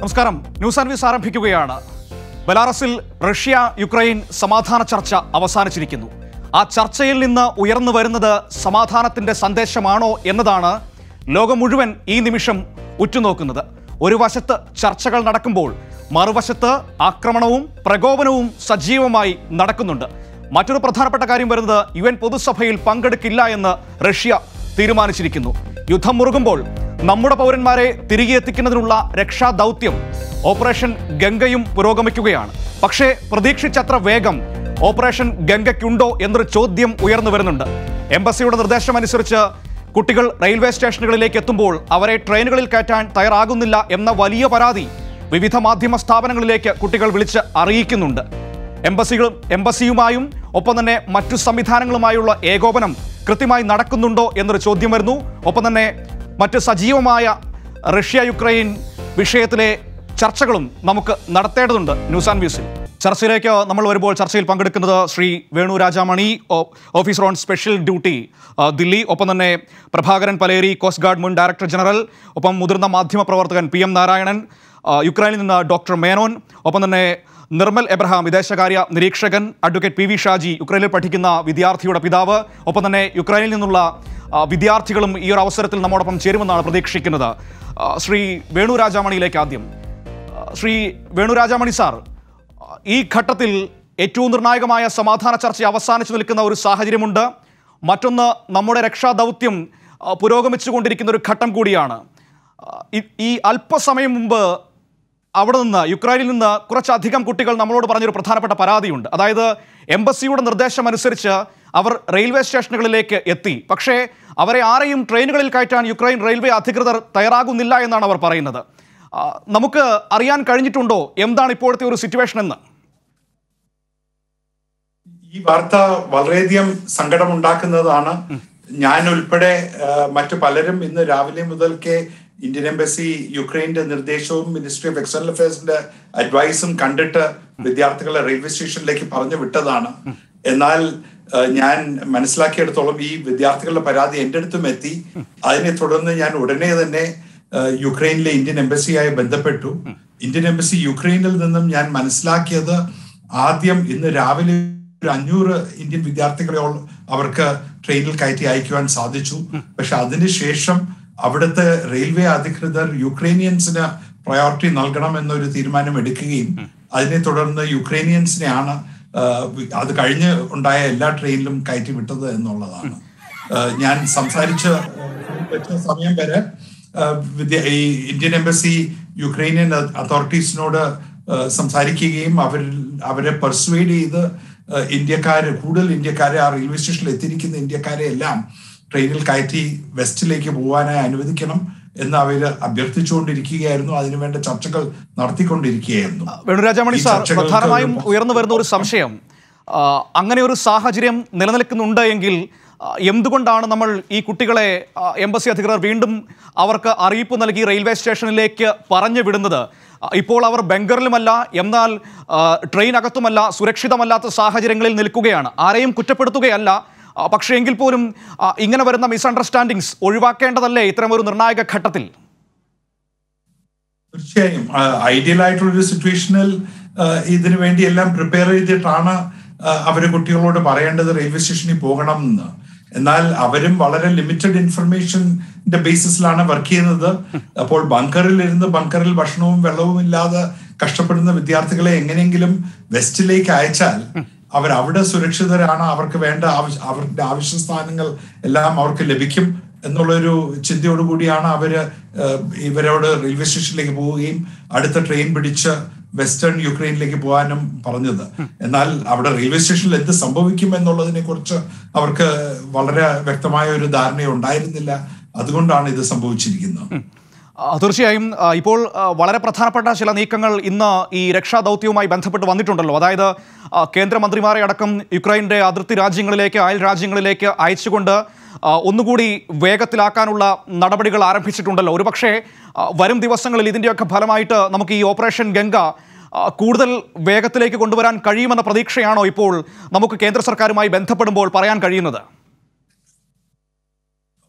നമസ്കാരം news and views ആരംഭിക്കുകയാണ് ബെലാറസിൽ Russia Ukraine സമാധാന ചർച്ച അവസാനിച്ചിരിക്കുന്നു ആ ചർച്ചയിൽ നിന്ന് ഉയർന്നു വരുന്നത് സമാധാനത്തിന്റെ സന്ദേശമാണോ എന്നതാണ് ലോകം മുഴുവൻ ഈ നിമിഷം ഉറ്റുനോക്കുന്നത് ഒരു വശത്ത് ചർച്ചകൾ നടക്കുമ്പോൾ മറുവശത്ത് ആക്രമണവും പ്രകോപനവും സജീവമായി നടക്കുന്നുണ്ട് മറ്റൊരു പ്രധാനപ്പെട്ട കാര്യം വരുന്നത് യു എൻ പൊതുസഭയിൽ പങ്കെടുക്കില്ല എന്ന് റഷ്യ തീരുമാനിച്ചിരിക്കുന്നു യുദ്ധം മുറുകുമ്പോൾ നമ്മുടെ പൗരന്മാരെ തിരികെ എത്തിക്കുന്നതിനുള്ള രക്ഷാ ദൗത്യം ഓപ്പറേഷൻ ഗംഗയും പുരോഗമിക്കുകയാണ് പക്ഷേ പ്രതീക്ഷിച്ചത്ര വേഗം ഓപ്പറേഷൻ ഗംഗയ്ക്കുണ്ടോ എന്നൊരു ചോദ്യം ഉയർന്നു വരുന്നുണ്ട് എംബസിയുടെ നിർദ്ദേശമനുസരിച്ച് കുട്ടികൾ റെയിൽവേ സ്റ്റേഷനുകളിലേക്ക് എത്തുമ്പോൾ അവരെ ട്രെയിനുകളിൽ കയറ്റാൻ തയ്യാറാകുന്നില്ല എന്ന വലിയ പരാതി വിവിധ മാധ്യമ സ്ഥാപനങ്ങളിലേക്ക് കുട്ടികൾ വിളിച്ച് അറിയിക്കുന്നുണ്ട് എംബസികളും എംബസിയുമായും ഒപ്പം തന്നെ മറ്റു സംവിധാനങ്ങളുമായുള്ള ഏകോപനം കൃത്യമായി നടക്കുന്നുണ്ടോ എന്നൊരു ചോദ്യം വരുന്നു ഒപ്പം തന്നെ മറ്റ് സജീവമായ റഷ്യ യുക്രൈൻ വിഷയത്തിലെ ചർച്ചകളും നമുക്ക് നടത്തേണ്ടതുണ്ട് ന്യൂസ് ആൻഡ് വ്യൂസിൽ ചർച്ചയിലേക്ക് നമ്മൾ വരുമ്പോൾ ചർച്ചയിൽ പങ്കെടുക്കുന്നത് ശ്രീ വേണു രാജാമണി ഓ- ഓഫീസർ ഓൺ സ്പെഷ്യൽ ഡ്യൂട്ടി ആ, ദില്ലി ഒപ്പം തന്നെ പ്രഭാകരൻ പലേരി കോസ്റ്റ് ഗാർഡ് മുൻ ഡയറക്ടർ ജനറൽ ഒപ്പം മുതിർന്ന മാധ്യമ പ്രവർത്തകൻ പി എം നാരായണൻ ആ, യുക്രൈനിൽ നിന്ന് ഡോക്ടർ മേനോൻ ഒപ്പം തന്നെ നിർമ്മൽ എബ്രഹാം വിദേശകാര്യ നിരീക്ഷകൻ അഡ്വക്കേറ്റ് പി വി ഷാജി യുക്രൈനിൽ പഠിക്കുന്ന വിദ്യാർത്ഥിയുടെ പിതാവ് ഒപ്പം തന്നെ യുക്രൈനിൽ നിന്നുള്ള ആ, വിദ്യാർത്ഥികളും ഈ ഒരു അവസരത്തിൽ നമ്മോടൊപ്പം ചേരുമെന്നാണ് പ്രതീക്ഷിക്കുന്നത് ആ, ശ്രീ വേണു രാജാമണിയിലേക്ക് ആദ്യം ആ, ശ്രീ വേണു രാജാമണി സാർ ആ, ഈ ഘട്ടത്തിൽ ഏറ്റവും നിർണായകമായ സമാധാന ചർച്ച അവസാനിച്ചു നിൽക്കുന്ന ഒരു സാഹചര്യമുണ്ട് മറ്റൊന്ന് നമ്മുടെ രക്ഷാദൗത്യം ആ, പുരോഗമിച്ചുകൊണ്ടിരിക്കുന്ന ഒരു ഘട്ടം കൂടിയാണ് ആ, ഈ- ഈ അല്പസമയം മുമ്പ് അവിടെ നിന്ന് യുക്രൈനിൽ നിന്ന് കുറച്ചധികം കുട്ടികൾ നമ്മളോട് പറഞ്ഞൊരു പ്രധാനപ്പെട്ട പരാതിയുണ്ട് അതായത് എംബസിയുടെ നിർദ്ദേശം അനുസരിച്ച് അവർ റെയിൽവേ സ്റ്റേഷനുകളിലേക്ക് എത്തി പക്ഷേ അവരെ ആരെയും ട്രെയിനുകളിൽ കയറ്റാൻ യുക്രൈൻ റെയിൽവേ അധികൃതർ തയ്യാറാകുന്നില്ല എന്നാണ് അവർ പറയുന്നത് ആ, നമുക്ക് അറിയാൻ കഴിഞ്ഞിട്ടുണ്ടോ എന്താണ് ഇപ്പോഴത്തെ ഒരു സിറ്റുവേഷൻ എന്ന് ഈ വാർത്ത വളരെയധികം സങ്കടമുണ്ടാക്കുന്നതാണ് ഞാൻ ഉൾപ്പെടെ ആ, മറ്റു പലരും ഇന്ന് രാവിലെ മുതൽക്കേ ഇന്ത്യൻ എംബസി യുക്രൈന്റെ നിർദ്ദേശവും മിനിസ്ട്രി ഓഫ് എക്സ്റ്റേണൽ അഫയേഴ്സിന്റെ അഡ്വൈസും കണ്ടിട്ട് വിദ്യാർത്ഥികളെ റെയിൽവേ സ്റ്റേഷനിലേക്ക് പറഞ്ഞു വിട്ടതാണ് എന്നാൽ ആ, ഞാൻ മനസ്സിലാക്കിയെടുത്തോളം ഈ വിദ്യാർത്ഥികളുടെ പരാതി എൻ്റെ അടുത്തും എത്തി അതിനെ തുടർന്ന് ഞാൻ ഉടനെ തന്നെ ആ, യുക്രൈനിലെ ഇന്ത്യൻ എംബസിയായി ബന്ധപ്പെട്ടു ഇന്ത്യൻ എംബസി യുക്രൈനിൽ നിന്നും ഞാൻ മനസ്സിലാക്കിയത് ആദ്യം ഇന്ന് രാവിലെ ഒരു അഞ്ഞൂറ് ഇന്ത്യൻ വിദ്യാർത്ഥികളെ ഓൾ- അവർക്ക് ട്രെയിനിൽ കയറ്റി അയക്കുവാൻ സാധിച്ചു പക്ഷെ അതിനുശേഷം അവിടുത്തെ റെയിൽവേ അധികൃതർ യുക്രൈനിയൻസിന് പ്രയോറിറ്റി നൽകണം എന്നൊരു തീരുമാനം എടുക്കുകയും അതിനെ തുടർന്ന് യുക്രൈനിയൻസിനെയാണ് ആ, അത് കഴിഞ്ഞ് ഉണ്ടായ എല്ലാ ട്രെയിനിലും കയറ്റി വിട്ടത് എന്നുള്ളതാണ് ആ, ഞാൻ സംസാരിച്ച പറ്റുന്ന സമയം വരെ ആ, വിദ്യ- ഈ ഇന്ത്യൻ എംബസി യുക്രൈനിയൻ അതോറിറ്റീസിനോട് ആ, സംസാരിക്കുകയും അവർ അവരെ പെർsuade ചെയ്ത് ആ, ഇന്ത്യക്കാര് കൂടുതൽ ഇന്ത്യക്കാരെ ആ റെയിൽവേ സ്റ്റേഷനിൽ എത്തിയിരിക്കുന്ന ഇന്ത്യക്കാരെ എല്ലാം ട്രെയിനിൽ കയറ്റി വെസ്റ്റിലേക്ക് പോകാനായി അനുവദിക്കണം എന്ന് അവര് അഭ്യർത്ഥിച്ചുകൊണ്ടിരിക്കുകയായിരുന്നു അതിനുവേണ്ട ചർച്ചകൾ നടത്തിക്കൊണ്ടിരിക്കുകയായിരുന്നു വേണുരാജാമണി ഈ സാർ ചർച്ചകൾക്ക് പ്രധാനമായും ഒരു- ഉയർന്നു വരുന്ന ഒരു സംശയം ആ, അങ്ങനെ ഒരു സാഹചര്യം നിലനിൽക്കുന്നുണ്ട് എങ്കിൽ ആ, എന്തുകൊണ്ടാണ് നമ്മൾ ഈ കുട്ടികളെ ആ, എംബസി അധികൃതർ വീണ്ടും അവർക്ക് അറിയിപ്പ് നൽകി റെയിൽവേ സ്റ്റേഷനിലേക്ക് പറഞ്ഞു വിടുന്നത് ആ, ഇപ്പോൾ അവർ ബംഗറിലുമല്ല എന്നാൽ ആ, ട്രെയിനകത്തുമല്ല സുരക്ഷിതമല്ലാത്ത സാഹചര്യങ്ങളിൽ നിൽക്കുകയാണ് ആരെയും കുറ്റപ്പെടുത്തുകയല്ല ആ, പക്ഷേ എങ്കിൽ പോലും ആ, ഇങ്ങനെ വരുന്ന മിസ്അണ്ടർസ്റ്റാൻഡിങ്സ് ഒഴിവാക്കേണ്ടതല്ലേ ഇത്തരമൊരു നിർണായക ഘട്ടത്തിൽ തീർച്ചയായും ഐഡിയൽ ആയിട്ടുള്ള ഒരു സിറ്റുവേഷനിൽ ഇതിനു വേണ്ടി എല്ലാം പ്രിപ്പയർ ചെയ്തിട്ടാണ് ആ, അവര് കുട്ടികളോട് പറയേണ്ടത് റെയിൽവേ സ്റ്റേഷനിൽ പോകണം എന്ന് എന്നാൽ അവരും വളരെ ലിമിറ്റഡ് ഇൻഫർമേഷന്റെ ബേസിസിലാണ് വർക്ക് ചെയ്യുന്നത് അപ്പോൾ ബങ്കറിൽ ഇരുന്ന് ബങ്കറിൽ ഭക്ഷണവും വെള്ളവും ഇല്ലാതെ കഷ്ടപ്പെടുന്ന വിദ്യാർത്ഥികളെ എങ്ങനെയെങ്കിലും വെസ്റ്റിലേക്ക് അയച്ചാൽ അവർ അവിടെ സുരക്ഷിതരാണ് അവർക്ക് വേണ്ട ആവശ്യ അവരുടെ ആവശ്യ സ്ഥാനങ്ങൾ എല്ലാം അവർക്ക് ലഭിക്കും എന്നുള്ളൊരു ചിന്തയോട് കൂടിയാണ് അവര് ഏഹ്, ഇവരോട് റെയിൽവേ സ്റ്റേഷനിലേക്ക് പോവുകയും അടുത്ത ട്രെയിൻ പിടിച്ച് വെസ്റ്റേൺ യുക്രൈനിലേക്ക് പോകാനും പറഞ്ഞത് എന്നാൽ അവിടെ റെയിൽവേ സ്റ്റേഷനിൽ എന്ത് സംഭവിക്കും എന്നുള്ളതിനെ കുറിച്ച് അവർക്ക് വളരെ വ്യക്തമായ ഒരു ധാരണ ഉണ്ടായിരുന്നില്ല അതുകൊണ്ടാണ് ഇത് സംഭവിച്ചിരിക്കുന്നത് ആ, തീർച്ചയായും ആ, ഇപ്പോൾ ആ, വളരെ പ്രധാനപ്പെട്ട ചില നീക്കങ്ങൾ ഇന്ന് ഈ രക്ഷാ ദൗത്യവുമായി ബന്ധപ്പെട്ട് വന്നിട്ടുണ്ടല്ലോ അതായത് ആ, കേന്ദ്രമന്ത്രിമാരെ അടക്കം യുക്രൈൻ്റെ അതിർത്തി രാജ്യങ്ങളിലേക്ക് അയൽ രാജ്യങ്ങളിലേക്ക് അയച്ചുകൊണ്ട് ആ, ഒന്നുകൂടി വേഗത്തിലാക്കാനുള്ള നടപടികൾ ആരംഭിച്ചിട്ടുണ്ടല്ലോ ഒരുപക്ഷേ ആ, വരും ദിവസങ്ങളിൽ ഇതിൻ്റെയൊക്കെ ഫലമായിട്ട് നമുക്ക് ഈ ഓപ്പറേഷൻ ഗംഗ ആ, കൂടുതൽ വേഗത്തിലേക്ക് കൊണ്ടുവരാൻ കഴിയുമെന്ന പ്രതീക്ഷയാണോ ഇപ്പോൾ നമുക്ക് കേന്ദ്ര സർക്കാരുമായി ബന്ധപ്പെടുമ്പോൾ പറയാൻ കഴിയുന്നത്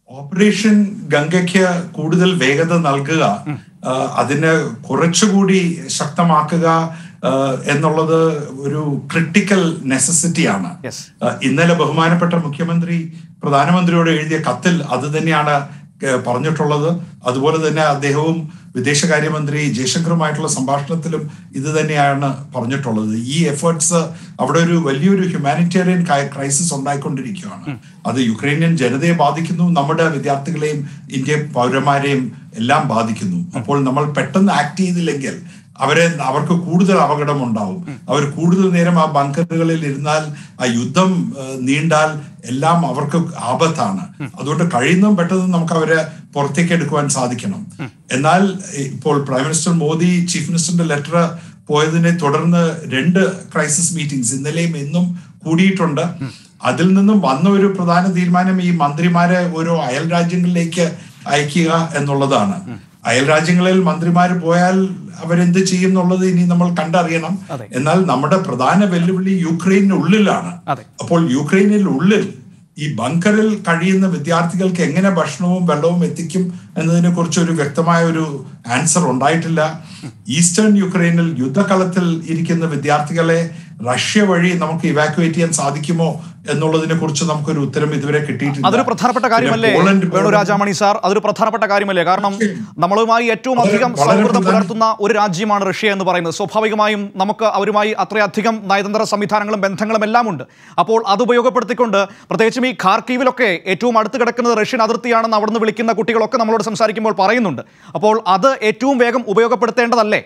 ഓപ്പറേഷൻ ഗംഗയ്ക്ക് കൂടുതൽ വേഗത നൽകുക ആ, അതിനെ കുറച്ചുകൂടി ശക്തമാക്കുക ആ, എന്നുള്ളത് ഒരു ക്രിട്ടിക്കൽ നെസസിറ്റിയാണ് Yes. ആ, ഇന്നലെ ബഹുമാനപ്പെട്ട മുഖ്യമന്ത്രി പ്രധാനമന്ത്രിയോട് എഴുതിയ കത്തിൽ അത് തന്നെയാണ് ഏഹ്, പറഞ്ഞിട്ടുള്ളത് അതുപോലെ തന്നെ അദ്ദേഹവും വിദേശകാര്യമന്ത്രി ജയശങ്കറുമായിട്ടുള്ള സംഭാഷണത്തിലും ഇത് തന്നെയാണ് പറഞ്ഞിട്ടുള്ളത് ഈ എഫേർട്സ് അവിടെ ഒരു വലിയൊരു ഹ്യൂമാനിറ്റേറിയൻ ക്രൈസിസ് ഉണ്ടായിക്കൊണ്ടിരിക്കുകയാണ് അത് യുക്രൈനിയൻ ജനതയെ ബാധിക്കുന്നു നമ്മുടെ വിദ്യാർത്ഥികളെയും ഇന്ത്യൻ പൗരന്മാരെയും എല്ലാം ബാധിക്കുന്നു അപ്പോൾ നമ്മൾ പെട്ടെന്ന് ആക്ട് ചെയ്തില്ലെങ്കിൽ അവരെ അവർക്ക് കൂടുതൽ അപകടം ഉണ്ടാവും അവർ കൂടുതൽ നേരം ആ ബങ്കറുകളിൽ ഇരുന്നാൽ ആ യുദ്ധം ഏഹ്, നീണ്ടാൽ എല്ലാം അവർക്ക് ആപത്താണ് അതുകൊണ്ട് കഴിയുന്നതും പെട്ടെന്ന് നമുക്ക് അവരെ പുറത്തേക്ക് എടുക്കുവാൻ സാധിക്കണം എന്നാൽ ഇപ്പോൾ പ്രൈം മിനിസ്റ്റർ മോദി ചീഫ് മിനിസ്റ്ററിന്റെ ലെറ്റർ പോയതിനെ തുടർന്ന് രണ്ട് ക്രൈസിസ് മീറ്റിംഗ്സ് ഇന്നലെയും ഇന്നും കൂടിയിട്ടുണ്ട് അതിൽ നിന്നും വന്ന ഒരു പ്രധാന തീരുമാനം ഈ മന്ത്രിമാരെ ഓരോ അയൽ രാജ്യങ്ങളിലേക്ക് അയക്കുക എന്നുള്ളതാണ് അയൽ രാജ്യങ്ങളിൽ മന്ത്രിമാർ പോയാൽ അവരെന്ത് ചെയ്യും എന്നുള്ളത് ഇനി നമ്മൾ കണ്ടറിയണം അതെ. എന്നാൽ നമ്മുടെ പ്രധാന വെല്ലുവിളി യുക്രൈനിന് ഉള്ളിലാണ് അതെ. അപ്പോൾ യുക്രൈനിൽ ഉള്ളിൽ ഈ ബങ്കറിൽ കഴിയുന്ന വിദ്യാർത്ഥികൾക്ക് എങ്ങനെ ഭക്ഷണവും വെള്ളവും എത്തിക്കും എന്നതിനെ കുറിച്ച് ഒരു വ്യക്തമായ ഒരു ആൻസർ ഉണ്ടായിട്ടില്ല ഈസ്റ്റേൺ യുക്രൈനിൽ യുദ്ധകളത്തിൽ ഇരിക്കുന്ന വിദ്യാർത്ഥികളെ റഷ്യ വഴി നമുക്ക് ഇവാക്യുവേറ്റ് ചെയ്യാൻ സാധിക്കുമോ എന്നുള്ളതിനെ കുറിച്ച് നമുക്കൊരു ഉത്തരം ഇതുവരെ കിട്ടിയിട്ടില്ല അതൊരു പ്രധാനപ്പെട്ട കാര്യമല്ലേ പിന്നെ പോളണ്ട് വേണു രാജാമണി സാർ അതൊരു പ്രധാനപ്പെട്ട കാര്യമല്ലേ കാരണം നമ്മളുമായി ഏറ്റവും വളരെ- അധികം വളരെ സൗഹൃദം പ്രധാനം. പുലർത്തുന്ന ഒരു രാജ്യമാണ് റഷ്യ എന്ന് പറയുന്നത് സ്വാഭാവികമായും നമുക്ക് അവരുമായി അത്രയധികം നയതന്ത്ര സംവിധാനങ്ങളും ബന്ധങ്ങളും എല്ലാം ഉണ്ട് അപ്പോൾ അത് ഉപയോഗപ്പെടുത്തിക്കൊണ്ട് പ്രത്യേകിച്ചും ഈ ഖാർക്കീവിലൊക്കെ ഏറ്റവും അടുത്ത് കിടക്കുന്നത് റഷ്യൻ അതിർത്തിയാണെന്ന് അവിടുന്ന് വിളിക്കുന്ന കുട്ടികളൊക്കെ നമ്മളോട് സംസാരിക്കുമ്പോൾ പറയുന്നുണ്ട് അപ്പോൾ അത് ഏറ്റവും വേഗം ഉപയോഗപ്പെടുത്തേണ്ടതല്ലേ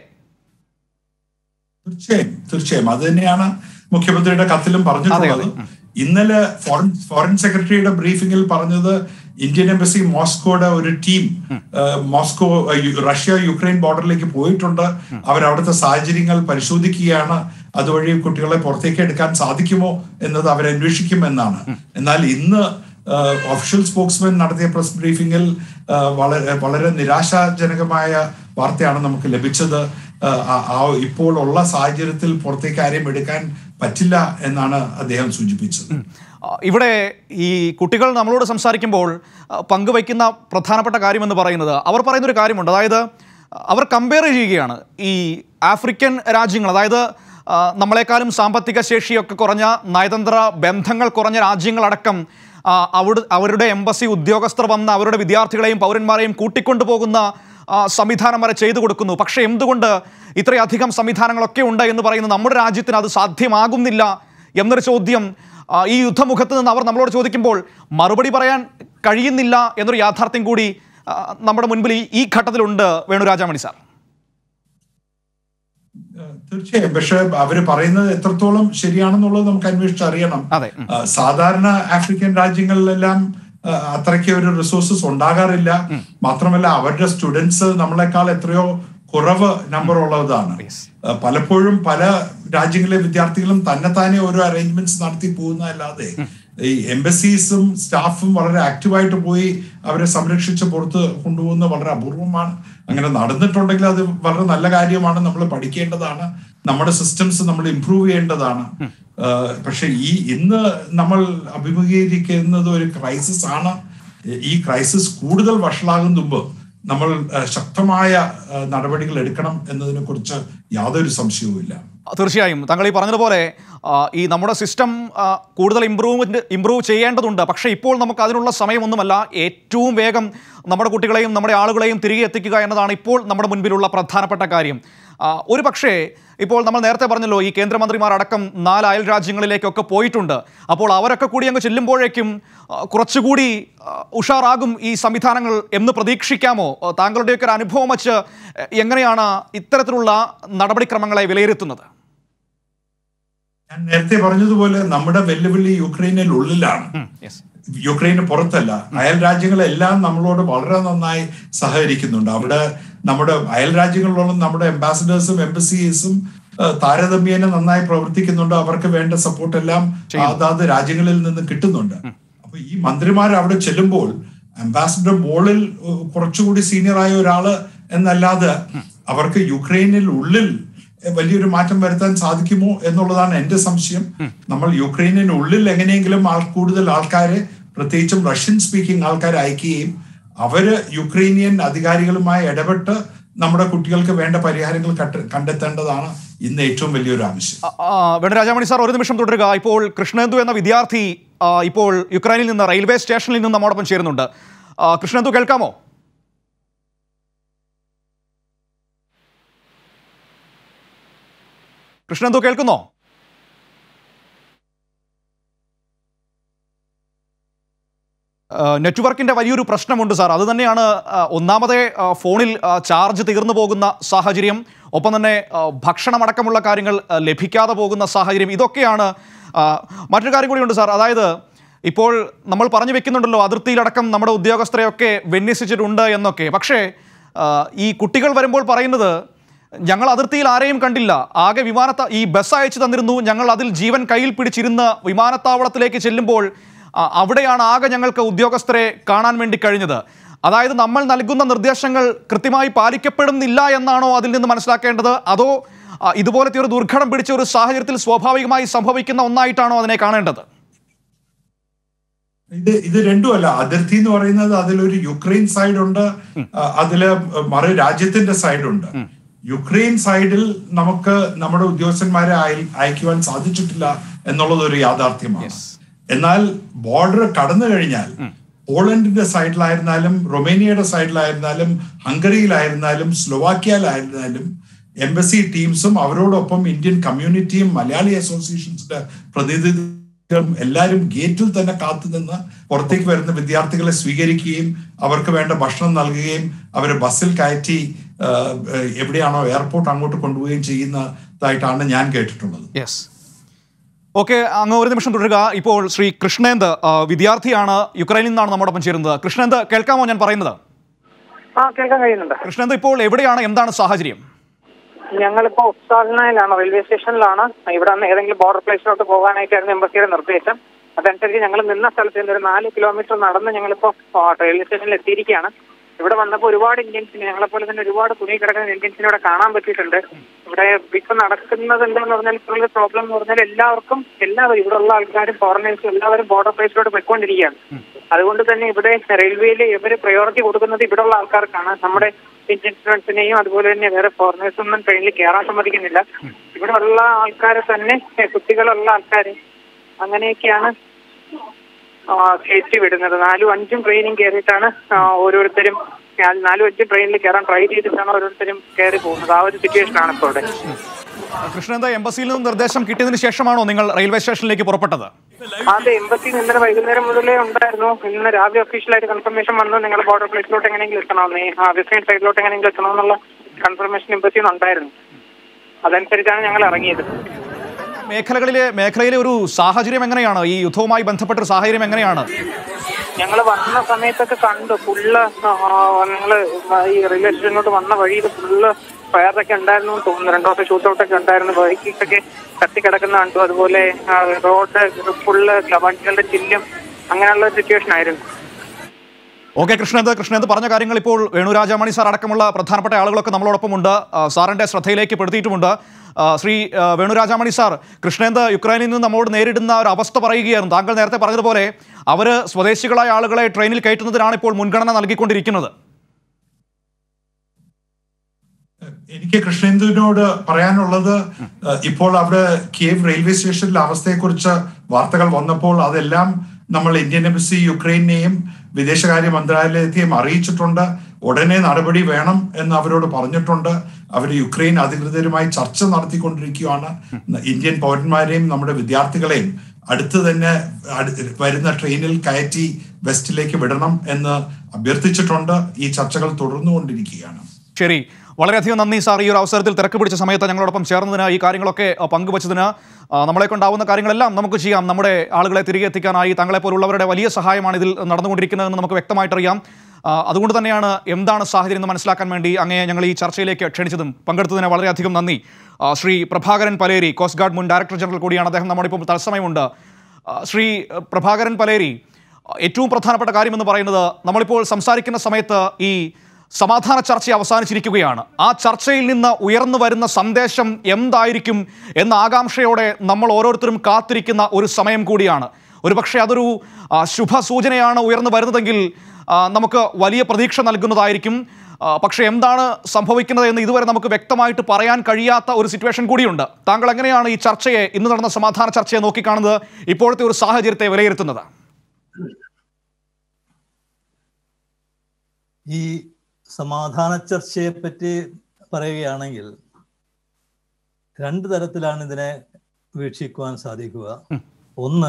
തീർച്ചയായും തീർച്ചയായും അത് തന്നെയാണ് മുഖ്യമന്ത്രിയുടെ കത്തിലും പറഞ്ഞിട്ടുള്ളത് ഇന്നലെ ഫോറിൻ ഫോറിൻ സെക്രട്ടറിയുടെ ബ്രീഫിംഗിൽ പറഞ്ഞത് ഇന്ത്യൻ എംബസി മോസ്കോയുടെ ഒരു ടീം മോസ്കോ ഏഹ്, യു- റഷ്യ യുക്രൈൻ ബോർഡറിലേക്ക് പോയിട്ടുണ്ട് അവർ അവിടുത്തെ സാഹചര്യങ്ങൾ പരിശോധിക്കുകയാണ് അതുവഴി കുട്ടികളെ പുറത്തേക്ക് എടുക്കാൻ സാധിക്കുമോ എന്നത് അവർ അന്വേഷിക്കും എന്നാണ് എന്നാൽ ഇന്ന് ഒഫീഷ്യൽ സ്പോക്സ്മാൻ നടത്തിയ പ്രസ് ബ്രീഫിംഗിൽ ഏഹ്, വളരെ വളരെ നിരാശാജനകമായ വാർത്തയാണ് നമുക്ക് ലഭിച്ചത് ഏഹ്, ആ- ആ ഇപ്പോൾ ഉള്ള സാഹചര്യത്തിൽ പുറത്തേക്ക് ആരെയും എടുക്കാൻ പറ്റില്ല എന്നാണ് അദ്ദേഹം സൂചിപ്പിച്ചത് ആ, ഇവിടെ ഈ കുട്ടികൾ നമ്മളോട് സംസാരിക്കുമ്പോൾ ആ, പങ്കുവയ്ക്കുന്ന പ്രധാനപ്പെട്ട കാര്യമെന്ന് പറയുന്നത് അവർ പറയുന്നൊരു കാര്യമുണ്ട് അതായത് അവർ കമ്പയർ ചെയ്യുകയാണ് ഈ ആഫ്രിക്കൻ രാജ്യങ്ങൾ അതായത് ആ, നമ്മളെക്കാളും സാമ്പത്തിക ശേഷിയൊക്കെ കുറഞ്ഞ നയതന്ത്ര ബന്ധങ്ങൾ കുറഞ്ഞ രാജ്യങ്ങളടക്കം ആ, അവിടെ അവരുടെ എംബസി ഉദ്യോഗസ്ഥർ വന്ന് അവരുടെ വിദ്യാർത്ഥികളെയും പൗരന്മാരെയും കൂട്ടിക്കൊണ്ടുപോകുന്ന ആ, സംവിധാനം വരെ ചെയ്തു കൊടുക്കുന്നു പക്ഷേ എന്തുകൊണ്ട് ഇത്രയധികം സംവിധാനങ്ങളൊക്കെ ഉണ്ട് എന്ന് പറയുന്ന നമ്മുടെ രാജ്യത്തിന് അത് സാധ്യമാകുന്നില്ല എന്നൊരു ചോദ്യം ആ, ഈ യുദ്ധമുഖത്ത് നിന്ന് അവർ നമ്മളോട് ചോദിക്കുമ്പോൾ മറുപടി പറയാൻ കഴിയുന്നില്ല എന്നൊരു യാഥാർത്ഥ്യം കൂടി ആ, നമ്മുടെ മുൻപിൽ ഈ- ഈ ഘട്ടത്തിലുണ്ട് വേണുരാജാമണി സാർ ഏഹ്, തീർച്ചയായും പക്ഷെ അവര് പറയുന്നത് എത്രത്തോളം ശരിയാണെന്നുള്ളത് നമുക്ക് അന്വേഷിച്ചറിയണം അതെ ഉം. ആ, സാധാരണ ആഫ്രിക്കൻ രാജ്യങ്ങളിലെല്ലാം ആ, അത്രയ്ക്ക് ഒരു റിസോഴ്സസ് ഉണ്ടാകാറില്ല മാത്രമല്ല അവരുടെ സ്റ്റുഡൻസ് നമ്മളെക്കാൾ എത്രയോ കുറവ് നമ്പർ ഉള്ളതാണ് Yes. ആ, പലപ്പോഴും പല രാജ്യങ്ങളിലെ വിദ്യാർത്ഥികളും തന്നെത്താനെ ഓരോ അറേഞ്ച്മെന്റ്സ് നടത്തി പോകുന്നതല്ലാതെ ഈ എംബസീസും സ്റ്റാഫും വളരെ ആക്റ്റീവായിട്ട് പോയി അവരെ സംരക്ഷിച്ച് പുറത്ത് കൊണ്ടുപോകുന്ന വളരെ അപൂർവമാണ് അങ്ങനെ നടന്നിട്ടുണ്ടെങ്കിൽ അത് വളരെ നല്ല കാര്യമാണ് നമ്മൾ പഠിക്കേണ്ടതാണ് നമ്മുടെ സിസ്റ്റംസ് നമ്മൾ ഇംപ്രൂവ് ചെയ്യേണ്ടതാണ് ആഹ് പക്ഷെ ഈ ഇന്ന് നമ്മൾ അഭിമുഖീകരിക്കുന്നത് ഒരു ക്രൈസിസ് ആണ് ഈ ക്രൈസിസ് കൂടുതൽ വഷളാകും മുമ്പ് നമ്മൾ ആഹ് ശക്തമായ ആഹ് നടപടികൾ എടുക്കണം എന്നതിനെ കുറിച്ച് യാതൊരു സംശയവുമില്ല തീർച്ചയായും താങ്കൾ ഈ പറഞ്ഞതുപോലെ ആ, ഈ നമ്മുടെ സിസ്റ്റം ആ, കൂടുതൽ ഇമ്പ്രൂവ്മെന്റ് ഇമ്പ്രൂവ് ചെയ്യേണ്ടതുണ്ട് പക്ഷേ ഇപ്പോൾ നമുക്ക് അതിനുള്ള സമയമൊന്നുമല്ല ഏറ്റവും വേഗം നമ്മുടെ കുട്ടികളെയും നമ്മുടെ ആളുകളെയും തിരികെ എത്തിക്കുക എന്നതാണ് ഇപ്പോൾ നമ്മുടെ മുൻപിലുള്ള പ്രധാനപ്പെട്ട കാര്യം ആ, ഒരു പക്ഷേ ഇപ്പോൾ നമ്മൾ നേരത്തെ പറഞ്ഞല്ലോ ഈ കേന്ദ്രമന്ത്രിമാരടക്കം നാല് അയൽ രാജ്യങ്ങളിലേക്കൊക്കെ പോയിട്ടുണ്ട് അപ്പോൾ അവരൊക്കെ കൂടി അങ്ങ് ചെല്ലുമ്പോഴേക്കും ആ, കുറച്ചുകൂടി ആ, ഉഷാറാകും ഈ സംവിധാനങ്ങൾ എന്ന് പ്രതീക്ഷിക്കാമോ ആ, താങ്കളുടെയൊക്കെ ഒരു അനുഭവം വച്ച് എങ്ങനെയാണ് ഇത്തരത്തിലുള്ള നടപടിക്രമങ്ങളെ വിലയിരുത്തുന്നത് ഞാൻ നേരത്തെ പറഞ്ഞതുപോലെ നമ്മുടെ വെല്ലുവിളി യുക്രൈനിൽ ഉള്ളിലാണ് യെസ് യുക്രൈന് പുറത്തല്ല അയൽ രാജ്യങ്ങളെല്ലാം നമ്മളോട് വളരെ നന്നായി സഹകരിക്കുന്നുണ്ട് അവിടെ നമ്മുടെ അയൽ രാജ്യങ്ങളിലുള്ള നമ്മുടെ അംബാസഡേഴ്സും എംബസീസും താരതമ്യേന നന്നായി പ്രവർത്തിക്കുന്നുണ്ട് അവർക്ക് വേണ്ട സപ്പോർട്ട് എല്ലാം അതാത് രാജ്യങ്ങളിൽ നിന്ന് കിട്ടുന്നുണ്ട് അപ്പൊ ഈ മന്ത്രിമാർ അവിടെ ചെല്ലുമ്പോൾ അംബാസഡർ മോളിൽ ഏഹ്, കുറച്ചുകൂടി സീനിയർ ആയ ഒരാള് എന്നല്ലാതെ അവർക്ക് യുക്രൈനിൽ ഉള്ളിൽ വലിയൊരു മാറ്റം വരുത്താൻ സാധിക്കുമോ എന്നുള്ളതാണ് എന്റെ സംശയം നമ്മൾ യുക്രൈനിന് ഉള്ളിൽ എങ്ങനെയെങ്കിലും ആൾ കൂടുതൽ ആൾക്കാരെ പ്രത്യേകിച്ചും റഷ്യൻ സ്പീക്കിംഗ് ആൾക്കാർ അയക്കുകയും അവര് യുക്രൈനിയൻ അധികാരികളുമായി ഇടപെട്ട് നമ്മുടെ കുട്ടികൾക്ക് വേണ്ട പരിഹാരങ്ങൾ കട്ട്- കണ്ടെത്തേണ്ടതാണ് ഇന്ന് ഏറ്റവും വലിയൊരു ആവശ്യം ആ, ആ, വേണുരാജാമണി സാർ ഒരു നിമിഷം തുടരുക ഇപ്പോൾ കൃഷ്ണേന്ദു എന്ന വിദ്യാർത്ഥി ആ, ഇപ്പോൾ യുക്രൈനിൽ നിന്ന് റെയിൽവേ സ്റ്റേഷനിൽ നിന്ന് നമ്മോടൊപ്പം ചേരുന്നുണ്ട് ആ, കൃഷ്ണേന്ദു കേൾക്കാമോ കൃഷ്ണേന്ദു കേൾക്കുന്നോ ആ, നെറ്റ്വർക്കിന്റെ വലിയൊരു പ്രശ്നമുണ്ട് സാർ അത് തന്നെയാണ് ആ, ഒന്നാമതെ ആ, ഫോണിൽ ആ, ചാർജ് തീർന്നു പോകുന്ന സാഹചര്യം ഒപ്പം തന്നെ ആ, ഭക്ഷണമടക്കമുള്ള കാര്യങ്ങൾ ആ, ലഭിക്കാതെ പോകുന്ന സാഹചര്യം ഇതൊക്കെയാണ് ആ, മറ്റൊരു കാര്യം കൂടിയുണ്ട് സാർ അതായത് ഇപ്പോൾ നമ്മൾ പറഞ്ഞു വെക്കുന്നുണ്ടല്ലോ അതിർത്തിയിലടക്കം നമ്മുടെ ഉദ്യോഗസ്ഥരെയൊക്കെ വിന്യസിച്ചിട്ടുണ്ട് എന്നൊക്കെ പക്ഷേ ആ, ഈ കുട്ടികൾ വരുമ്പോൾ പറയുന്നത് ഞങ്ങൾ അതിർത്തിയിൽ ആരെയും കണ്ടില്ല ആകെ വിമാനത്ത ഈ ബസ് അയച്ചു തന്നിരുന്നു ഞങ്ങൾ അതിൽ ജീവൻ കയ്യിൽ പിടിച്ചിരുന്ന് വിമാനത്താവളത്തിലേക്ക് ചെല്ലുമ്പോൾ ആ, അവിടെയാണ് ആകെ ഞങ്ങൾക്ക് ഉദ്യോഗസ്ഥരെ കാണാൻ വേണ്ടി കഴിഞ്ഞത് അതായത് നമ്മൾ നൽകുന്ന നിർദ്ദേശങ്ങൾ കൃത്യമായി പാലിക്കപ്പെടുന്നില്ല എന്നാണോ അതിൽ നിന്ന് മനസ്സിലാക്കേണ്ടത് അതോ ആ, ഇതുപോലത്തെ ഒരു ദുർഘടം പിടിച്ച ഒരു സാഹചര്യത്തിൽ സ്വാഭാവികമായി സംഭവിക്കുന്ന ഒന്നായിട്ടാണോ അതിനെ കാണേണ്ടത് ഇത് ഇത് രണ്ടുമല്ല അതിർത്തി എന്ന് പറയുന്നത് അതിലൊരു യുക്രൈൻ സൈഡ് ഉണ്ട് ആ, അതില് മറു രാജ്യത്തിന്റെ സൈഡ് ഉണ്ട് യുക്രൈൻ സൈഡിൽ നമുക്ക് നമ്മുടെ ഉദ്യോഗസ്ഥന്മാരെ അയ- അയക്കുവാൻ സാധിച്ചിട്ടില്ല എന്നുള്ളത് ഒരു യാഥാർത്ഥ്യമാണ് എന്നാൽ ബോർഡർ കടന്നു കഴിഞ്ഞാൽ പോളണ്ടിന്റെ സൈഡിലായിരുന്നാലും റൊമേനിയയുടെ സൈഡിലായിരുന്നാലും ഹംഗറിയിലായിരുന്നാലും സ്ലൊവാക്യയിലായിരുന്നാലും എംബസി ടീംസും അവരോടൊപ്പം ഇന്ത്യൻ കമ്മ്യൂണിറ്റിയും മലയാളി അസോസിയേഷൻസിന്റെ പ്രതിനിധികളും എല്ലാവരും ഗേറ്റിൽ തന്നെ കാത്തുനിന്ന് പുറത്തേക്ക് വരുന്ന വിദ്യാർത്ഥികളെ സ്വീകരിക്കുകയും അവർക്ക് വേണ്ട ഭക്ഷണം നൽകുകയും അവരെ ബസ്സിൽ കയറ്റി ആ, എവിടെയാണോ എയർപോർട്ട് അങ്ങോട്ട് കൊണ്ടുപോവുകയും ചെയ്യുന്നതായിട്ടാണ് ഞാൻ കേട്ടിട്ടുള്ളത് യെസ് ഓക്കെ അങ്ങ് ഒരു നിമിഷം തുടരുക ഇപ്പോൾ ശ്രീ കൃഷ്ണേന്ത് ആ, വിദ്യാർത്ഥിയാണ് യുക്രൈനിൽ നിന്നാണ് നമ്മോടൊപ്പം ചേരുന്നത് കൃഷ്ണേന്ത് കേൾക്കാമോ ഞാൻ പറയുന്നത് ആ കേൾക്കാൻ കഴിയുന്നുണ്ട് കൃഷ്ണേന്ത് ഇപ്പോൾ എവിടെയാണ് എന്താണ് സാഹചര്യം ഞങ്ങളിപ്പോ ഉസ്താദിനായിലാണ് റെയിൽവേ സ്റ്റേഷനിലാണ് ഇവിടെ നിന്ന് ഏതെങ്കിലും ബോർഡർ പ്ലേസിലോട്ട് പോകാനായിട്ടായിരുന്നു എംബസിയുടെ നിർദ്ദേശം അതനുസരിച്ച് ഞങ്ങൾ നിന്ന സ്ഥലത്ത് നിന്ന് ഒരു നാല് കിലോമീറ്റർ നടന്ന് ഞങ്ങളിപ്പോ ആ, റെയിൽവേ സ്റ്റേഷനിൽ എത്തിയിരിക്കുകയാണ് ഇവിടെ വന്നപ്പോൾ ഒരുപാട് ഇന്ത്യൻസിനെ ഞങ്ങളെ പോലെ തന്നെ ഒരുപാട് തുണി കിടക്കുന്ന ഇന്ത്യൻസിനെ ഇവിടെ കാണാൻ പറ്റിയിട്ടുണ്ട് ഇവിടെ ഇപ്പൊ നടക്കുന്നത് എന്താന്ന് പറഞ്ഞാൽ ഇപ്പോഴുള്ള പ്രോബ്ലം എന്ന് പറഞ്ഞാൽ എല്ലാവർക്കും എല്ലാവരും ഇവിടെ ഉള്ള ആൾക്കാരും ഫോറിനേഴ്സും എല്ലാവരും ബോർഡർ പ്ലേസിലോട്ട് പോയിക്കൊണ്ടിരിക്കുകയാണ് അതുകൊണ്ട് തന്നെ ഇവിടെ റെയിൽവേയിൽ ഇവര് പ്രയോറിറ്റി കൊടുക്കുന്നത് ഇവിടെ ഉള്ള ആൾക്കാർക്കാണ് നമ്മുടെ ഇന്ത്യൻ സ്റ്റുഡൻസിനെയും അതുപോലെ തന്നെ വേറെ ഫോറിനേഴ്സ് ഒന്നും ട്രെയിനിൽ കയറാൻ സമ്മതിക്കുന്നില്ല ഇവിടെ ഉള്ള ആൾക്കാരെ തന്നെ ഏ, കുട്ടികളുള്ള ആൾക്കാര് അങ്ങനെയൊക്കെയാണ് ആ, കയറ്റി വിടുന്നത് നാലും അഞ്ചും ട്രെയിനും കയറിയിട്ടാണ് ആ, ഓരോരുത്തരും ഞാൻ നാലും അഞ്ചും ട്രെയിനിൽ കയറാൻ ട്രൈ ചെയ്തിട്ടാണ് ഓരോരുത്തരും കയറി പോകുന്നത് ആ ഒരു സിറ്റുവേഷൻ ആണ് ഇപ്പോൾ ഇവിടെ കൃഷ്ണേന്ത് എംബസിയിൽ നിന്ന് നിർദ്ദേശം കിട്ടിയതിന് ശേഷമാണോ നിങ്ങൾ റെയിൽവേ സ്റ്റേഷനിലേക്ക് പുറപ്പെട്ടത് അതെ എംബസി ഇന്നലെ വൈകുന്നേരം മുതലേ ഉണ്ടായിരുന്നു ഇന്ന് രാവിലെ ഒഫീഷ്യലായിട്ട് കൺഫർമേഷൻ വന്നു നിങ്ങൾ ബോർഡർ പ്ലേസിലോട്ട് എങ്ങനെയെങ്കിലും എത്തണമെന്ന് ആ വെസ്റ്റേൺ സൈഡിലോട്ട് എങ്ങനെയെങ്കിലും എത്തണമെന്നുള്ള കൺഫർമേഷൻ എംബസിയിൽ നിന്ന് ഉണ്ടായിരുന്നു അതനുസരിച്ചാണ് ഞങ്ങൾ ഇറങ്ങിയത് മേഖലകളിലെ മേഖലയിലെ ഒരു സാഹചര്യം എങ്ങനെയാണ് ഈ യുദ്ധവുമായി ബന്ധപ്പെട്ട ഒരു സാഹചര്യം എങ്ങനെയാണ് ഞങ്ങൾ വന്ന സമയത്തൊക്കെ കണ്ടു ഫുള്ള് ഞങ്ങള് ഈ റെയിൽവേ സ്റ്റേഷനിലോട്ട് വന്ന വഴിയിൽ ഫുള്ള് ഫയറൊക്കെ ഉണ്ടായിരുന്നു എന്ന് തോന്നുന്നു രണ്ടു ദിവസം ഷൂട്ട് ഔട്ടൊക്കെ ഉണ്ടായിരുന്നു ബൈക്കൊക്കെ കത്തിക്കിടക്കുന്ന കണ്ടു അതുപോലെ ആ, റോഡ് ഫുള്ള് വണ്ടികളുടെ ചില്ലും അങ്ങനെയുള്ള സിറ്റുവേഷൻ ആയിരുന്നു ഓക്കെ കൃഷ്ണേന്ത് കൃഷ്ണേന്ത് പറഞ്ഞ കാര്യങ്ങൾ ഇപ്പോൾ വേണുരാജാമണി സാർ അടക്കമുള്ള പ്രധാനപ്പെട്ട ആളുകളൊക്കെ നമ്മളോടൊപ്പമുണ്ട് ആ, സാറിന്റെ ശ്രദ്ധയിലേക്ക് പെടുത്തിയിട്ടുമുണ്ട് ആ, ശ്രീ ആ, വേണുരാജാമണി സാർ കൃഷ്ണേന്ത് യുക്രൈനിൽ നിന്ന് നമ്മോട് നേരിടുന്ന ഒരു അവസ്ഥ പറയുകയായിരുന്നു താങ്കൾ നേരത്തെ പറഞ്ഞതുപോലെ അവർ സ്വദേശികളായ ആളുകളെ ട്രെയിനിൽ കയറ്റുന്നതിനാണ് ഇപ്പോൾ മുൻഗണന നൽകിക്കൊണ്ടിരിക്കുന്നത് എനിക്ക് കൃഷ്ണേന്ദുവിനോട് പറയാനുള്ളത് ഏഹ്, ഇപ്പോൾ അവിടെ കിയേവ് റെയിൽവേ സ്റ്റേഷനിലെ അവസ്ഥയെക്കുറിച്ച് വാർത്തകൾ വന്നപ്പോൾ അതെല്ലാം നമ്മൾ ഇന്ത്യൻ എംബസി യുക്രൈനെയും വിദേശകാര്യ മന്ത്രാലയത്തെയും അറിയിച്ചിട്ടുണ്ട് ഉടനെ നടപടി വേണം എന്ന് അവരോട് പറഞ്ഞിട്ടുണ്ട് അവർ യുക്രൈൻ അധികൃതരുമായി ചർച്ച നടത്തിക്കൊണ്ടിരിക്കുകയാണ് ഇന്ത്യൻ പൗരന്മാരെയും നമ്മുടെ വിദ്യാർത്ഥികളെയും അടുത്ത് തന്നെ അടു- വരുന്ന ട്രെയിനിൽ കയറ്റി വെസ്റ്റിലേക്ക് വിടണം എന്ന് അഭ്യർത്ഥിച്ചിട്ടുണ്ട് ഈ ചർച്ചകൾ തുടർന്നുകൊണ്ടിരിക്കുകയാണ് ശരി വളരെയധികം നന്ദി സാർ ഈ ഒരു അവസരത്തിൽ തിരക്ക് പിടിച്ച സമയത്ത് ഞങ്ങളോടൊപ്പം ചേർന്നതിന് ഈ കാര്യങ്ങളൊക്കെ ആ, പങ്കുവച്ചതിന് ആ, നമ്മളെ കൊണ്ടാവുന്ന കാര്യങ്ങളെല്ലാം നമുക്ക് ചെയ്യാം നമ്മുടെ ആളുകളെ തിരികെ എത്തിക്കാനായി തങ്ങളെ പോലുള്ളവരുടെ വലിയ സഹായമാണ് ഇതിൽ നടന്നുകൊണ്ടിരിക്കുന്നതെന്ന് നമുക്ക് വ്യക്തമായിട്ടറിയാം ആ, അതുകൊണ്ട് തന്നെയാണ് എന്താണ് സാഹചര്യം എന്ന് മനസ്സിലാക്കാൻ വേണ്ടി അങ്ങേ ഞങ്ങൾ ഈ ചർച്ചയിലേക്ക് ക്ഷണിച്ചതും പങ്കെടുത്തതിന് വളരെയധികം നന്ദി ആ, ശ്രീ പ്രഭാകരൻ പലേരി കോസ്റ്റ് ഗാർഡ് മുൻ ഡയറക്ടർ ജനറൽ കൂടിയാണ് അദ്ദേഹം നമ്മുടെ ഇപ്പോൾ തത്സമയമുണ്ട് ആ, ശ്രീ ആ, പ്രഭാകരൻ പലേരി ആ, ഏറ്റവും പ്രധാനപ്പെട്ട കാര്യമെന്ന് പറയുന്നത് നമ്മളിപ്പോൾ സംസാരിക്കുന്ന സമയത്ത് ഈ സമാധാന ചർച്ച അവസാനിച്ചിരിക്കുകയാണ് ആ ചർച്ചയിൽ നിന്ന് ഉയർന്നു വരുന്ന സന്ദേശം എന്തായിരിക്കും എന്ന ആകാംക്ഷയോടെ നമ്മൾ ഓരോരുത്തരും കാത്തിരിക്കുന്ന ഒരു സമയം കൂടിയാണ് ഒരുപക്ഷെ അതൊരു ആ, ശുഭസൂചനയാണ് ഉയർന്നു വരുന്നതെങ്കിൽ ആ, നമുക്ക് വലിയ പ്രതീക്ഷ നൽകുന്നതായിരിക്കും ആ, പക്ഷേ എന്താണ് സംഭവിക്കുന്നത് എന്ന് ഇതുവരെ നമുക്ക് വ്യക്തമായിട്ട് പറയാൻ കഴിയാത്ത ഒരു സിറ്റുവേഷൻ കൂടിയുണ്ട് താങ്കൾ എങ്ങനെയാണ് ഈ ചർച്ചയെ ഇന്ന് നടന്ന സമാധാന ചർച്ചയെ നോക്കിക്കാണുന്നത് ഇപ്പോഴത്തെ ഒരു സാഹചര്യത്തെ വിലയിരുത്തുന്നത് ഈ സമാധാന ചർച്ചയെ പറ്റി പറയുകയാണെങ്കിൽ രണ്ട് തരത്തിലാണ് ഇതിനെ വീക്ഷിക്കുവാൻ സാധിക്കുക ഒന്ന്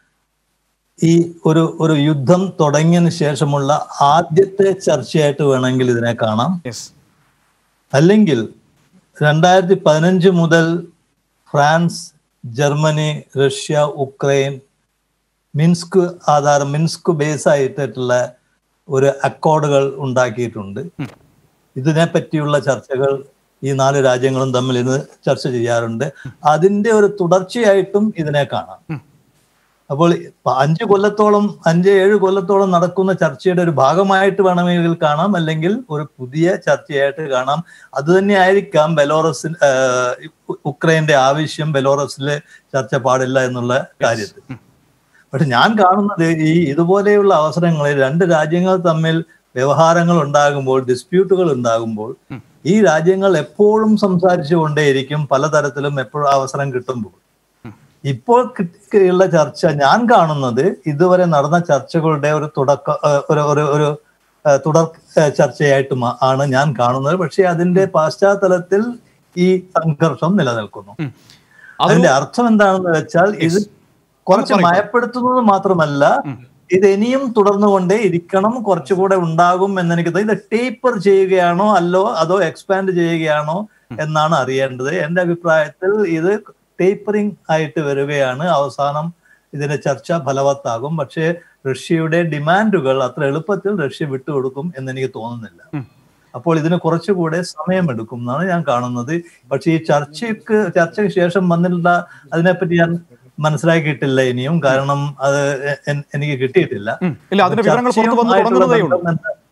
ഈ ഒരു ഒരു യുദ്ധം തുടങ്ങിയതിന് ശേഷമുള്ള ആദ്യത്തെ ചർച്ചയായിട്ട് വേണമെങ്കിൽ ഇതിനെ കാണാം യെസ് അല്ലെങ്കിൽ രണ്ടായിരത്തി പതിനഞ്ച് മുതൽ France Germany Russia Ukraine Minsk ആധാരം മിൻസ്ക് ബേസ് ആയിട്ടുള്ള ഒരു അക്കോർഡുകൾ ഉണ്ടാക്കിയിട്ടുണ്ട് ഇതിനെ പറ്റിയുള്ള ചർച്ചകൾ ഈ നാല് രാജ്യങ്ങളും തമ്മിൽ ഇന്ന് ചർച്ച ചെയ്യാറുണ്ട് അതിന്റെ ഒരു തുടർച്ചയായിട്ടും ഇതിനെ കാണാം അപ്പോൾ ഇപ്പൊ അഞ്ച് കൊല്ലത്തോളം അഞ്ച് ഏഴ് കൊല്ലത്തോളം നടക്കുന്ന ചർച്ചയുടെ ഒരു ഭാഗമായിട്ട് വേണമെങ്കിൽ കാണാം അല്ലെങ്കിൽ ഒരു പുതിയ ചർച്ചയായിട്ട് കാണാം അത് തന്നെ ആയിരിക്കാം ബെലോറസിൽ ഉക്രൈന്റെ ആവശ്യം ബെലോറസിലെ ചർച്ച പാടില്ല എന്നുള്ള കാര്യത്തിൽ പക്ഷെ ഞാൻ കാണുന്നത് ഈ ഇതുപോലെയുള്ള അവസരങ്ങളിൽ രണ്ട് രാജ്യങ്ങൾ തമ്മിൽ വ്യവഹാരങ്ങൾ ഉണ്ടാകുമ്പോൾ ഡിസ്പ്യൂട്ടുകൾ ഉണ്ടാകുമ്പോൾ ഈ രാജ്യങ്ങൾ എപ്പോഴും സംസാരിച്ചു കൊണ്ടേയിരിക്കും പലതരത്തിലും എപ്പോഴും അവസരം കിട്ടുമ്പോൾ ഇപ്പോൾ കിട്ടി- ഉള്ള ചർച്ച ഞാൻ കാണുന്നത് ഇതുവരെ നടന്ന ചർച്ചകളുടെ ഒരു തുടക്ക ഏഹ് ഒരു ഒരു ഒരു ഏഹ് തുടർ ഏഹ് ചർച്ചയായിട്ട് മാ- ആണ് ഞാൻ കാണുന്നത് പക്ഷെ അതിന്റെ പശ്ചാത്തലത്തിൽ ഈ സംഘർഷം നിലനിൽക്കുന്നു അതിന്റെ അർത്ഥം എന്താണെന്ന് വെച്ചാൽ ഇത് കുറച്ച് പറയൂ. മയപ്പെടുത്തുന്നത് മാത്രമല്ല ഇത് ഇനിയും തുടർന്നുകൊണ്ടേ ഇരിക്കണം കുറച്ചുകൂടെ ഉണ്ടാകും എന്ന് എനിക്ക് തോന്നുന്നു ഇത് ടേപ്പർ ചെയ്യുകയാണോ അല്ലോ അതോ എക്സ്പാൻഡ് ചെയ്യുകയാണോ എന്നാണ് അറിയേണ്ടത് എന്റെ അഭിപ്രായത്തിൽ ഇത് ടേപ്പറിംഗ് ആയിട്ട് വരികയാണ് അവസാനം ഇതിന്റെ ചർച്ച ഫലവത്താകും പക്ഷേ റഷ്യയുടെ ഡിമാൻഡുകൾ അത്ര എളുപ്പത്തിൽ റഷ്യ വിട്ടുകൊടുക്കും എന്ന് എനിക്ക് തോന്നുന്നില്ല അപ്പോൾ ഇതിന് കുറച്ചുകൂടെ സമയമെടുക്കും എന്നാണ് ഞാൻ കാണുന്നത് പക്ഷേ ഈ ചർച്ചയ്ക്ക് ചർച്ചയ്ക്ക് ശേഷം വന്നിട്ടുള്ള അതിനെപ്പറ്റി ഞാൻ മനസ്സിലാക്കിയിട്ടില്ല ഇനിയും കാരണം അത് എ- എൻ- എനിക്ക് കിട്ടിയിട്ടില്ല ഉം. ഇല്ല അതിന്റെ വിവരങ്ങൾ പുറത്തു വന്ന് ചർച്ചയുമായിട്ടുള്ള തുടങ്ങുന്നതേ ഉള്ളൂ ബന്ധം എന്താ?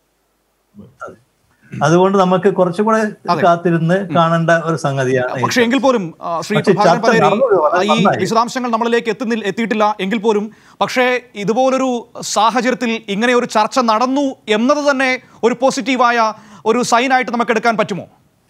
അതെ. അതുകൊണ്ട് നമുക്ക് കുറച്ചുകൂടെ അതെ. കാത്തിരുന്ന് കാണേണ്ട ഒരു സംഗതിയാണ് ഈ പക്ഷേ എങ്കിൽ പോലും ആ, ശ്രീ പക്ഷേ പ്രഭാകരൻ ചർച്ച പതേരി നടന്നത് വളരെ ഈ നന്നായി. വിശദാംശങ്ങൾ നമ്മളിലേക്ക് എത്തുന്നില്ല എത്തിയിട്ടില്ല എങ്കിൽ പോലും പക്ഷേ ഇതുപോലൊരു സാഹചര്യത്തിൽ ഇങ്ങനെ ഒരു ചർച്ച നടന്നു എന്നത് തന്നെ ഒരു പോസിറ്റീവായ ഒരു സൈനായിട്ട് നമുക്ക് എടുക്കാൻ പറ്റുമോ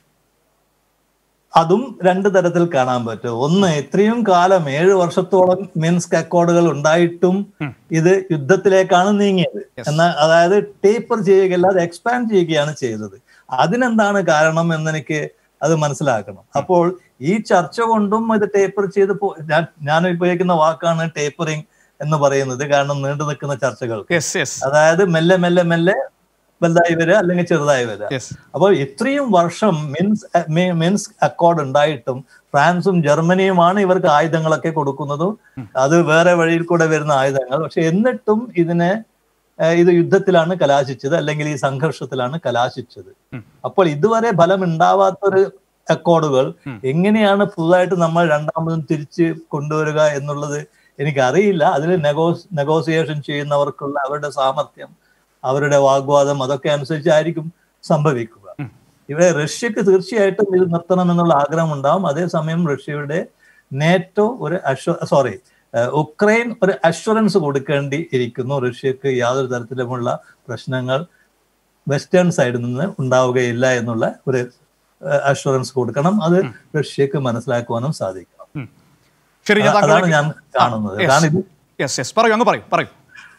അതും രണ്ട് തരത്തിൽ കാണാൻ പറ്റും ഒന്ന് ഇത്രയും കാലം ഏഴ് വർഷത്തോളം മിൻസ്ക് അക്കോർഡുകൾ ഉണ്ടായിട്ടും ഇത് യുദ്ധത്തിലേക്കാണ് നീങ്ങിയത് എന്നാൽ അതായത് ടേപ്പർ ചെയ്യുകയല്ല അത് എക്സ്പാൻഡ് ചെയ്യുകയാണ് ചെയ്തത് അതിനെന്താണ് കാരണം എന്നെനിക്ക് അത് മനസ്സിലാക്കണം അപ്പോൾ ഈ ചർച്ച കൊണ്ടും ഇത് ടേപ്പർ ചെയ്ത് പോ- ഞാൻ ഞാൻ ഉപയോഗിക്കുന്ന വാക്കാണ് ടേപ്പറിങ് എന്ന് പറയുന്നത് കാരണം നീണ്ടു നിൽക്കുന്ന ചർച്ചകൾ യെസ് യെസ് അതായത് മെല്ലെ മെല്ലെ മെല്ലെ വലുതായി വരിക അല്ലെങ്കിൽ ചെറുതായി വരിക യെസ് അപ്പോൾ ഇത്രയും വർഷം മിൻസ് മി- മിൻസ് അക്കോർഡ് ഉണ്ടായിട്ടും ഫ്രാൻസും ജർമ്മനിയുമാണ് ഇവർക്ക് ആയുധങ്ങളൊക്കെ കൊടുക്കുന്നതും അത് വേറെ വഴിയിൽ കൂടെ വരുന്ന ആയുധങ്ങൾ പക്ഷെ എന്നിട്ടും ഇതിനെ ഏഹ്, ഇത് യുദ്ധത്തിലാണ് കലാശിച്ചത് അല്ലെങ്കിൽ ഈ സംഘർഷത്തിലാണ് കലാശിച്ചത് അപ്പോൾ ഇതുവരെ ഫലം ഉണ്ടാവാത്തൊരു അക്കോർഡുകൾ എങ്ങനെയാണ് പുതുതായിട്ട് നമ്മൾ രണ്ടാമതും തിരിച്ച് കൊണ്ടുവരിക എന്നുള്ളത് എനിക്കറിയില്ല അതിൽ നെഗോസ് നെഗോസിയേഷൻ ചെയ്യുന്നവർക്കുള്ള അവരുടെ സാമർഥ്യം അവരുടെ വാഗ്വാദം അതൊക്കെ അനുസരിച്ചായിരിക്കും സംഭവിക്കുക ഇവിടെ റഷ്യക്ക് തീർച്ചയായിട്ടും ഇത് നിർത്തണം എന്നുള്ള ആഗ്രഹം ഉണ്ടാവും അതേസമയം റഷ്യയുടെ നേറ്റോ ഒരു അശ്വ സോറി ഉക്രൈൻ ഒരു അഷ്വറൻസ് കൊടുക്കേണ്ടി ഇരിക്കുന്നു റഷ്യക്ക് യാതൊരു തരത്തിലുമുള്ള പ്രശ്നങ്ങൾ വെസ്റ്റേൺ സൈഡിൽ നിന്ന് ഉണ്ടാവുകയില്ല എന്നുള്ള ഒരു അഷ്വറൻസ് കൊടുക്കണം അത് റഷ്യക്ക് മനസ്സിലാക്കുവാനും സാധിക്കണം ശരി ഞാൻ അതാണ് താങ്കളിലേക്ക് ഞാൻ കാണുന്നത് കാരണം ഇത് യെസ് യെസ് പറയൂ അങ്ങ് പറയൂ പറയൂ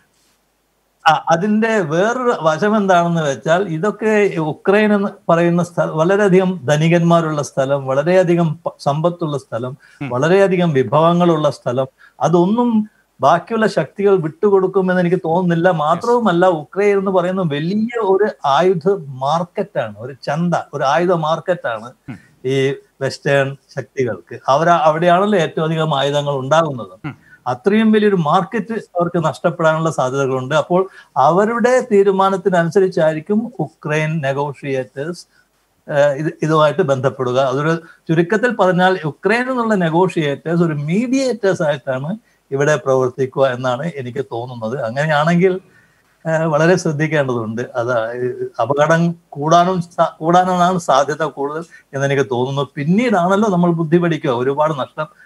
ആ, അതിന്റെ വേറൊരു വശം എന്താണെന്ന് വെച്ചാൽ ഇതൊക്കെ ഉക്രൈൻ എന്ന് പറയുന്ന സ്ഥലം വളരെയധികം ധനികന്മാരുള്ള സ്ഥലം വളരെയധികം പ- സമ്പത്തുള്ള സ്ഥലം വളരെയധികം വിഭവങ്ങളുള്ള സ്ഥലം അതൊന്നും ബാക്കിയുള്ള ശക്തികൾ വിട്ടുകൊടുക്കുമെന്ന് എനിക്ക് തോന്നുന്നില്ല മാത്രവുമല്ല ഉക്രൈൻ എന്ന് പറയുന്ന വലിയ ഒരു ആയുധ മാർക്കറ്റാണ് ഒരു ചന്ത ഒരു ആയുധ മാർക്കറ്റാണ് ഈ വെസ്റ്റേൺ ശക്തികൾക്ക് അവർ അവിടെയാണല്ലോ ഏറ്റവും അധികം ആയുധങ്ങൾ ഉണ്ടാകുന്നത് അത്രയും വലിയൊരു മാർക്കറ്റ് അവർക്ക് നഷ്ടപ്പെടാനുള്ള സാധ്യതകളുണ്ട് അപ്പോൾ അവരുടെ തീരുമാനത്തിനനുസരിച്ചായിരിക്കും ഉക്രൈൻ നെഗോഷിയേറ്റേഴ്സ് ഇത് ഇതുമായിട്ട് ബന്ധപ്പെടുക അതൊരു ചുരുക്കത്തിൽ പറഞ്ഞാൽ ഉക്രൈൻ എന്നുള്ള നെഗോഷിയേറ്റേഴ്സ് ഒരു മീഡിയേറ്റേഴ്സ് ആയിട്ടാണ് ഇവിടെ പ്രവർത്തിക്കുക എന്നാണ് എനിക്ക് തോന്നുന്നത് അങ്ങനെയാണെങ്കിൽ ഏഹ് വളരെ ശ്രദ്ധിക്കേണ്ടതുണ്ട് അത് അപകടം കൂടാനും സ- കൂടാനാണ് സാധ്യത കൂടുതൽ എന്ന് എനിക്ക് തോന്നുന്നു പിന്നീടാണല്ലോ നമ്മൾ ബുദ്ധി പഠിക്കുക ഒരുപാട് നഷ്ടം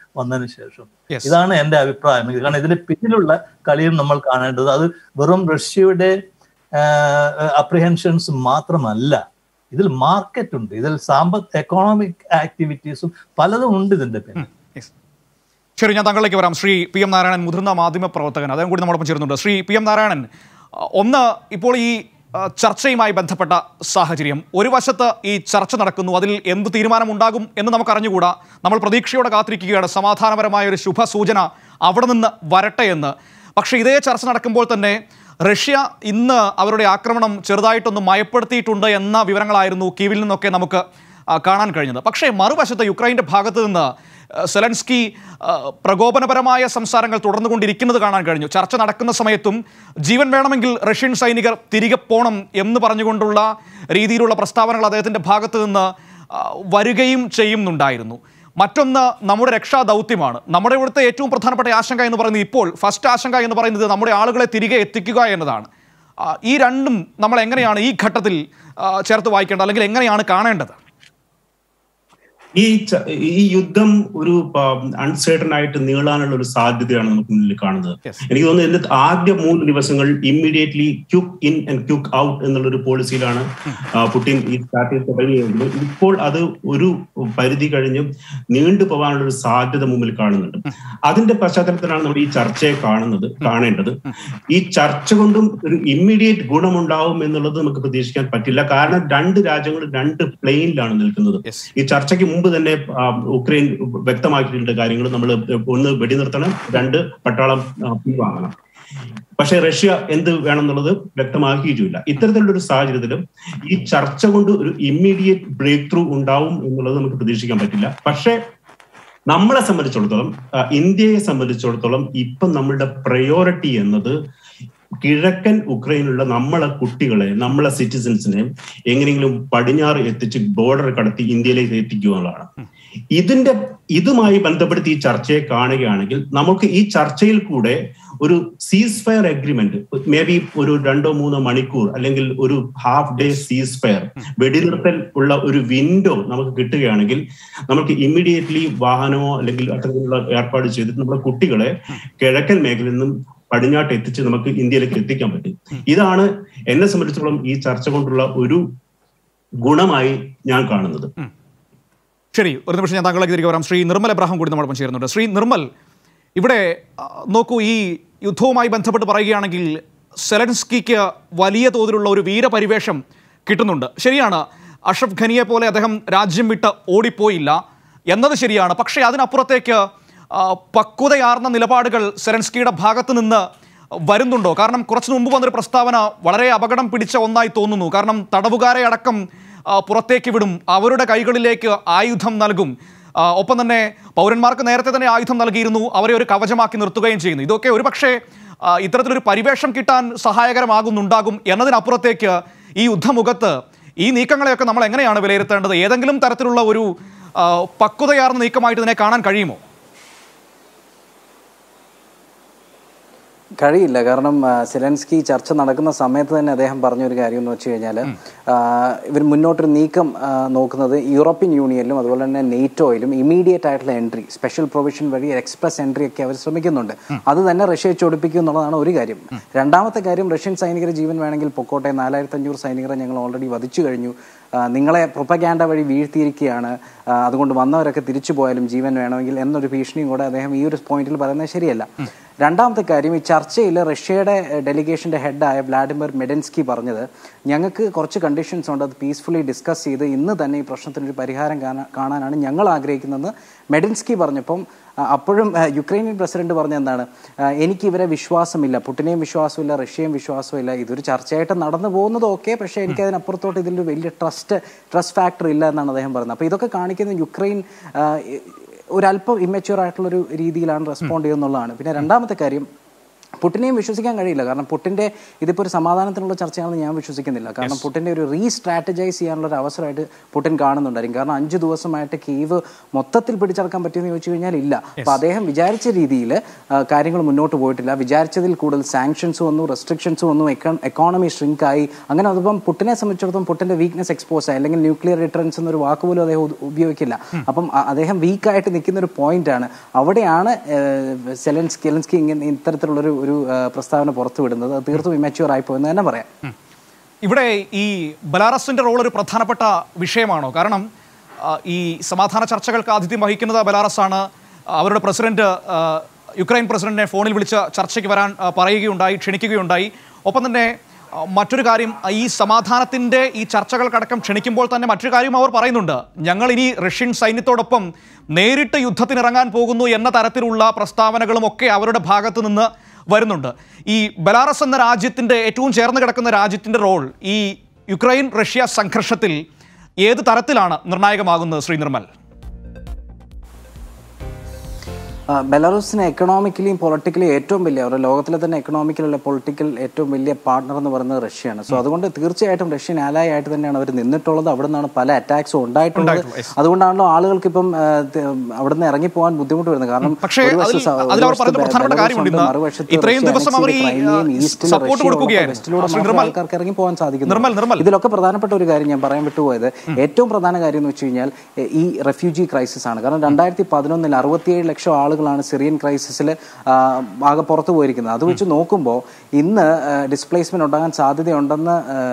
വന്നതിന് ശേഷം Yes. ഇതാണ് എന്റെ അഭിപ്രായം കാരണം ഇതിന് പിന്നിലുള്ള കളിയും നമ്മൾ കാണേണ്ടത് അത് വെറും റഷ്യയുടെ അപ്രിഹെൻഷൻസ് മാത്രമല്ല ഇതിൽ മാർക്കറ്റ് ഉണ്ട് ഇതിൽ സാമ്പത്തിക എക്കോണമിക് ആക്ടിവിറ്റീസും പലതും ഉണ്ട് ഇതിന്റെ പിന്നിൽ Yes. ശരി ഞാൻ താങ്കളിലേക്ക് വരാം ശ്രീ പി എം നാരായണൻ മുതിർന്ന മാധ്യമ പ്രവർത്തകൻ അദ്ദേഹം കൂടി നമ്മോടൊപ്പം ചേരുന്നുണ്ട് ശ്രീ പി എം നാരായണൻ ആ, ഒന്ന് ഇപ്പോൾ ഈ ആ, ചർച്ചയുമായി ബന്ധപ്പെട്ട സാഹചര്യം ഒരു വശത്ത് ഈ ചർച്ച നടക്കുന്നു അതിൽ എന്ത് തീരുമാനമുണ്ടാകും എന്ന് നമുക്ക് അറിഞ്ഞുകൂടാ നമ്മൾ പ്രതീക്ഷയോടെ കാത്തിരിക്കുകയാണ് സമാധാനപരമായ ഒരു ശുഭസൂചന അവിടെ നിന്ന് വരട്ടെ എന്ന് പക്ഷേ ഇതേ ചർച്ച നടക്കുമ്പോൾ തന്നെ റഷ്യ ഇന്ന് അവരുടെ ആക്രമണം ചെറുതായിട്ടൊന്ന് മയപ്പെടുത്തിയിട്ടുണ്ട് എന്ന വിവരങ്ങളായിരുന്നു കീവിൽ നിന്നൊക്കെ നമുക്ക് ആ, കാണാൻ കഴിഞ്ഞത് പക്ഷേ മറുവശത്ത് യുക്രൈൻ്റെ ഭാഗത്ത് നിന്ന് ആ, സെലൻസ്കി ആ, പ്രകോപനപരമായ സംസാരങ്ങൾ തുടർന്നുകൊണ്ടിരിക്കുന്നത് കാണാൻ കഴിഞ്ഞു ചർച്ച നടക്കുന്ന സമയത്തും ജീവൻ വേണമെങ്കിൽ റഷ്യൻ സൈനികർ തിരികെ പോകണം എന്ന് പറഞ്ഞുകൊണ്ടുള്ള രീതിയിലുള്ള പ്രസ്താവനകൾ അദ്ദേഹത്തിൻ്റെ ഭാഗത്ത് നിന്ന് ആ, വരികയും ചെയ്യുന്നുണ്ടായിരുന്നു മറ്റൊന്ന് നമ്മുടെ രക്ഷാ ദൗത്യമാണ് നമ്മുടെ ഇവിടുത്തെ ഏറ്റവും പ്രധാനപ്പെട്ട ആശങ്ക എന്ന് പറയുന്നത് ഇപ്പോൾ ഫസ്റ്റ് ആശങ്ക എന്ന് പറയുന്നത് നമ്മുടെ ആളുകളെ തിരികെ എത്തിക്കുക എന്നതാണ് ആ, ഈ രണ്ടും നമ്മൾ എങ്ങനെയാണ് ഈ ഘട്ടത്തിൽ ആ, ചേർത്ത് വായിക്കേണ്ടത് അല്ലെങ്കിൽ എങ്ങനെയാണ് കാണേണ്ടത് ഈ ച- ഈ യുദ്ധം ഒരു അൺസേർട്ടൺ ആയിട്ട് നീളാനുള്ള ഒരു സാധ്യതയാണ് നമുക്ക് മുന്നിൽ കാണുന്നത് Yes. എനിക്ക് തോന്നുന്നു ഇതിന്റെ ആദ്യ മൂന്ന് ദിവസങ്ങൾ immediately quick in and quick out എന്നുള്ള ഒരു പോളിസിയിലാണ് ആ, പുടിൻ ഈ സ്റ്റാർട്ട് ചെയ്ത് തുടങ്ങിയത് ഇപ്പോൾ അത് ഒരു പരിധി കഴിഞ്ഞ് നീണ്ടു പോകാനുള്ള ഒരു സാധ്യത മുമ്പിൽ കാണുന്നുണ്ട് അതിന്റെ പശ്ചാത്തലത്തിലാണ് നമ്മൾ ഈ ചർച്ചയെ കാണുന്നത് കാണേണ്ടത് ഈ ചർച്ച കൊണ്ടും ഒരു ഇമ്മീഡിയറ്റ് ഗുണമുണ്ടാവും എന്നുള്ളത് നമുക്ക് പ്രതീക്ഷിക്കാൻ പറ്റില്ല കാരണം രണ്ട് രാജ്യങ്ങൾ രണ്ട് പ്ലെയിനിലാണ് നിൽക്കുന്നത് Yes. ഈ ചർച്ചയ്ക്ക് മുമ്പ് തന്നെ ആ, ഉക്രൈൻ വ്യക്തമാക്കിയിട്ടുണ്ട് കാര്യങ്ങൾ നമ്മൾ ഒന്ന് വെടിനിർത്തണം രണ്ട് പട്ടാളം ആ, പിൻവാങ്ങണം പക്ഷെ റഷ്യ എന്ത് വേണം എന്നുള്ളത് വ്യക്തമാക്കിയിട്ടുമില്ല ഇത്തരത്തിലുള്ള ഒരു സാഹചര്യത്തിലും ഈ ചർച്ച കൊണ്ട് ഒരു ഇമ്മീഡിയറ്റ് ബ്രേക്ക് ത്രൂ ഉണ്ടാവും എന്നുള്ളത് നമുക്ക് പ്രതീക്ഷിക്കാൻ പറ്റില്ല പക്ഷേ നമ്മളെ സംബന്ധിച്ചിടത്തോളം ആ, ഇന്ത്യയെ സംബന്ധിച്ചിടത്തോളം ഇപ്പം നമ്മളുടെ പ്രയോറിറ്റി എന്നത് കിഴക്കൻ ഉക്രൈനിലുള്ള നമ്മളെ കുട്ടികളെ നമ്മളെ സിറ്റിസൻസിനെ എങ്ങനെയെങ്കിലും പടിഞ്ഞാറ് എത്തിച്ച് ബോർഡർ കടത്തി ഇന്ത്യയിലേക്ക് എത്തിക്കുക എന്നുള്ളതാണ് ഇതിന്റെ ഇതുമായി ബന്ധപ്പെടുത്തി ഈ ചർച്ചയെ കാണുകയാണെങ്കിൽ നമുക്ക് ഈ ചർച്ചയിൽ കൂടെ ഒരു സീസ് ഫയർ അഗ്രിമെന്റ് മേ ബി ഒരു രണ്ടോ മൂന്നോ മണിക്കൂർ അല്ലെങ്കിൽ ഒരു ഹാഫ് ഡേ സീസ് ഫയർ വെടിനിർത്തൽ ഉള്ള ഒരു വിൻഡോ നമുക്ക് കിട്ടുകയാണെങ്കിൽ നമുക്ക് ഇമ്മീഡിയറ്റ്ലി വാഹനമോ അല്ലെങ്കിൽ അത്തരത്തിലുള്ള ഏർപ്പാട് ചെയ്തിട്ട് നമ്മുടെ കുട്ടികളെ കിഴക്കൻ മേഖലയിൽ നിന്നും പടിഞ്ഞാട്ട് എത്തിച്ച് നമുക്ക് ഇന്ത്യയിലേക്ക് എത്തിക്കാൻ പറ്റും ഇതാണ് എന്നെ സംബന്ധിച്ചിടത്തോളം ഈ ചർച്ച കൊണ്ടുള്ള ഒരു ഗുണമായി ഞാൻ കാണുന്നത് ശരി ഒരു നിമിഷം ഞാൻ താങ്കളിലേക്ക് തിരികെ വരാം ശ്രീ നിർമ്മൽ എബ്രാഹിം കൂടി നമ്മോടൊപ്പം ചേരുന്നുണ്ട് ശ്രീ നിർമ്മൽ ഇവിടെ ആ, നോക്കൂ ഈ യുദ്ധവുമായി ബന്ധപ്പെട്ട് പറയുകയാണെങ്കിൽ സെലൻസ്കിക്ക് വലിയ തോതിലുള്ള ഒരു വീരപരിവേഷം കിട്ടുന്നുണ്ട് ശരിയാണ് അഷ്റഫ് ഖനിയെ പോലെ അദ്ദേഹം രാജ്യം വിട്ട് ഓടിപ്പോയില്ല എന്നത് ശരിയാണ് പക്ഷേ അതിനപ്പുറത്തേക്ക് ആ, പക്വതയാർന്ന നിലപാടുകൾ സെലൻസ്കിയുടെ ഭാഗത്ത് നിന്ന് വരുന്നുണ്ടോ കാരണം കുറച്ച് മുമ്പ് വന്നൊരു പ്രസ്താവന വളരെ അപകടം പിടിച്ച ഒന്നായി തോന്നുന്നു കാരണം തടവുകാരെ അടക്കം ആ, പുറത്തേക്ക് വിടും അവരുടെ കൈകളിലേക്ക് ആയുധം നൽകും ആ, ഒപ്പം തന്നെ പൗരന്മാർക്ക് നേരത്തെ തന്നെ ആയുധം നൽകിയിരുന്നു അവരെ ഒരു കവചമാക്കി നിർത്തുകയും ചെയ്യുന്നു ഇതൊക്കെ ഒരു പക്ഷേ ആ, ഇത്തരത്തിലൊരു പരിവേഷം കിട്ടാൻ സഹായകരമാകുന്നുണ്ടാകും എന്നതിനപ്പുറത്തേക്ക് ഈ യുദ്ധമുഖത്ത് ഈ നീക്കങ്ങളെയൊക്കെ നമ്മൾ എങ്ങനെയാണ് വിലയിരുത്തേണ്ടത് ഏതെങ്കിലും തരത്തിലുള്ള ഒരു ആ, പക്വതയാർന്ന നീക്കമായിട്ട് ഇതിനെ കാണാൻ കഴിയുമോ കഴിയില്ല കാരണം ആ, സെലൻസ്കി ചർച്ച നടക്കുന്ന സമയത്ത് തന്നെ അദ്ദേഹം പറഞ്ഞൊരു കാര്യം എന്ന് വെച്ച് കഴിഞ്ഞാൽ ഇവർ മുന്നോട്ടൊരു നീക്കം ആ, നോക്കുന്നത് യൂറോപ്യൻ യൂണിയനിലും അതുപോലെ തന്നെ നെയ്റ്റോയിലും ഇമീഡിയറ്റ് ആയിട്ടുള്ള എൻട്രി സ്പെഷ്യൽ പ്രൊവിഷൻ വഴി എക്സ്പ്രസ് എൻട്രി ഒക്കെ അവർ ശ്രമിക്കുന്നുണ്ട് അത് തന്നെ റഷ്യയെ ചൊടിപ്പിക്കും എന്നുള്ളതാണ് ഒരു കാര്യം രണ്ടാമത്തെ കാര്യം റഷ്യൻ സൈനികരെ ജീവൻ വേണമെങ്കിൽ പൊക്കോട്ടെ നാലായിരത്തി അഞ്ഞൂറ് സൈനികരെ ഞങ്ങൾ ഓൾറെഡി വധിച്ചു കഴിഞ്ഞു ആ, നിങ്ങളെ പ്രൊപ്പഗാൻഡ വഴി വീഴ്ത്തിയിരിക്കുകയാണ് ആ, അതുകൊണ്ട് വന്നവരൊക്കെ തിരിച്ചു പോയാലും ജീവൻ വേണമെങ്കിൽ എന്നൊരു ഭീഷണിയും കൂടെ അദ്ദേഹം ഈ ഒരു പോയിന്റിൽ പറയുന്നത് ശരിയല്ല രണ്ടാമത്തെ കാര്യം ഈ ചർച്ചയിൽ റഷ്യയുടെ ഡെലിഗേഷന്റെ ഹെഡായ വ്ളാഡിമിർ മെഡൻസ്കി പറഞ്ഞത് ഞങ്ങൾക്ക് കുറച്ച് കണ്ടീഷൻസ് ഉണ്ട് അത് പീസ്ഫുള്ളി ഡിസ്കസ് ചെയ്ത് ഇന്ന് തന്നെ ഈ പ്രശ്നത്തിനൊരു പരിഹാരം കാണാ- കാണാനാണ് ഞങ്ങൾ ആഗ്രഹിക്കുന്നതെന്ന് മെഡൻസ്കി പറഞ്ഞപ്പം ആ, അപ്പോഴും ആ, യുക്രൈനിയൻ പ്രസിഡന്റ് പറഞ്ഞ എന്താണ് ആ, എനിക്ക് ഇവരെ വിശ്വാസമില്ല പുട്ടിനെയും വിശ്വാസമില്ല റഷ്യയും വിശ്വാസമില്ല ഇതൊരു ചർച്ചയായിട്ട് നടന്നു പോകുന്നത് ഓക്കെ പക്ഷേ എനിക്ക് അതിനപ്പുറത്തോട്ട് ഇതിലൊരു വലിയ ട്രസ്റ്റ് ട്രസ്റ്റ് ഫാക്ടർ ഇല്ല എന്നാണ് അദ്ദേഹം പറയുന്നത് അപ്പോൾ ഇതൊക്കെ കാണിക്കുന്ന യുക്രൈൻ ആ, ഒരല്പം ഇമ്മച്യൂർ ആയിട്ടുള്ളൊരു രീതിയിലാണ് റെസ്പോണ്ട് ചെയ്യുന്നുള്ളതാണ് പിന്നെ രണ്ടാമത്തെ കാര്യം പുട്ടിനെയും വിശ്വസിക്കാൻ കഴിയില്ല കാരണം പുട്ടിൻ്റെ ഇതിപ്പോൾ ഒരു സമാധാനത്തിനുള്ള ചർച്ചയാണെന്ന് ഞാൻ വിശ്വസിക്കുന്നില്ല കാരണം പുട്ടിൻ്റെ ഒരു റീ സ്ട്രാറ്റജൈസ് ചെയ്യാനുള്ള ഒരു അവസരമായിട്ട് പുട്ടിൻ കാണുന്നുണ്ടായിരിക്കും കാരണം അഞ്ച് ദിവസമായിട്ട് കീവ് മൊത്തത്തിൽ പിടിച്ചടക്കാൻ പറ്റുമെന്ന് ചോദിച്ചു കഴിഞ്ഞാൽ ഇല്ല അപ്പോൾ അദ്ദേഹം വിചാരിച്ച രീതിയിൽ കാര്യങ്ങൾ മുന്നോട്ട് പോയിട്ടില്ല വിചാരിച്ചതിൽ കൂടുതൽ സാങ്ഷൻസ് വന്നു റെസ്ട്രിക്ഷൻസ് വന്നു എക്കോണമി ഷ്രിങ്ക് ആയി അങ്ങനെ അതിപ്പം പുട്ടിനെ സംബന്ധിച്ചിടത്തോളം പുട്ടിൻ്റെ വീക്ക്നെസ് എക്സ്പോസ് ആയി അല്ലെങ്കിൽ ന്യൂക്ലിയർ റിട്ടേൺസ് എന്നൊരു വാക്ക് പോലും അദ്ദേഹം ഉ- ഉപയോഗിക്കില്ല അപ്പം അ- അദ്ദേഹം വീക്കായിട്ട് നിൽക്കുന്ന ഒരു പോയിന്റ് ആണ് അവിടെയാണ് ഏഹ്, സെലൻസ്കി സെലൻസ്കി ഇങ്ങനെ ഇത്തരത്തിലുള്ളൊരു ഒരു ഏഹ്, പ്രസ്താവന പുറത്തുവിടുന്നത് അത് തീർത്തും ഇമാച്യൂർ ആയിപ്പോയെന്ന് തന്നെ പറയാം ഇവിടെ ഈ ബലാറസിന്റെ റോൾ ഒരു പ്രധാനപ്പെട്ട വിഷയമാണോ കാരണം ആ, ഈ സമാധാന ചർച്ചകൾക്ക് ആതിഥ്യം വഹിക്കുന്നത് ബലാറസ് ആണ് അവരുടെ പ്രസിഡന്റ് ആ, യുക്രൈൻ പ്രസിഡന്റിനെ ഫോണിൽ വിളിച്ച് ചർച്ചയ്ക്ക് വരാൻ ആ, പറയുകയുണ്ടായി ക്ഷണിക്കുകയുണ്ടായി ഒപ്പം തന്നെ ആ, മറ്റൊരു കാര്യം ഈ സമാധാനത്തിന്റെ ഈ ചർച്ചകൾക്കടക്കം ക്ഷണിക്കുമ്പോൾ തന്നെ മറ്റൊരു കാര്യം അവർ പറയുന്നുണ്ട് ഞങ്ങൾ ഇനി റഷ്യൻ സൈന്യത്തോടൊപ്പം നേരിട്ട് യുദ്ധത്തിനിറങ്ങാൻ പോകുന്നു എന്ന തരത്തിലുള്ള പ്രസ്താവനകളും ഒക്കെ അവരുടെ ഭാഗത്ത് നിന്ന് വരുന്നുണ്ട് ഈ ബലാറസ് എന്ന രാജ്യത്തിന്റെ ഏറ്റവും ചേർന്ന് കിടക്കുന്ന രാജ്യത്തിന്റെ റോൾ ഈ യുക്രൈൻ റഷ്യ സംഘർഷത്തിൽ ഏത് തരത്തിലാണ് നിർണായകമാകുന്നത് ശ്രീ നിർമ്മൽ ആ, ബെലാറൂസിന് എക്കണോമിക്കലിയും പൊളിറ്റിക്കലിയും ഏറ്റവും വലിയ അവരുടെ ലോകത്തിലെ തന്നെ എക്കണോമിക്കലുള്ള പൊളിറ്റിക്കൽ ഏറ്റവും വലിയ പാർട്ണർ എന്ന് പറയുന്നത് റഷ്യയാണ് സോ അതുകൊണ്ട് തീർച്ചയായിട്ടും റഷ്യൻ ആലായി ആയിട്ട് തന്നെയാണ് അവർ നിന്നിട്ടുള്ളത് അവിടെ നിന്നാണ് പല അറ്റാക്സും ഉണ്ടായിട്ടുള്ളത് ഉണ്ടായിട്ടുള്ളത്, yes. അതുകൊണ്ടാണല്ലോ ആളുകൾക്ക് ഇപ്പം ആ, ത- അവിടെ നിന്ന് ഇറങ്ങി പോകാൻ ബുദ്ധിമുട്ട് വരുന്നത് കാരണം പക്ഷേ ഒരു വശത്ത് അതിൽ- സ- ഒരു അതിൽ അവർ വശത്ത് പറയുന്ന പ്രധാനപ്പെട്ട ബെലാറൂസ് കാര്യമുണ്ട് ഉണ്ട്, ഇന്ന് മറുവശത്ത് ഇത്രയും റഷ്യ ദിവസം അവർ ഈ, annexed ചെയ്ത ക്രൈമിയയും, ആ, ഈസ്റ്റിൽ support റഷ്യ ഉള്ള കൊടുക്കുകയായിരുന്നു. വെസ്റ്റിലൂടെ ശ്രീ മാത്രമേ നിർമ്മൽ. ആൾക്കാർക്ക് ഇറങ്ങി പോകാൻ സാധിക്കുന്നു നിർമ്മൽ, നിർമ്മൽ. ഇതിലൊക്കെ പ്രധാനപ്പെട്ട ഒരു കാര്യം ഞാൻ പറയാൻ വിട്ടുപോയത് ഏറ്റവും പ്രധാന കാര്യം എന്ന് വെച്ച് കഴിഞ്ഞാൽ എ, ഈ റെഫ്യൂജി ക്രൈസിസ് ആണ് കാരണം രണ്ടായിരത്തി പതിനൊന്നിൽ അറുപത്തിയേഴ് ലക്ഷം ആളുകളാണ് സിറിയൻ ക്രൈസിസിൽ ആകെ പുറത്തു പോയിരിക്കുന്നത് അത് വെച്ച് നോക്കുമ്പോൾ ഇന്ന് ഡിസ്പ്ലേസ്മെന്റ് ഉണ്ടാകാൻ സാധ്യതയുണ്ടെന്ന്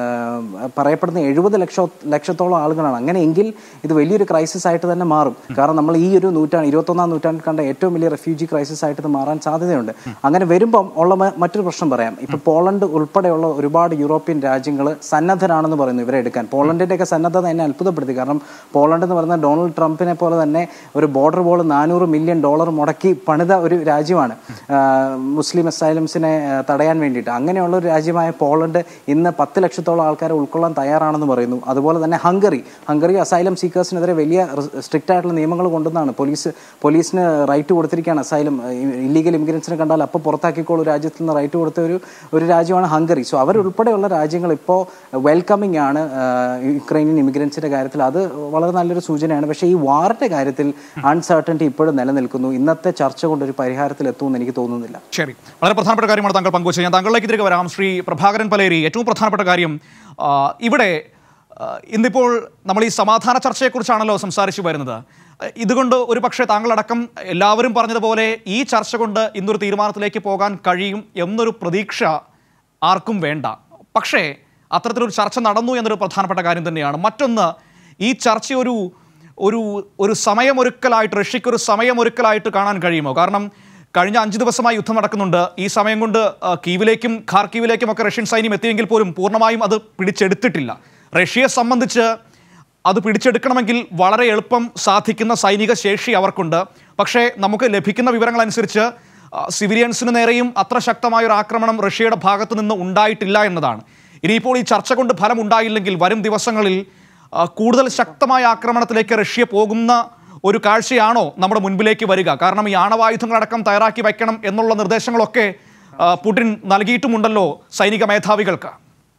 ആ, പറയപ്പെടുന്ന എഴുപത് ലക്ഷോ ലക്ഷത്തോളം ആളുകളാണ് അങ്ങനെയെങ്കിൽ ഇത് വലിയൊരു ക്രൈസിസ് ആയിട്ട് തന്നെ മാറും കാരണം നമ്മൾ ഈ ഒരു നൂറ്റാണ്ട് ഇരുപത്തൊന്നാം നൂറ്റാണ്ടിൽ കണ്ട ഏറ്റവും വലിയ റെഫ്യൂജി ക്രൈസിസ് ആയിട്ട് ഇത് മാറാൻ സാധ്യതയുണ്ട് അങ്ങനെ വരുമ്പം ഉള്ള മ- മറ്റൊരു പ്രശ്നം പറയാം ഇപ്പൊ പോളണ്ട് ഉൾപ്പെടെയുള്ള ഒരുപാട് യൂറോപ്യൻ രാജ്യങ്ങൾ സന്നദ്ധരാണെന്ന് പറയുന്നു ഇവരെ എടുക്കാൻ പോളണ്ടിന്റെ ഒക്കെ സന്നദ്ധത എന്നെ അത്ഭുതപ്പെടുത്തി കാരണം പോളണ്ട് എന്ന് പറയുന്ന ഡൊണാൾഡ് ട്രംപിനെ പോലെ തന്നെ ഒരു ബോർഡർ ബോൾ നാനൂറ് മില്യൺ ഡോളർ മുടക്കി പണിത ഒരു രാജ്യമാണ് ആ, മുസ്ലിം അസൈലംസിനെ ആ, തടയാൻ വേണ്ടിയിട്ട് അങ്ങനെയുള്ള ഒരു രാജ്യമായ പോളണ്ട് ഇന്ന് പത്ത് ലക്ഷത്തോളം ആൾക്കാരെ ഉൾക്കൊള്ളാൻ തയ്യാറാണെന്ന് പറയുന്നു അതുപോലെ തന്നെ ഹംഗറി ഹംഗറി അസൈലം സീക്കേഴ്സിനെതിരെ വലിയ സ്ട്രിക്റ്റ് ആയിട്ടുള്ള നിയമങ്ങൾ കൊണ്ടുവന്നാണ് പോലീസ് പോലീസിന് റൈറ്റ് കൊടുത്തിരിക്കുകയാണ് അസൈലം ഇല്ലീഗൽ ഇമിഗ്രൻസിനെ കണ്ടാൽ അപ്പോൾ പുറത്താക്കിക്കോളൂ രാജ്യത്തിൽ നിന്ന് റൈറ്റ് കൊടുത്ത ഒരു ഒരു രാജ്യമാണ് ഹംഗറി സോ അവരുൾപ്പെടെയുള്ള രാജ്യങ്ങൾ ഇപ്പോൾ വെൽക്കമിംഗ് ആണ് ആ, യുക്രൈനിയൻ ഇമിഗ്രൻസിന്റെ കാര്യത്തിൽ അത് വളരെ നല്ലൊരു സൂചനയാണ് പക്ഷേ ഈ വാറിന്റെ കാര്യത്തിൽ അൺസർട്ടനിറ്റി ഇപ്പോഴും നിലനിൽക്കുന്നു ഇന്നത്തെ ചർച്ച കൊണ്ട് ഒരു പരിഹാരത്തിൽ എത്തുമെന്ന് എനിക്ക് തോന്നുന്നില്ല ശരി വളരെ പ്രധാനപ്പെട്ട കാര്യമാണ് താങ്കൾ പങ്കുവച്ചത് ഞാൻ താങ്കളിലേക്ക് തിരികെ വരാം ശ്രീ പ്രഭാകരൻ പലേരി ഏറ്റവും പ്രധാനപ്പെട്ട കാര്യം ആ, ഇവിടെ ആ, ഇന്നിപ്പോൾ നമ്മൾ ഈ സമാധാന ചർച്ചയെക്കുറിച്ചാണല്ലോ സംസാരിച്ചു വരുന്നത് ഇതുകൊണ്ട് ഒരു പക്ഷേ താങ്കളടക്കം എല്ലാവരും പറഞ്ഞതുപോലെ ഈ ചർച്ച കൊണ്ട് ഇന്നൊരു തീരുമാനത്തിലേക്ക് പോകാൻ കഴിയും എന്നൊരു പ്രതീക്ഷ ആർക്കും വേണ്ട പക്ഷേ അത്തരത്തിലൊരു ചർച്ച നടന്നു എന്നൊരു പ്രധാനപ്പെട്ട കാര്യം തന്നെയാണ് മറ്റൊന്ന് ഈ ചർച്ച ഒരു ഒരു ഒരു സമയമൊരുക്കലായിട്ട് റഷ്യയ്ക്ക് ഒരു സമയമൊരുക്കലായിട്ട് കാണാൻ കഴിയുമോ കാരണം കഴിഞ്ഞ അഞ്ച് ദിവസമായി യുദ്ധം നടക്കുന്നുണ്ട് ഈ സമയം കൊണ്ട് ആ, കീവിലേക്കും ഖാർക്കീവിലേക്കും ഒക്കെ റഷ്യൻ സൈന്യം എത്തിയെങ്കിൽ പോലും പൂർണ്ണമായും അത് പിടിച്ചെടുത്തിട്ടില്ല റഷ്യയെ സംബന്ധിച്ച് അത് പിടിച്ചെടുക്കണമെങ്കിൽ വളരെ എളുപ്പം സാധിക്കുന്ന സൈനിക ശേഷി അവർക്കുണ്ട് പക്ഷേ നമുക്ക് ലഭിക്കുന്ന വിവരങ്ങൾ അനുസരിച്ച് ആ, സിവിലിയൻസിന് നേരെയും അത്ര ശക്തമായ ഒരു ആക്രമണം റഷ്യയുടെ ഭാഗത്ത് നിന്ന് ഉണ്ടായിട്ടില്ല എന്നതാണ് ഇനിയിപ്പോൾ ഈ ചർച്ച കൊണ്ട് ഫലം ഉണ്ടായില്ലെങ്കിൽ വരും ദിവസങ്ങളിൽ ആ, കൂടുതൽ ശക്തമായ ആക്രമണത്തിലേക്ക് റഷ്യ പോകുന്ന ഒരു കാഴ്ചയാണോ നമ്മുടെ മുൻപിലേക്ക് വരിക കാരണം ഈ ആണവായുധങ്ങളടക്കം തയ്യാറാക്കി വയ്ക്കണം എന്നുള്ള നിർദ്ദേശങ്ങളൊക്കെ ആ, പുടിൻ നൽകിയിട്ടുമുണ്ടല്ലോ സൈനിക മേധാവികൾക്ക്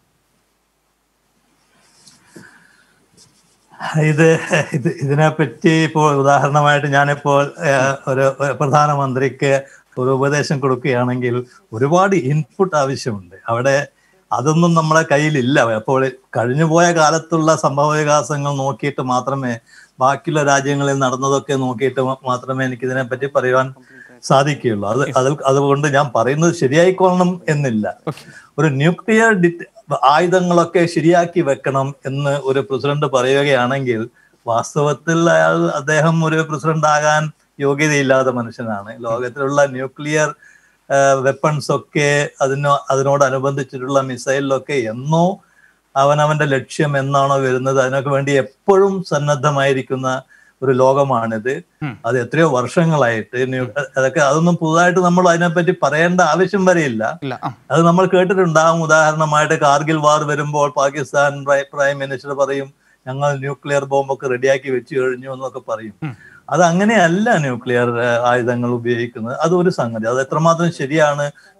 ഇത് ഇത് ഇതിനെപ്പറ്റി ഇപ്പോൾ ഉദാഹരണമായിട്ട് ഞാനിപ്പോൾ ഏഹ്, ഒരു ഒരു പ്രധാനമന്ത്രിക്ക് ഒരു ഉപദേശം കൊടുക്കുകയാണെങ്കിൽ ഒരുപാട് ഇൻപുട്ട് ആവശ്യമുണ്ട് അവിടെ അതൊന്നും നമ്മളെ കയ്യിലില്ല അപ്പോൾ കഴിഞ്ഞുപോയ കാലത്തുള്ള സംഭവ വികാസങ്ങൾ നോക്കിയിട്ട് മാത്രമേ ബാക്കിയുള്ള രാജ്യങ്ങളിൽ നടന്നതൊക്കെ നോക്കിയിട്ട് മ- മാത്രമേ എനിക്ക് ഇതിനെപ്പറ്റി പറയുവാൻ സാധിക്കുകയുള്ളൂ അത് അതിൽ അതുകൊണ്ട് ഞാൻ പറയുന്നത് ശരിയായിക്കൊള്ളണം എന്നില്ല ഒരു ന്യൂക്ലിയർ ഡിറ്റ് ആയുധങ്ങളൊക്കെ ശരിയാക്കി വെക്കണം എന്ന് ഒരു പ്രസിഡന്റ് പറയുകയാണെങ്കിൽ വാസ്തവത്തിൽ അയാൾ അദ്ദേഹം ഒരു പ്രസിഡന്റ് ആകാൻ യോഗ്യതയില്ലാത്ത മനുഷ്യനാണ് ലോകത്തിലുള്ള ന്യൂക്ലിയർ വെപ്പൺസ് ഒക്കെ അതിനോ അതിനോടനുബന്ധിച്ചിട്ടുള്ള മിസൈലിലൊക്കെ എന്നോ അവനവന്റെ ലക്ഷ്യം എന്നാണോ വരുന്നത് അതിനൊക്കെ വേണ്ടി എപ്പോഴും സന്നദ്ധമായിരിക്കുന്ന ഒരു ലോകമാണിത് അത് എത്രയോ വർഷങ്ങളായിട്ട് ന്യൂ- അതൊക്കെ അതൊന്നും പുതുതായിട്ട് നമ്മൾ അതിനെപ്പറ്റി പറയേണ്ട ആവശ്യം വരെയില്ല ഇല്ല ആ അത് നമ്മൾ കേട്ടിട്ടുണ്ടാകും ഉദാഹരണമായിട്ട് കാർഗിൽ വാർ വരുമ്പോൾ പാകിസ്ഥാൻ പ്രൈ- പ്രൈം മിനിസ്റ്റർ പറയും ഞങ്ങൾ ന്യൂക്ലിയർ ബോംബൊക്കെ റെഡിയാക്കി വെച്ച് കഴിഞ്ഞു എന്നൊക്കെ പറയും അത് അങ്ങനെയല്ല ന്യൂക്ലിയർ ഏഹ്, ആയുധങ്ങൾ ഉപയോഗിക്കുന്നത് അത് ഒരു സംഗതി അത് എത്രമാത്രം ശരിയാണ്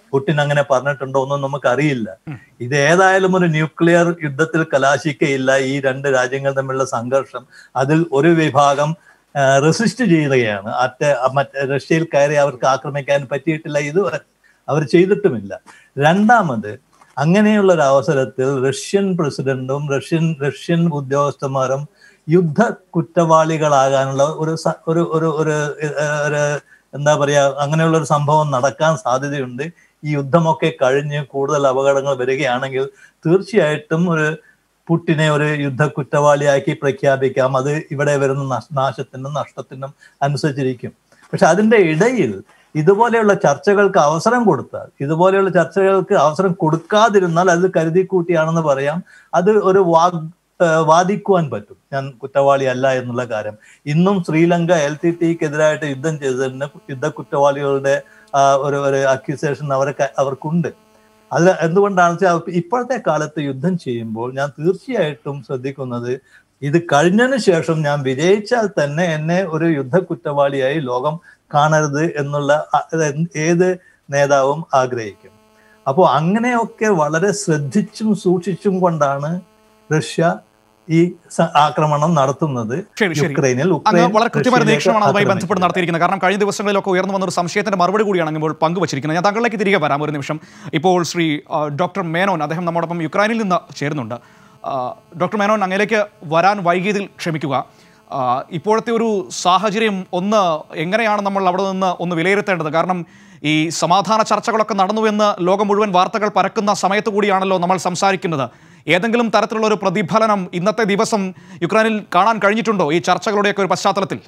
പുടിൻ അങ്ങനെ പറഞ്ഞിട്ടുണ്ടോ ഒന്നും നമുക്കറിയില്ല ഇത് ഏതായാലും ഒരു ന്യൂക്ലിയർ യുദ്ധത്തിൽ കലാശിക്കയില്ല ഈ രണ്ട് രാജ്യങ്ങൾ തമ്മിലുള്ള സംഘർഷം അതിൽ ഒരു വിഭാഗം റെസിസ്റ്റ് ചെയ്യുകയാണ് മറ്റേ മറ്റേ റഷ്യയിൽ കയറി അവർക്ക് ആക്രമിക്കാൻ പറ്റിയിട്ടില്ല ഇതുവരെ അവർ ചെയ്തിട്ടുമില്ല രണ്ടാമത് അങ്ങനെയുള്ള ഒരു അവസരത്തിൽ റഷ്യൻ പ്രസിഡന്റും റഷ്യൻ റഷ്യൻ ഉദ്യോഗസ്ഥന്മാരും യുദ്ധ കുറ്റവാളികളാകാനുള്ള ഒരു സ- ഒരു ഒരു ഒരു ഏഹ്, ഒരു എന്താ പറയാ അങ്ങനെയുള്ള ഒരു സംഭവം നടക്കാൻ സാധ്യതയുണ്ട് ഈ യുദ്ധമൊക്കെ കഴിഞ്ഞ് കൂടുതൽ അപകടങ്ങൾ വരികയാണെങ്കിൽ തീർച്ചയായിട്ടും ഒരു പുട്ടിനെ ഒരു യുദ്ധ കുറ്റവാളിയാക്കി പ്രഖ്യാപിക്കാം അത് ഇവിടെ വരുന്ന നഷ്- നാശത്തിനും നഷ്ടത്തിനും അനുസരിച്ചിരിക്കും പക്ഷെ അതിന്റെ ഇടയിൽ ഇതുപോലെയുള്ള ചർച്ചകൾക്ക് അവസരം കൊടുത്താൽ ഇതുപോലെയുള്ള ചർച്ചകൾക്ക് അവസരം കൊടുക്കാതിരുന്നാൽ അത് കരുതി കൂട്ടിയാണെന്ന് പറയാം അത് ഒരു വാഗ് ഏഹ് വാദിക്കുവാൻ പറ്റും ഞാൻ കുറ്റവാളി അല്ല എന്നുള്ള കാര്യം ഇന്നും ശ്രീലങ്ക എൽ ടി ടിക്കെതിരായിട്ട് യുദ്ധം ചെയ്തതിന് യുദ്ധ കുറ്റവാളികളുടെ ആ, ഒരു ഒരു അക്യൂസേഷൻ അവർക്ക് അവർക്കുണ്ട് അത് എന്തുകൊണ്ടാണെന്ന് വെച്ചാൽ ഇപ്പോഴത്തെ കാലത്ത് യുദ്ധം ചെയ്യുമ്പോൾ ഞാൻ തീർച്ചയായിട്ടും ശ്രദ്ധിക്കുന്നത് ഇത് കഴിഞ്ഞതിന് ശേഷം ഞാൻ വിജയിച്ചാൽ തന്നെ എന്നെ ഒരു യുദ്ധ കുറ്റവാളിയായി ലോകം കാണരുത് എന്നുള്ള അ- ഇത് ഏത് നേതാവും ആഗ്രഹിക്കും അപ്പോൾ അങ്ങനെയൊക്കെ വളരെ ശ്രദ്ധിച്ചും സൂക്ഷിച്ചും കൊണ്ടാണ് റഷ്യ ഈ സ- ആക്രമണം നടത്തുന്നത് ശരി ശരി യുക്രൈനിൽ അങ്ങ് ഉക്രൈൻ വളരെ കൃത്യമായ റഷ്യയിലേക്ക് നിരീക്ഷണമാണ് അതുമായി ബന്ധപ്പെട്ട് ആക്രമിച്ചില്ല. നടത്തിയിരിക്കുന്നത് കാരണം കഴിഞ്ഞ ദിവസങ്ങളിലൊക്കെ ഉയർന്നു വന്ന ഒരു സംശയത്തിന്റെ മറുപടി കൂടിയാണ് ഇപ്പോൾ പങ്കുവച്ചിരിക്കുന്നത് ഞാൻ താങ്കളിലേക്ക് തിരികെ വരാം ഒരു നിമിഷം ഇപ്പോൾ ശ്രീ ആ, ഡോക്ടർ മേനോൻ അദ്ദേഹം നമ്മോടൊപ്പം യുക്രൈനിൽ നിന്ന് ചേരുന്നുണ്ട് ആ, ഡോക്ടർ മേനോൻ അങ്ങയിലേക്ക് വരാൻ വൈകിയതിൽ ക്ഷമിക്കുക ആ, ഇപ്പോഴത്തെ ഒരു സാഹചര്യം ഒന്ന് എങ്ങനെയാണ് നമ്മൾ അവിടെ നിന്ന് ഒന്ന് വിലയിരുത്തേണ്ടത് കാരണം ഈ സമാധാന ചർച്ചകളൊക്കെ നടന്നുവെന്ന് ലോകം മുഴുവൻ വാർത്തകൾ പരക്കുന്ന സമയത്ത് കൂടിയാണല്ലോ നമ്മൾ സംസാരിക്കുന്നത് ഏതെങ്കിലും തരത്തിലുള്ള ഒരു പ്രതിഫലനം ഇന്നത്തെ ദിവസം യുക്രൈനിൽ കാണാൻ കഴിഞ്ഞിട്ടുണ്ടോ ഈ ചർച്ചകളുടെയൊക്കെ ഒരു പശ്ചാത്തലത്തിൽ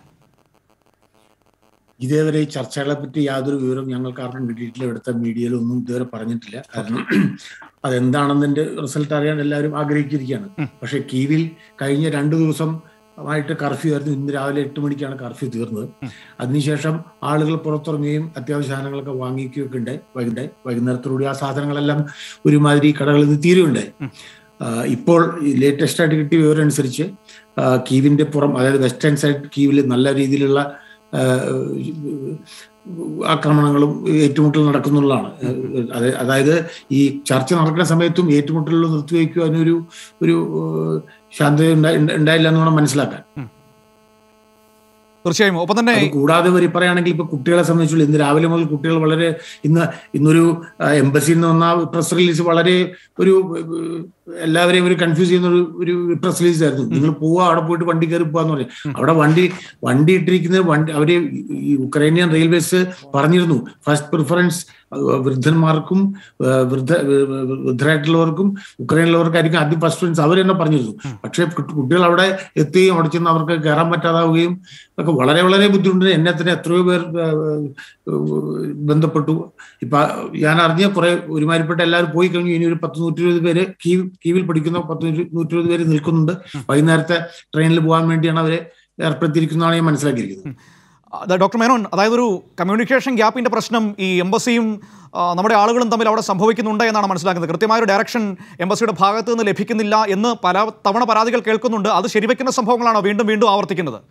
ഇതേവരെ ഈ ചർച്ചകളെ പറ്റി യാതൊരു വിവരവും ഞങ്ങൾക്ക് ആർക്കും കിട്ടിയിട്ടില്ല ഇവിടുത്തെ മീഡിയയിലൊന്നും ഇതുവരെ പറഞ്ഞിട്ടില്ല കാരണം അതെന്താണെന്നതിന്റെ റിസൾട്ട് അറിയാൻ എല്ലാവരും ആഗ്രഹിച്ചിരിക്കുകയാണ് പക്ഷെ കീവിൽ കഴിഞ്ഞ രണ്ടു ദിവസം ആയിട്ട് കർഫ്യൂ ആയിരുന്നു ഇന്ന് രാവിലെ എട്ട് മണിക്കാണ് കർഫ്യൂ തീർന്നത് അതിനുശേഷം ആളുകൾ പുറത്തിറങ്ങുകയും അത്യാവശ്യ സാധനങ്ങളൊക്കെ വാങ്ങിക്കുകയൊക്കെ ഉണ്ടായി വൈകുന്നേരം വൈകുന്നേരത്തോടുകൂടി ആ സാധനങ്ങളെല്ലാം ഒരുമാതിരി കടകളിൽ നിന്ന് തീരുകയുണ്ടായി ആഹ് ഇപ്പോൾ ലേറ്റസ്റ്റ് ആയിട്ട് കിട്ടിയ വിവരം അനുസരിച്ച് ആഹ് കീവിന്റെ പുറം അതായത് വെസ്റ്റേൺ സൈഡ് കീവിൽ നല്ല രീതിയിലുള്ള ആഹ് ആക്രമണങ്ങളും ഏറ്റുമുട്ടൽ നടക്കുന്നുള്ളതാണ് അത് അതായത് ഈ ചർച്ച നടക്കുന്ന സമയത്തും ഏറ്റുമുട്ടലുകൾ നിർത്തിവെക്കുക അതിനൊരു ഒരു ആഹ് ശാന്തത ഉണ്ടായി- ഉണ്ടായില്ല എന്ന് വേണം മനസ്സിലാക്കാൻ തീർച്ചയായും ഒപ്പം തന്നെ അത് കൂടാതെ വരി പറയുകയാണെങ്കിൽ ഇപ്പൊ കുട്ടികളെ സംബന്ധിച്ചുള്ള ഇന്ന് രാവിലെ മുതൽ കുട്ടികൾ വളരെ ഇന്ന് ഇന്നൊരു എംബസിയിൽ നിന്ന് വന്ന പ്രസ് റിലീസ് വളരെ ഒരു ഏഹ്, എല്ലാവരെയും ഒരു കൺഫ്യൂസ് ചെയ്യുന്ന ഒരു ഒരു പ്രസ് റിലീസ് ആയിരുന്നു നിങ്ങൾ പോവാ അവിടെ പോയിട്ട് വണ്ടി കയറി പോവാന്ന് പറയും അവിടെ വണ്ടി വണ്ടി ഇട്ടിരിക്കുന്നത് വണ്ടി അവര് ഈ ഉക്രൈനിയൻ റെയിൽവേസ് പറഞ്ഞിരുന്നു ഫസ്റ്റ് പ്രിഫറൻസ് വൃദ്ധന്മാർക്കും ഏഹ്, വൃദ്ധ ഏഹ്, വൃദ്ധരായിട്ടുള്ളവർക്കും ഉക്രൈനിലുള്ളവർക്കായിരിക്കും ആദ്യം ഫസ്റ്റ് പ്രിഫറൻസ് അവർ തന്നെ പറഞ്ഞിരുന്നു പക്ഷേ കു- കുട്ടികൾ അവിടെ എത്തുകയും അവിടെ ചെന്ന് അവർക്ക് കയറാൻ പറ്റാതാവുകയും ഒക്കെ വളരെ വളരെ ബുദ്ധിമുട്ടുണ്ട് എന്നെ തന്നെ എത്രയോ പേർ ഏഹ്, ഏഹ്, ബന്ധപ്പെട്ടു ഇപ്പൊ ഞാൻ അറിഞ്ഞ കുറെ ഒരുമാതിരിപ്പെട്ട എല്ലാവരും പോയി കഴിഞ്ഞു ഇനി ഒരു പത്ത് നൂറ്റി ഇരുപത് പേര് കീവ് കീവിൽ പഠിക്കുന്ന പത്ത് നൂറ്റി നൂറ്റി ഇരുപത് പേര് നിൽക്കുന്നുണ്ട് വൈകുന്നേരത്തെ ട്രെയിനിൽ പോകാൻ വേണ്ടിയാണ് അവരെ ഏർപ്പെടുത്തിയിരിക്കുന്നതാണ് ഞാൻ മനസ്സിലാക്കിയിരിക്കുന്നത് അത് ഡോക്ടർ മേനോൻ അതായത് ഒരു കമ്മ്യൂണിക്കേഷൻ ഗ്യാപ്പിന്റെ പ്രശ്നം ഈ എംബസിയും ആ, നമ്മുടെ ആളുകളും തമ്മിൽ അവിടെ സംഭവിക്കുന്നുണ്ട് എന്നാണ് മനസ്സിലാക്കുന്നത് കൃത്യമായ ഒരു ഡയറക്ഷൻ എംബസിയുടെ ഭാഗത്ത് നിന്ന് ലഭിക്കുന്നില്ല എന്ന് പല തവണ പരാതികൾ കേൾക്കുന്നുണ്ട് അത് ശരിവെക്കുന്ന സംഭവങ്ങളാണോ വീണ്ടും വീണ്ടും ആവർത്തിക്കുന്നത്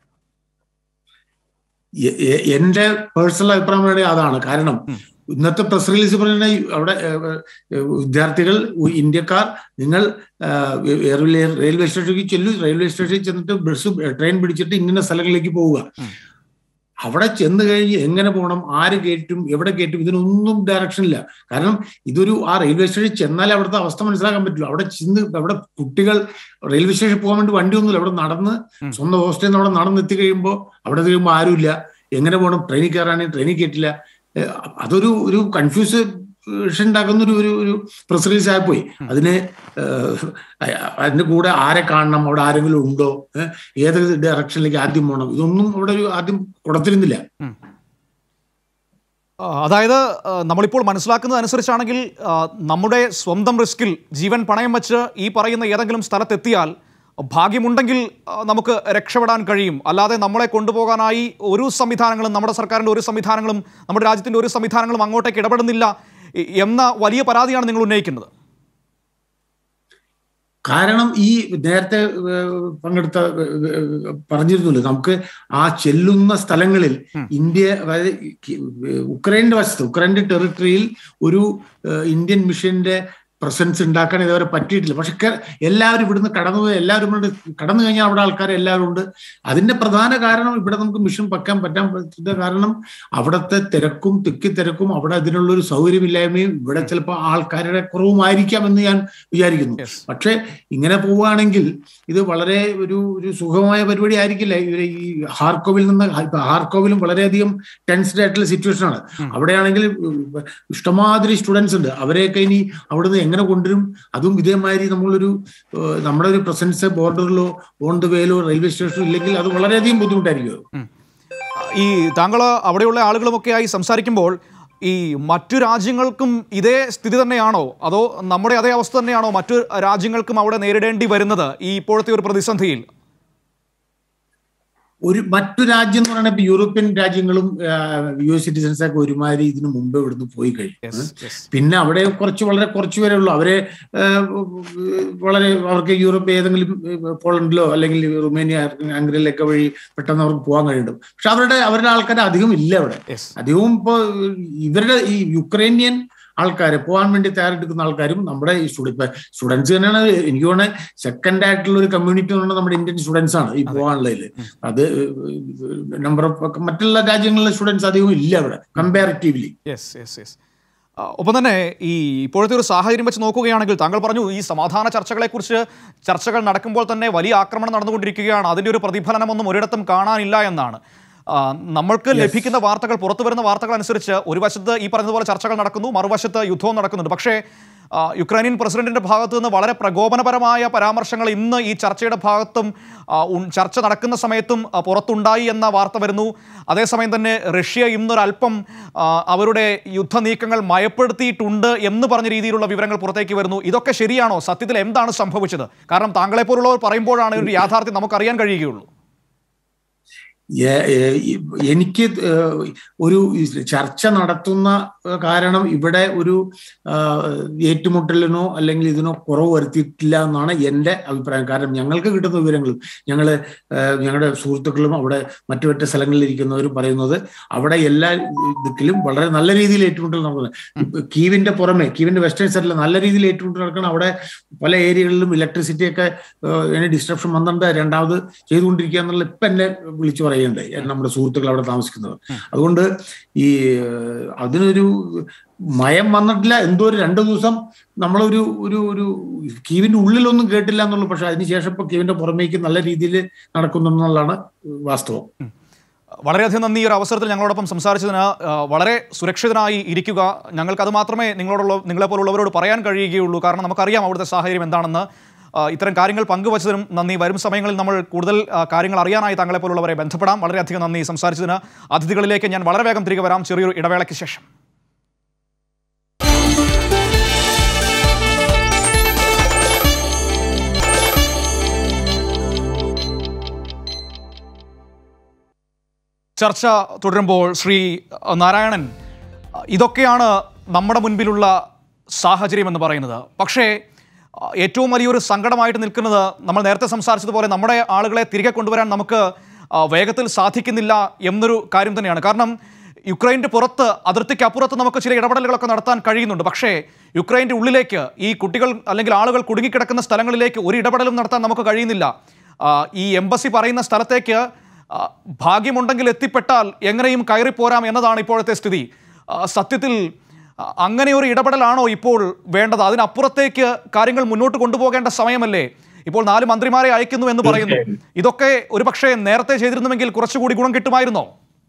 എ- എ- എന്റെ പേഴ്സണൽ അഭിപ്രായം പറയുന്നത് അതാണ് കാരണം ഇന്നത്തെ പ്രസ് റിലീസ് പറയുന്ന ഈ അവിടെ ഏഹ്, ഏഹ്, വിദ്യാർത്ഥികൾ ഉ- ഇന്ത്യക്കാർ നിങ്ങൾ ഏഹ്, റെയിൽവേ റെയിൽവേ സ്റ്റേഷനിലേക്ക് ചെല്ലു റെയിൽവേ സ്റ്റേഷനിൽ ചെന്നിട്ട് ബസ് ട്രെയിൻ പിടിച്ചിട്ട് ഇന്ന സ്ഥലങ്ങളിലേക്ക് പോവുക അവിടെ ചെന്ന് കഴിഞ്ഞ് എങ്ങനെ പോകണം ആര് കയറ്റും എവിടെ കയറ്റും ഇതിനൊന്നും ഡയറക്ഷൻ ഇല്ല കാരണം ഇതൊരു ആ റെയിൽവേ സ്റ്റേഷനിൽ ചെന്നാലേ അവിടുത്തെ അവസ്ഥ മനസ്സിലാക്കാൻ പറ്റുള്ളൂ അവിടെ ചെന്ന് അവിടെ കുട്ടികൾ റെയിൽവേ സ്റ്റേഷനിൽ പോകാൻ വേണ്ടി വണ്ടിയൊന്നുമില്ല അവിടെ നടന്ന് സ്വന്തം ഹോസ്റ്റലിൽ നിന്ന് അവിടെ നടന്നെത്തി കഴിയുമ്പോൾ അവിടെ കഴിയുമ്പോൾ ആരുമില്ല എങ്ങനെ പോകണം ട്രെയിനിൽ കയറാണെങ്കിൽ ട്രെയിനിൽ കയറ്റില്ല ഏഹ് അതൊരു ഒരു കൺഫ്യൂസ് ഉണ്ടാക്കുന്ന ഒരു ഒരു ഒരു പ്രസ് റിലീസ് ആയിപ്പോയി അതിന് ഏഹ്, അതിന്റെ കൂടെ ആരെ കാണണം അവിടെ ആരെങ്കിലും ഉണ്ടോ ഏഹ്, ഏത് ഡയറക്ഷനിലേക്ക് ആദ്യം പോകണം ഇതൊന്നും അവിടെ ഒരു ആദ്യം കൊടുത്തിരുന്നില്ല ആ, അതായത് ആ, നമ്മളിപ്പോൾ മനസ്സിലാക്കുന്നത് അനുസരിച്ചാണെങ്കിൽ ആ, നമ്മുടെ സ്വന്തം റിസ്കിൽ ജീവൻ പണയം വെച്ച് ഈ പറയുന്ന ഏതെങ്കിലും സ്ഥലത്തെത്തിയാൽ ഭാഗ്യമുണ്ടെങ്കിൽ ആ, നമുക്ക് രക്ഷപ്പെടാൻ കഴിയും അല്ലാതെ നമ്മളെ കൊണ്ടുപോകാനായി ഒരു സംവിധാനങ്ങളും നമ്മുടെ സർക്കാരിൻ്റെ ഒരു സംവിധാനങ്ങളും നമ്മുടെ രാജ്യത്തിൻ്റെ ഒരു സംവിധാനങ്ങളും അങ്ങോട്ടേക്ക് ഇടപെടുന്നില്ല എ- എന്ന വലിയ പരാതിയാണ് നിങ്ങൾ ഉന്നയിക്കുന്നത് കാരണം ഈ നേരത്തെ ഏഹ്, പങ്കെടുത്ത ഏഹ്, ഏഹ്, പറഞ്ഞിരുന്നല്ലോ നമുക്ക് ആ ചെല്ലുന്ന സ്ഥലങ്ങളിൽ ഇന്ത്യ അതായത് ഈ- ഉക്രൈന്റെ വശത്ത് ഉക്രൈന്റെ ടെറിട്ടറിയിൽ ഒരു ഏഹ്, ഇന്ത്യൻ മിഷന്റെ പ്രസൻസ് ഉണ്ടാക്കാൻ ഇതുവരെ പറ്റിയിട്ടില്ല പക്ഷെ ക- എല്ലാവരും ഇവിടുന്ന് കടന്നു പോയി എല്ലാവരും ഇവിടെ കടന്നു കഴിഞ്ഞാൽ അവിടെ ആൾക്കാർ എല്ലാവരും ഉണ്ട് അതിന്റെ പ്രധാന കാരണം ഇവിടെ നമുക്ക് മിഷൻ വെക്കാൻ പറ്റാൻ പറ്റുന്ന കാരണം അവിടുത്തെ തിരക്കും തിക്കി തിരക്കും അവിടെ അതിനുള്ള ഒരു സൗകര്യമില്ലായ്മയും ഇവിടെ ചിലപ്പോൾ ആൾക്കാരുടെ കുറവുമായിരിക്കാം എന്ന് ഞാൻ വിചാരിക്കുന്നു Yes. പക്ഷേ ഇങ്ങനെ പോവുകയാണെങ്കിൽ ഇത് വളരെ ഒരു ഒരു സുഖമായ പരിപാടി ആയിരിക്കില്ല ഇവര് ഈ ഹാർക്കോവിൽ നിന്ന് ഇപ്പൊ ഹാർക്കോവിലും വളരെയധികം ടെൻസ്ഡ് ആയിട്ടുള്ള സിറ്റുവേഷൻ ആണ് അവിടെയാണെങ്കിൽ ഇഷ്ടമാതിരി സ്റ്റുഡൻസ് ഉണ്ട് അവരെയൊക്കെ ഇനി അവിടുന്ന് എങ്ങനെ കൊണ്ടുവരും അതും ഇതേമാതിരി നമ്മളൊരു ഏഹ്, നമ്മുടെ ഒരു പ്രസൻസ് ബോർഡറിലോ ഓൺ ദ വേയിലോ റെയിൽവേ സ്റ്റേഷനിലോ ഇല്ലെങ്കിൽ അത് വളരെയധികം ബുദ്ധിമുട്ടായിരിക്കും ഈ താങ്കൾ അവിടെയുള്ള ആളുകളുമൊക്കെയായി സംസാരിക്കുമ്പോൾ ഈ മറ്റു രാജ്യങ്ങൾക്കും ഇതേ സ്ഥിതി തന്നെയാണോ അതോ നമ്മുടെ അതേ അവസ്ഥ തന്നെയാണോ മറ്റു രാജ്യങ്ങൾക്കും അവിടെ നേരിടേണ്ടി വരുന്നത് ഈ ഇപ്പോഴത്തെ ഒരു പ്രതിസന്ധിയിൽ ഒരു മറ്റു രാജ്യം എന്ന് പറയുന്നത് ഇപ്പൊ യൂറോപ്യൻ രാജ്യങ്ങളും യു എസ് സിറ്റിസൺസ് ഒക്കെ ഒരുമാതിരി ഇതിനു മുമ്പ് ഇവിടുന്ന് പോയി കഴിഞ്ഞു Yes, yes. പിന്നെ അവിടെ കുറച്ച് വളരെ കുറച്ച് പേരേ ഉള്ളൂ അവരെ ഏഹ്, വളരെ അവർക്ക് യൂറോപ്പ് ഏതെങ്കിലും ഏഹ്, പോളണ്ടിലോ അല്ലെങ്കിൽ റുമേനിയ ഹംഗറിയിലൊക്കെ വഴി പെട്ടെന്ന് അവർക്ക് പോകാൻ കഴിയുന്നുണ്ട് പക്ഷെ അവരുടെ അവരുടെ ആൾക്കാർ അധികം ഇല്ല അവിടെ Yes. അധികവും ഇപ്പോ ഇവരുടെ ഈ യുക്രൈനിയൻ ആൾക്കാരെ പോകാൻ വേണ്ടി തയ്യാറെടുക്കുന്ന ആൾക്കാരും നമ്മുടെ ഈ സ്റ്റുഡ ഇപ്പൊ സ്റ്റുഡൻസ് തന്നെയാണ് എനിക്ക് തോന്നുന്നത് സെക്കൻഡ് ആയിട്ടുള്ള ഒരു കമ്മ്യൂണിറ്റി എന്ന് പറഞ്ഞാൽ നമ്മുടെ ഇന്ത്യൻ സ്റ്റുഡൻസ് ആണ് ഈ പോകാനുള്ളതിൽ അത് നമ്പർ ഓഫ് മറ്റുള്ള രാജ്യങ്ങളിലെ സ്റ്റുഡൻസ് അധികം ഇല്ല അവിടെ കമ്പാരിറ്റീവ്ലി യെസ് യെസ് യെസ് ഒപ്പം തന്നെ ഈ ഇപ്പോഴത്തെ ഒരു സാഹചര്യം വെച്ച് നോക്കുകയാണെങ്കിൽ താങ്കൾ പറഞ്ഞു ഈ സമാധാന ചർച്ചകളെക്കുറിച്ച് ചർച്ചകൾ നടക്കുമ്പോൾ തന്നെ വലിയ ആക്രമണം നടന്നുകൊണ്ടിരിക്കുകയാണ് അതിൻ്റെ ഒരു പ്രതിഫലനമൊന്നും ഒരിടത്തും കാണാനില്ല എന്നാണ് ആ, നമ്മൾക്ക് ലഭിക്കുന്ന വാർത്തകൾ പുറത്തു വരുന്ന വാർത്തകൾ അനുസരിച്ച് ഒരു വശത്ത് ഈ പറഞ്ഞതുപോലെ ചർച്ചകൾ നടക്കുന്നു മറുവശത്ത് യുദ്ധവും നടക്കുന്നുണ്ട് പക്ഷേ ആ, യുക്രൈനിയൻ പ്രസിഡന്റിന്റെ ഭാഗത്തു നിന്ന് വളരെ പ്രകോപനപരമായ പരാമർശങ്ങൾ ഇന്ന് ഈ ചർച്ചയുടെ ഭാഗത്തും ആ, ഉൺ- ചർച്ച നടക്കുന്ന സമയത്തും ആ, പുറത്തുണ്ടായി എന്ന വാർത്ത വരുന്നു അതേസമയം തന്നെ റഷ്യ ഇന്നൊരല്പം ആ, അവരുടെ യുദ്ധനീക്കങ്ങൾ മയപ്പെടുത്തിയിട്ടുണ്ട് എന്ന് പറഞ്ഞ രീതിയിലുള്ള വിവരങ്ങൾ പുറത്തേക്ക് വരുന്നു ഇതൊക്കെ ശരിയാണോ സത്യത്തിൽ എന്താണ് സംഭവിച്ചത് കാരണം താങ്കളെപ്പോലുള്ളവർ പറയുമ്പോഴാണ് ഒരു യാഥാർത്ഥ്യം നമുക്കറിയാൻ കഴിയുകയുള്ളൂ ഏ- ഏ- ഈ- എനിക്ക് ഏഹ് ഒരു ചർച്ച നടത്തുന്ന ഏഹ് കാരണം ഇവിടെ ഒരു ആഹ്, ഏറ്റുമുട്ടലിനോ അല്ലെങ്കിൽ ഇതിനോ കുറവ് വരുത്തിയിട്ടില്ല എന്നാണ് എൻ്റെ അഭിപ്രായം കാരണം ഞങ്ങൾക്ക് കിട്ടുന്ന വിവരങ്ങളും ഞങ്ങൾ ഞങ്ങളുടെ സുഹൃത്തുക്കളും അവിടെ മറ്റു മറ്റു സ്ഥലങ്ങളിൽ ഇരിക്കുന്നവരും പറയുന്നത് അവിടെ എല്ലാ ദിക്കിലും വളരെ നല്ല രീതിയിൽ ഏറ്റുമുട്ടൽ നടക്കുന്നത് ഇപ്പൊ കീവിന്റെ പുറമെ കീവിന്റെ വെസ്റ്റേൺ സൈഡിൽ നല്ല രീതിയിൽ ഏറ്റുമുട്ടൽ നടക്കണം അവിടെ പല ഏരിയകളിലും ഇലക്ട്രിസിറ്റി ഒക്കെ ഡിസ്ട്രപ്ഷൻ വന്നിട്ട് രണ്ടാമത് ചെയ്തുകൊണ്ടിരിക്കുക എന്നുള്ള ഇപ്പൊ എന്നെ വിളിച്ചു പറയുന്നുണ്ടായി നമ്മുടെ സുഹൃത്തുക്കൾ അവിടെ താമസിക്കുന്നവർ അതുകൊണ്ട് ഈ ഏഹ്, അതിനൊരു മയം വന്നിട്ടില്ല എന്തോ ഒരു രണ്ടു ദിവസം നമ്മളൊരു ഒരു ഒരു കീവിന്റെ ഉള്ളിലൊന്നും കേട്ടില്ല എന്നുള്ളൂ പക്ഷെ അതിനുശേഷം ഇപ്പൊ കീവിന്റെ പുറമേക്ക് നല്ല രീതിയിൽ നടക്കുന്നു എന്നുള്ളതാണ് വാസ്തവം വളരെയധികം നന്ദി ഈ ഒരു അവസരത്തിൽ ഞങ്ങളോടൊപ്പം സംസാരിച്ചതിന് ആ, വളരെ സുരക്ഷിതനായി ഇരിക്കുക ഞങ്ങൾക്ക് അത് മാത്രമേ നിങ്ങളോടുള്ള നിങ്ങളെപ്പോലുള്ളവരോട് പറയാൻ കഴിയുകയുള്ളൂ കാരണം നമുക്കറിയാം അവിടുത്തെ സാഹചര്യം എന്താണെന്ന് ആ, ഇത്തരം കാര്യങ്ങൾ പങ്കുവച്ചതിനും നന്ദി വരും സമയങ്ങളിൽ നമ്മൾ കൂടുതൽ ആ, കാര്യങ്ങൾ അറിയാനായി താങ്കളെപ്പോലുള്ളവരെ ബന്ധപ്പെടാം വളരെയധികം നന്ദി സംസാരിച്ചതിന് അതിഥികളിലേക്ക് ഞാൻ വളരെ വേഗം തിരികെ വരാം ചെറിയൊരു ഇടവേളയ്ക്ക് ശേഷം ചർച്ച തുടരുമ്പോൾ ശ്രീ അഹ്, നാരായണൻ അഹ്, ഇതൊക്കെയാണ് നമ്മുടെ മുൻപിലുള്ള സാഹചര്യം എന്ന് പറയുന്നത് പക്ഷേ അഹ്, ഏറ്റവും വലിയൊരു സങ്കടമായിട്ട് നിൽക്കുന്നത് നമ്മൾ നേരത്തെ സംസാരിച്ചതുപോലെ നമ്മുടെ ആളുകളെ തിരികെ കൊണ്ടുവരാൻ നമുക്ക് അഹ്, വേഗത്തിൽ സാധിക്കുന്നില്ല എന്നൊരു കാര്യം തന്നെയാണ് കാരണം യുക്രൈൻ്റെ പുറത്ത് അതിർത്തിക്ക് അപ്പുറത്ത് നമുക്ക് ചില ഇടപെടലുകളൊക്കെ നടത്താൻ കഴിയുന്നുണ്ട് പക്ഷേ യുക്രൈൻ്റെ ഉള്ളിലേക്ക് ഈ കുട്ടികൾ അല്ലെങ്കിൽ ആളുകൾ കുടുങ്ങിക്കിടക്കുന്ന സ്ഥലങ്ങളിലേക്ക് ഒരു ഇടപെടലും നടത്താൻ നമുക്ക് കഴിയുന്നില്ല ആ, ഈ എംബസി പറയുന്ന സ്ഥലത്തേക്ക് ആ, ഭാഗ്യമുണ്ടെങ്കിൽ എത്തിപ്പെട്ടാൽ എങ്ങനെയും കയറിപ്പോരാം എന്നതാണ് ഇപ്പോഴത്തെ സ്ഥിതി ആ, സത്യത്തിൽ ആ, അങ്ങനെ ഒരു ഇടപെടലാണോ ഇപ്പോൾ വേണ്ടത് അതിനപ്പുറത്തേക്ക് കാര്യങ്ങൾ മുന്നോട്ട് കൊണ്ടുപോകേണ്ട സമയമല്ലേ ഇപ്പോൾ നാല് മന്ത്രിമാരെ അയക്കുന്നു എന്ന് പറയുന്നു ഇതൊക്കെ ഒരുപക്ഷെ നേരത്തെ ചെയ്തിരുന്നുവെങ്കിൽ കുറച്ചുകൂടി ഗുണം കിട്ടുമായിരുന്നോ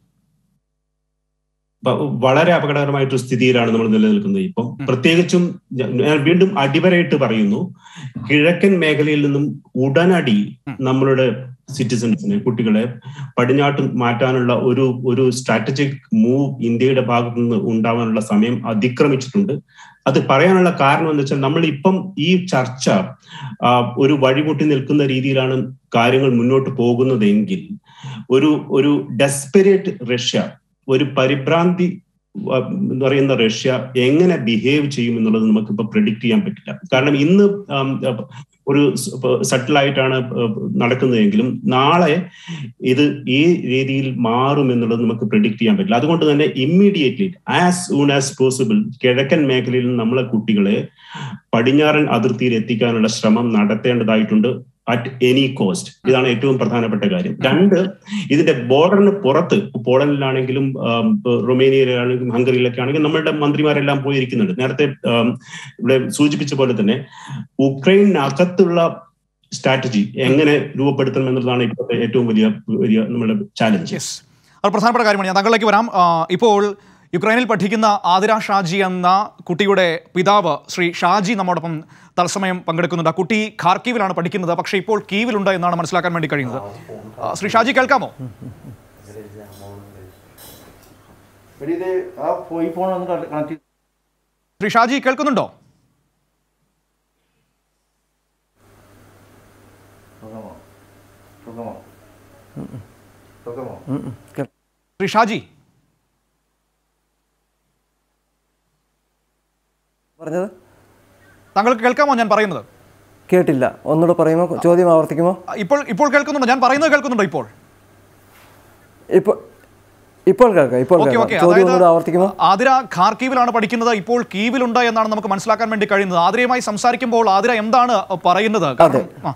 വ- വളരെ അപകടകരമായിട്ടൊരു സ്ഥിതിയിലാണ് നമ്മൾ നിലനിൽക്കുന്നത് ഇപ്പം പ്രത്യേകിച്ചും ഞാൻ ഞാൻ വീണ്ടും അടിവരയിട്ട് പറയുന്നു കിഴക്കൻ മേഖലയിൽ നിന്നും ഉടനടി നമ്മളുടെ സിറ്റിസൺസിനെ കുട്ടികളെ പടിഞ്ഞാട്ട് മാറ്റാനുള്ള ഒരു ഒരു സ്ട്രാറ്റജിക് മൂവ് ഇന്ത്യയുടെ ഭാഗത്തു നിന്ന് ഉണ്ടാവാനുള്ള സമയം അതിക്രമിച്ചിട്ടുണ്ട് അത് പറയാനുള്ള കാരണം എന്ന് വെച്ചാൽ നമ്മൾ ഇപ്പം ഈ ചർച്ച ആ, ഒരു വഴിമുട്ടി നിൽക്കുന്ന രീതിയിലാണ് കാര്യങ്ങൾ മുന്നോട്ട് പോകുന്നതെങ്കിൽ ഒരു ഒരു ഡെസ്പെറേറ്റ് റഷ്യ ഒരു പരിഭ്രാന്തി ആ, എന്ന് പറയുന്ന റഷ്യ എങ്ങനെ ബിഹേവ് ചെയ്യും എന്നുള്ളത് നമുക്ക് ഇപ്പൊ പ്രിഡിക്ട് ചെയ്യാൻ പറ്റില്ല കാരണം ഇന്ന് ആം, ഒരു സെറ്റിൽ ആയിട്ടാണ് നടക്കുന്നതെങ്കിലും നാളെ ഇത് ഈ രീതിയിൽ മാറും എന്നുള്ളത് നമുക്ക് പ്രിഡിക്ട് ചെയ്യാൻ പറ്റില്ല അതുകൊണ്ട് തന്നെ immediately as soon as possible കിഴക്കൻ മേഖലയിൽ നിന്ന് നമ്മളെ കുട്ടികളെ പടിഞ്ഞാറൻ അതിർത്തിയിൽ എത്തിക്കാനുള്ള ശ്രമം നടത്തേണ്ടതായിട്ടുണ്ട് അറ്റ് എനി കോസ്റ്റ് ഇതാണ് ഏറ്റവും പ്രധാനപ്പെട്ട കാര്യം രണ്ട് ഇതിന്റെ ബോർഡറിന് പുറത്ത് പോളണ്ടിലാണെങ്കിലും റൊമേനിയയിലാണെങ്കിലും ഹംഗറിയിലൊക്കെ ആണെങ്കിലും നമ്മളുടെ മന്ത്രിമാരെല്ലാം പോയിരിക്കുന്നുണ്ട് നേരത്തെ ഇവിടെ സൂചിപ്പിച്ച പോലെ തന്നെ ഉക്രൈനകത്തുള്ള സ്ട്രാറ്റജി എങ്ങനെ രൂപപ്പെടുത്തണം എന്നുള്ളതാണ് ഇപ്പോഴത്തെ ഏറ്റവും വലിയ വലിയ നമ്മുടെ ചാലഞ്ച് യെസ് അത് പ്രധാനപ്പെട്ട കാര്യമാണ് ഞാൻ താങ്കളിലേക്ക് വരാം ആ, ഇപ്പോൾ യുക്രൈനിൽ പഠിക്കുന്ന ആതിര ഷാജി എന്ന കുട്ടിയുടെ പിതാവ് ശ്രീ ഷാജി നമ്മോടൊപ്പം തത്സമയം പങ്കെടുക്കുന്നുണ്ട് ആ കുട്ടി ഖാർക്കീവിലാണ് പഠിക്കുന്നത് പക്ഷേ ഇപ്പോൾ കീവിലുണ്ട് എന്നാണ് മനസ്സിലാക്കാൻ വേണ്ടി കഴിയുന്നത് ആ, ശ്രീ ഷാജി കേൾക്കാമോ ഇത് ആ ഈ ഫോൺ ഒന്ന് കണക്ട് ചെയ്ത് ശ്രീ ഷാജി കേൾക്കുന്നുണ്ടോ സുഖമോ സുഖമോ സുഖമോ ശ്രീ ഷാജി പറഞ്ഞത് താങ്കൾക്ക് കേൾക്കാമോ ഞാൻ പറയുന്നത് കേട്ടില്ല ഒന്നുകൂടെ പറയുമോ ചോദ്യം ആവർത്തിക്കുമോ ആ, ഇപ്പോൾ ഇപ്പോൾ കേൾക്കുന്നുണ്ടോ ഞാൻ പറയുന്നത് കേൾക്കുന്നുണ്ടോ ഇപ്പോൾ ഇപ്പോൾ ഇപ്പോൾ കേൾക്കാം ഇപ്പോൾ ഓക്കെ കേൾക്കാം ഓക്കെ ചോദ്യം അതായത് ഒന്നുകൂടെ ആവർത്തിക്കുമോ ആതിര ഖാർക്കീവിലാണ് പഠിക്കുന്നത് ഇപ്പോൾ കീവിലുണ്ട് എന്നാണ് നമുക്ക് മനസ്സിലാക്കാൻ വേണ്ടി കഴിയുന്നത് ആതിരയുമായി സംസാരിക്കുമ്പോൾ ആതിര എന്താണ് പറയുന്നത് കാരണം- ആ,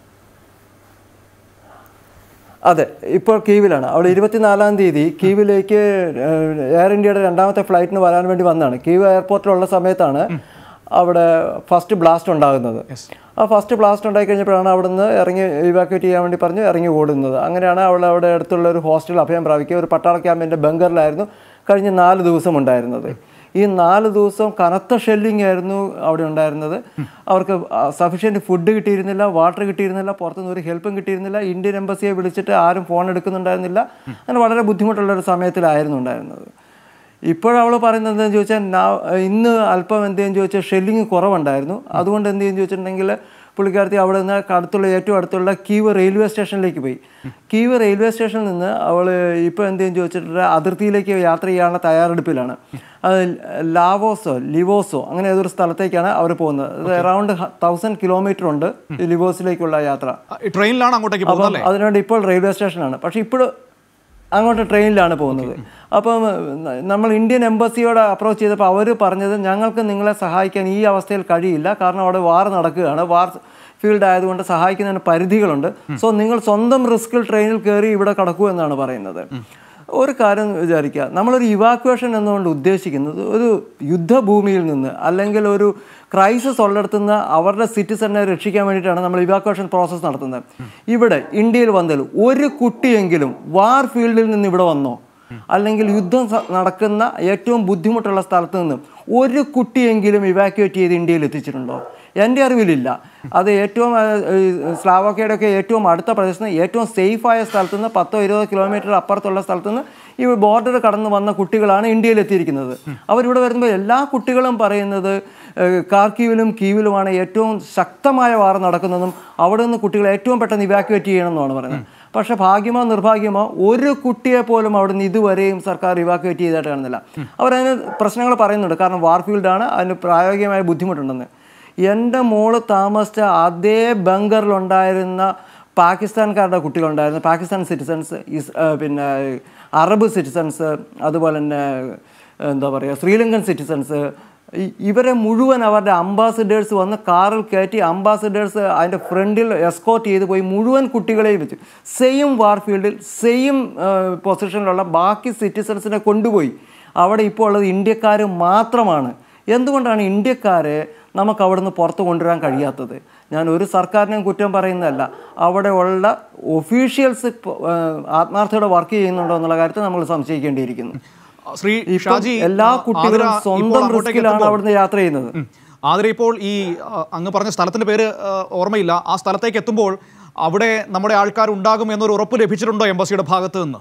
അതെ ഇപ്പോൾ കീവിലാണ് അവിടെ ഇരുപത്തിനാലാം തീയതി കീവിലേക്ക് ഏഹ്, എയർ ഇന്ത്യയുടെ രണ്ടാമത്തെ ഫ്ലൈറ്റിന് വരാൻ വേണ്ടി വന്നതാണ് കീവ് എയർപോർട്ടിലുള്ള സമയത്താണ് അവിടെ ഫസ്റ്റ് ബ്ലാസ്റ്റ് ഉണ്ടാകുന്നത് ആ ഫസ്റ്റ് ബ്ലാസ്റ്റ് ഉണ്ടായി കഴിഞ്ഞപ്പോഴാണ് അവിടെ നിന്ന് ഇറങ്ങി ഇവാക്യുവേറ്റ് ചെയ്യാൻ വേണ്ടി പറഞ്ഞ് ഇറങ്ങി ഓടുന്നത് അങ്ങനെയാണ് അവൾ അവിടെ അടുത്തുള്ള ഒരു ഹോസ്റ്റലിൽ അഭയം പ്രാപിക്കുക ഒരു പട്ടാള ക്യാമ്പിൻ്റെ ബങ്കറിലായിരുന്നു കഴിഞ്ഞ നാല് ദിവസം ഉണ്ടായിരുന്നത് ഈ നാല് ദിവസം കനത്ത ഷെല്ലിംഗ് ആയിരുന്നു അവിടെ ഉണ്ടായിരുന്നത് അവർക്ക് സഫീഷ്യൻറ്റ് ഫുഡ് കിട്ടിയിരുന്നില്ല വാട്ടർ കിട്ടിയിരുന്നില്ല പുറത്തുനിന്ന് ഒരു ഹെൽപ്പും കിട്ടിയിരുന്നില്ല ഇന്ത്യൻ എംബസിയെ വിളിച്ചിട്ട് ആരും ഫോൺ എടുക്കുന്നുണ്ടായിരുന്നില്ല അങ്ങനെ വളരെ ബുദ്ധിമുട്ടുള്ള ഒരു സമയത്തിലായിരുന്നു ഉണ്ടായിരുന്നത് ഇപ്പോഴവൾ പറയുന്നത് എന്താണെന്ന് ചോദിച്ചാൽ നാ- ഇന്ന് അല്പം എന്തെന്ന് ചോദിച്ചാൽ ഷെല്ലിങ് കുറവുണ്ടായിരുന്നു അതുകൊണ്ട് എന്ത് ചെയ്യുന്നു ചോദിച്ചിട്ടുണ്ടെങ്കിൽ പുള്ളിക്കാരത്തി അവിടെ നിന്ന് അടുത്തുള്ള ഏറ്റവും അടുത്തുള്ള കീവ് റെയിൽവേ സ്റ്റേഷനിലേക്ക് പോയി കീവ് റെയിൽവേ സ്റ്റേഷനിൽ നിന്ന് അവൾ ഇപ്പോൾ എന്ത് ചെയ്യും ചോദിച്ചിട്ടുണ്ടെങ്കിൽ അതിർത്തിയിലേക്ക് യാത്ര ചെയ്യാനുള്ള തയ്യാറെടുപ്പിലാണ് അത് ലാവോസോ ലിവോസോ അങ്ങനെ ഏതൊരു സ്ഥലത്തേക്കാണ് അവർ പോകുന്നത് അത് അറൗണ്ട് തൗസൻഡ് കിലോമീറ്റർ ഉണ്ട് ഈ ലിവോസിലേക്കുള്ള യാത്ര ഈ ട്രെയിനിലാണ് അങ്ങോട്ടേക്ക് പോകുന്നത് അപ്പം അല്ലേ അതിനുവേണ്ടി ഇപ്പോൾ റെയിൽവേ സ്റ്റേഷനാണ് പക്ഷേ ഇപ്പോൾ അങ്ങോട്ട് ട്രെയിനിലാണ് പോകുന്നത് അപ്പം ന- നമ്മൾ ഇന്ത്യൻ എംബസിയോട് അപ്രോച്ച് ചെയ്തപ്പോൾ അവർ പറഞ്ഞത് ഞങ്ങൾക്ക് നിങ്ങളെ സഹായിക്കാൻ ഈ അവസ്ഥയിൽ കഴിയില്ല കാരണം അവിടെ വാർ നടക്കുകയാണ് വാർ ഫീൽഡ് ആയതുകൊണ്ട് സഹായിക്കുന്നതിന് പരിധികളുണ്ട് സോ നിങ്ങൾ സ്വന്തം റിസ്കിൽ ട്രെയിനിൽ കയറി ഇവിടെ കടക്കൂ എന്നാണ് പറയുന്നത് ഒരു കാര്യം വിചാരിക്കുക നമ്മളൊരു ഇവാക്വേഷൻ എന്നുകൊണ്ട് ഉദ്ദേശിക്കുന്നത് ഒരു യുദ്ധഭൂമിയിൽ നിന്ന് അല്ലെങ്കിൽ ഒരു ക്രൈസിസ് ഉള്ളിടത്തുനിന്ന് അവരുടെ സിറ്റിസനെ രക്ഷിക്കാൻ വേണ്ടിയിട്ടാണ് നമ്മൾ ഇവാക്വേഷൻ പ്രോസസ്സ് നടത്തുന്നത് ഇവിടെ ഇന്ത്യയിൽ വന്നതിൽ ഒരു കുട്ടിയെങ്കിലും വാർ ഫീൽഡിൽ നിന്ന് ഇവിടെ വന്നോ അല്ലെങ്കിൽ യുദ്ധം സ- നടക്കുന്ന ഏറ്റവും ബുദ്ധിമുട്ടുള്ള സ്ഥലത്ത് നിന്ന് ഒരു കുട്ടിയെങ്കിലും ഇവാക്യുവേറ്റ് ചെയ്ത് ഇന്ത്യയിൽ എത്തിച്ചിട്ടുണ്ടോ എൻ്റെ അറിവിലില്ല അത് ഏറ്റവും സ്ലാവോക്കയുടെ ഒക്കെ ഏറ്റവും അടുത്ത പ്രദേശത്ത് നിന്ന് ഏറ്റവും സേഫായ സ്ഥലത്ത് നിന്ന് പത്തോ ഇരുപതോ കിലോമീറ്റർ അപ്പുറത്തുള്ള സ്ഥലത്ത് നിന്ന് ഈ ബോർഡർ കടന്നു വന്ന കുട്ടികളാണ് ഇന്ത്യയിൽ എത്തിയിരിക്കുന്നത് അവരിവിടെ വരുമ്പോൾ എല്ലാ കുട്ടികളും പറയുന്നത് ഏഹ്, കാർക്കീവിലും കീവിലുമാണ് ഏറ്റവും ശക്തമായ വാർ നടക്കുന്നതും അവിടെ നിന്ന് കുട്ടികളെ ഏറ്റവും പെട്ടെന്ന് ഇവാക്യുവേറ്റ് ചെയ്യണമെന്നാണ് പറയുന്നത് പക്ഷെ ഭാഗ്യമോ നിർഭാഗ്യമോ ഒരു കുട്ടിയെ പോലും അവിടെ നിന്ന് ഇതുവരെയും സർക്കാർ ഇവാക്യുവേറ്റ് ചെയ്തായിട്ട് കാണുന്നില്ല അവരതിന് പ്രശ്നങ്ങൾ പറയുന്നുണ്ട് കാരണം വാർ ഫീൽഡാണ് അതിന് പ്രായോഗികമായ ബുദ്ധിമുട്ടുണ്ടെന്ന് എൻ്റെ മോള് താമസിച്ച അതേ ബങ്കറിലുണ്ടായിരുന്ന പാകിസ്ഥാൻകാരുടെ കുട്ടികളുണ്ടായിരുന്നു പാകിസ്ഥാൻ സിറ്റിസൺസ് ഇസ് ആ, പിന്നെ അറബ് സിറ്റിസൺസ് അതുപോലെ തന്നെ എന്താ പറയുക ശ്രീലങ്കൻ സിറ്റിസൺസ് ഇ- ഇവരെ മുഴുവൻ അവരുടെ അംബാസിഡേഴ്സ് വന്ന് കാറിൽ കയറ്റി അംബാസിഡേഴ്സ് അതിൻ്റെ ഫ്രണ്ടിൽ എസ്കോർട്ട് ചെയ്ത് പോയി മുഴുവൻ കുട്ടികളെയും വെച്ചു സെയിം വാർ ഫീൽഡിൽ സെയിം പൊസിഷനിലുള്ള ബാക്കി സിറ്റിസൺസിനെ കൊണ്ടുപോയി അവിടെ ഇപ്പോൾ ഉള്ളത് ഇന്ത്യക്കാർ മാത്രമാണ് എന്തുകൊണ്ടാണ് ഇന്ത്യക്കാരെ നമുക്ക് അവിടെ നിന്ന് പുറത്ത് കൊണ്ടുവരാൻ കഴിയാത്തത് ഞാൻ ഒരു സർക്കാരിനെയും കുറ്റം പറയുന്നതല്ല അവിടെ ഉള്ള ഒഫീഷ്യൽസ് ആത്മാർത്ഥയോടെ വർക്ക് ചെയ്യുന്നുണ്ടോ എന്നുള്ള കാര്യത്തിൽ നമ്മൾ സംശയിക്കേണ്ടിയിരിക്കുന്നു ശ്രീ ഇപ്പം ഷാജി എല്ലാ ആ, കുട്ടികളും ആതിര ഇപ്പോൾ സ്വന്തം അങ്ങോട്ടേക്ക് റിസ്കിലാണ് എത്തുമ്പോൾ- അവിടുന്ന് യാത്ര ചെയ്യുന്നത് ഉം. ആതിര ഇപ്പോൾ ഈ ആ, അങ്ങ് പറഞ്ഞ സ്ഥലത്തിന്റെ പേര് ആ, ഓർമ്മയില്ല ആ സ്ഥലത്തേക്ക് എത്തുമ്പോൾ അവിടെ നമ്മുടെ ആൾക്കാർ ഉണ്ടാകും എന്നൊരു ഉറപ്പ് ലഭിച്ചിട്ടുണ്ടോ എംബസിയുടെ ഭാഗത്ത് നിന്ന്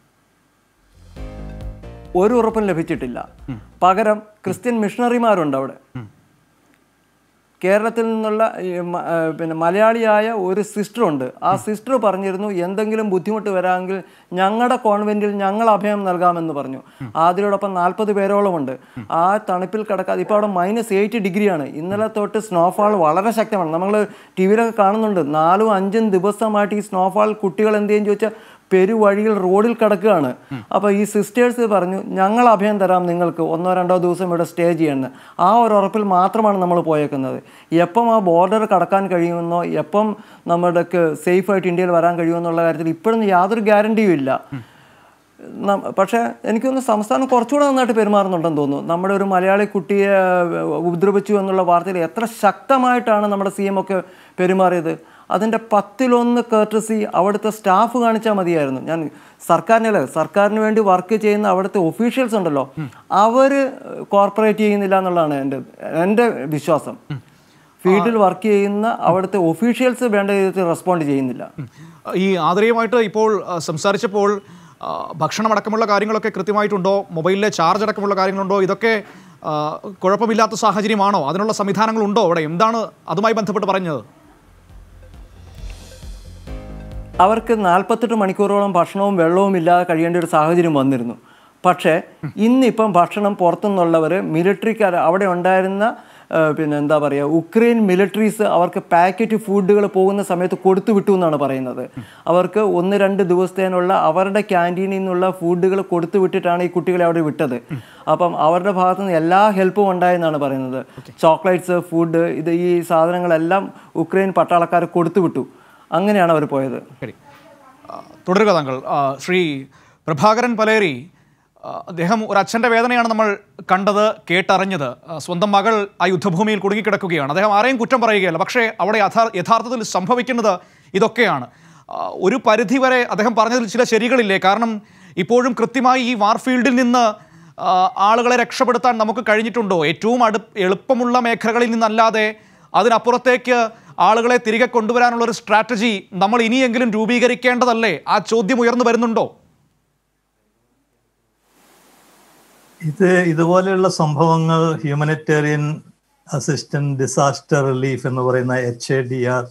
ഒരു ഉറപ്പും ലഭിച്ചിട്ടില്ല പകരം ക്രിസ്ത്യൻ മിഷണറിമാരുണ്ട് അവിടെ കേരളത്തിൽ നിന്നുള്ള ഈ മ- ആ, പിന്നെ മലയാളിയായ ഒരു സിസ്റ്ററുണ്ട് ആ സിസ്റ്റർ പറഞ്ഞിരുന്നു എന്തെങ്കിലും ബുദ്ധിമുട്ട് വരാമെങ്കിൽ ഞങ്ങളുടെ കോൺവെന്റിൽ ഞങ്ങൾ അഭയം നൽകാമെന്ന് പറഞ്ഞു ആതിരോടൊപ്പം നാൽപ്പത് പേരോളമുണ്ട് ആ തണുപ്പിൽ കിടക്കാതെ ഇപ്പോൾ അവിടെ മൈനസ് എയ്റ്റ് ഡിഗ്രിയാണ് ഇന്നലെ തൊട്ട് സ്നോഫാൾ വളരെ ശക്തമാണ് നമ്മൾ ടി വിയിലൊക്കെ കാണുന്നുണ്ട് നാലും അഞ്ചും ദിവസമായിട്ട് ഈ സ്നോഫാൾ കുട്ടികൾ എന്ത് ചെയ്യും ചോദിച്ചാൽ പെരുവഴിയിൽ റോഡിൽ കിടക്കുകയാണ് അപ്പോൾ ഈ സിസ്റ്റേഴ്സ് പറഞ്ഞു ഞങ്ങൾ അഭയം തരാം നിങ്ങൾക്ക് ഒന്നോ രണ്ടോ ദിവസം ഇവിടെ സ്റ്റേ ചെയ്യുന്നത് ആ ഒരു ഉറപ്പിൽ മാത്രമാണ് നമ്മൾ പോയേക്കുന്നത് എപ്പം ആ ബോർഡർ കടക്കാൻ കഴിയുമെന്നോ എപ്പം നമ്മുടെക്ക് സേഫായിട്ട് ഇന്ത്യയിൽ വരാൻ കഴിയുമെന്നുള്ള കാര്യത്തിൽ ഇപ്പോഴൊന്നും യാതൊരു ഗ്യാരണ്ടിയും ഇല്ല നം- പക്ഷേ എനിക്കൊന്ന് സംസ്ഥാനം കുറച്ചുകൂടെ നന്നായിട്ട് പെരുമാറുന്നുണ്ടെന്ന് തോന്നുന്നു നമ്മുടെ ഒരു മലയാളി കുട്ടിയെ ഏഹ്, ഉപദ്രവിച്ചു എന്നുള്ള വാർത്തയിൽ എത്ര ശക്തമായിട്ടാണ് നമ്മുടെ സി എം ഒക്കെ പെരുമാറിയത് അതിൻ്റെ പത്തിലൊന്ന് കേർട്ടസി അവിടുത്തെ സ്റ്റാഫ് കാണിച്ചാൽ മതിയായിരുന്നു ഞാൻ സർക്കാരിനല്ല സർക്കാരിന് വേണ്ടി വർക്ക് ചെയ്യുന്ന അവിടുത്തെ ഒഫീഷ്യൽസ് ഉണ്ടല്ലോ അവർ കോർപ്പറേറ്റ് ചെയ്യുന്നില്ല എന്നുള്ളതാണ് എൻ്റെ എൻ്റെ വിശ്വാസം ഫീൽഡിൽ വർക്ക് ചെയ്യുന്ന അവിടുത്തെ ഒഫീഷ്യൽസ് വേണ്ട രീതിയിൽ റെസ്പോണ്ട് ചെയ്യുന്നില്ല ഈ ആദരയുമായിട്ട് ഇപ്പോൾ ആ, സംസാരിച്ചപ്പോൾ ആ, ഭക്ഷണം അടക്കമുള്ള കാര്യങ്ങളൊക്കെ കൃത്യമായിട്ടുണ്ടോ മൊബൈലിലെ ചാർജ് അടക്കമുള്ള കാര്യങ്ങളുണ്ടോ ഇതൊക്കെ ആ, കുഴപ്പമില്ലാത്ത സാഹചര്യമാണോ അതിനുള്ള സംവിധാനങ്ങളുണ്ടോ അവിടെ എന്താണ് അതുമായി ബന്ധപ്പെട്ട് പറഞ്ഞത് അവർക്ക് നാൽപ്പത്തെട്ട് മണിക്കൂറോളം ഭക്ഷണവും വെള്ളവും ഇല്ലാതെ കഴിയേണ്ട ഒരു സാഹചര്യം വന്നിരുന്നു പക്ഷേ ഇന്നിപ്പം ഭക്ഷണം പുറത്തുനിന്നുള്ളവർ മിലിറ്ററിക്കാർ അവിടെ ഉണ്ടായിരുന്ന ആ, പിന്നെ എന്താ പറയുക ഉക്രൈൻ മിലിറ്ററീസ് അവർക്ക് പാക്കറ്റ് ഫുഡുകൾ പോകുന്ന സമയത്ത് കൊടുത്തു വിട്ടു എന്നാണ് പറയുന്നത് അവർക്ക് ഒന്ന് രണ്ട് ദിവസത്തേനുള്ള അവരുടെ ക്യാൻറ്റീനിൽ നിന്നുള്ള ഫുഡുകൾ കൊടുത്തു വിട്ടിട്ടാണ് ഈ കുട്ടികളെ അവിടെ വിട്ടത് അപ്പം അവരുടെ ഭാഗത്തു നിന്ന് എല്ലാ ഹെൽപ്പും ഉണ്ടായെന്നാണ് പറയുന്നത് ചോക്ലേറ്റ്സ് ഫുഡ് ഇത് ഈ സാധനങ്ങളെല്ലാം ഉക്രൈൻ പട്ടാളക്കാർ കൊടുത്തു വിട്ടു അങ്ങനെയാണ് അവർ പോയത് ശരി ആ, തുടരുക താങ്കൾ ആ, ശ്രീ പ്രഭാകരൻ പലേരി ആ, അദ്ദേഹം ഒരു അച്ഛൻ്റെ വേദനയാണ് നമ്മൾ കണ്ടത് കേട്ടറിഞ്ഞത് ആ, സ്വന്തം മകൾ ആ യുദ്ധഭൂമിയിൽ കുടുങ്ങിക്കിടക്കുകയാണ് അദ്ദേഹം ആരെയും കുറ്റം പറയുകയല്ല പക്ഷേ അവിടെ യഥാ- യഥാർത്ഥത്തിൽ സംഭവിക്കുന്നത് ഇതൊക്കെയാണ് ആ, ഒരു പരിധിവരെ അദ്ദേഹം പറഞ്ഞതിൽ ചില ശരികളില്ലേ കാരണം ഇപ്പോഴും കൃത്യമായി ഈ വാർഫീൽഡിൽ നിന്ന് ആ, ആളുകളെ രക്ഷപ്പെടുത്താൻ നമുക്ക് കഴിഞ്ഞിട്ടുണ്ടോ ഏറ്റവും അടു എളുപ്പമുള്ള മേഖലകളിൽ നിന്നല്ലാതെ അതിനപ്പുറത്തേക്ക് ആളുകളെ തിരികെ കൊണ്ടുവരാനുള്ള ഒരു സ്ട്രാറ്റജി നമ്മൾ ഇനിയെങ്കിലും രൂപീകരിക്കേണ്ടതല്ലേ ആ ചോദ്യം ഉയർന്നു വരുന്നുണ്ടോ ഇത് ഇതുപോലെയുള്ള സംഭവങ്ങൾ ഹ്യൂമനിറ്റേറിയൻ അസിസ്റ്റന്റ് ഡിസാസ്റ്റർ റിലീഫ് എന്ന് പറയുന്ന എച്ച് എ ഡി ആർ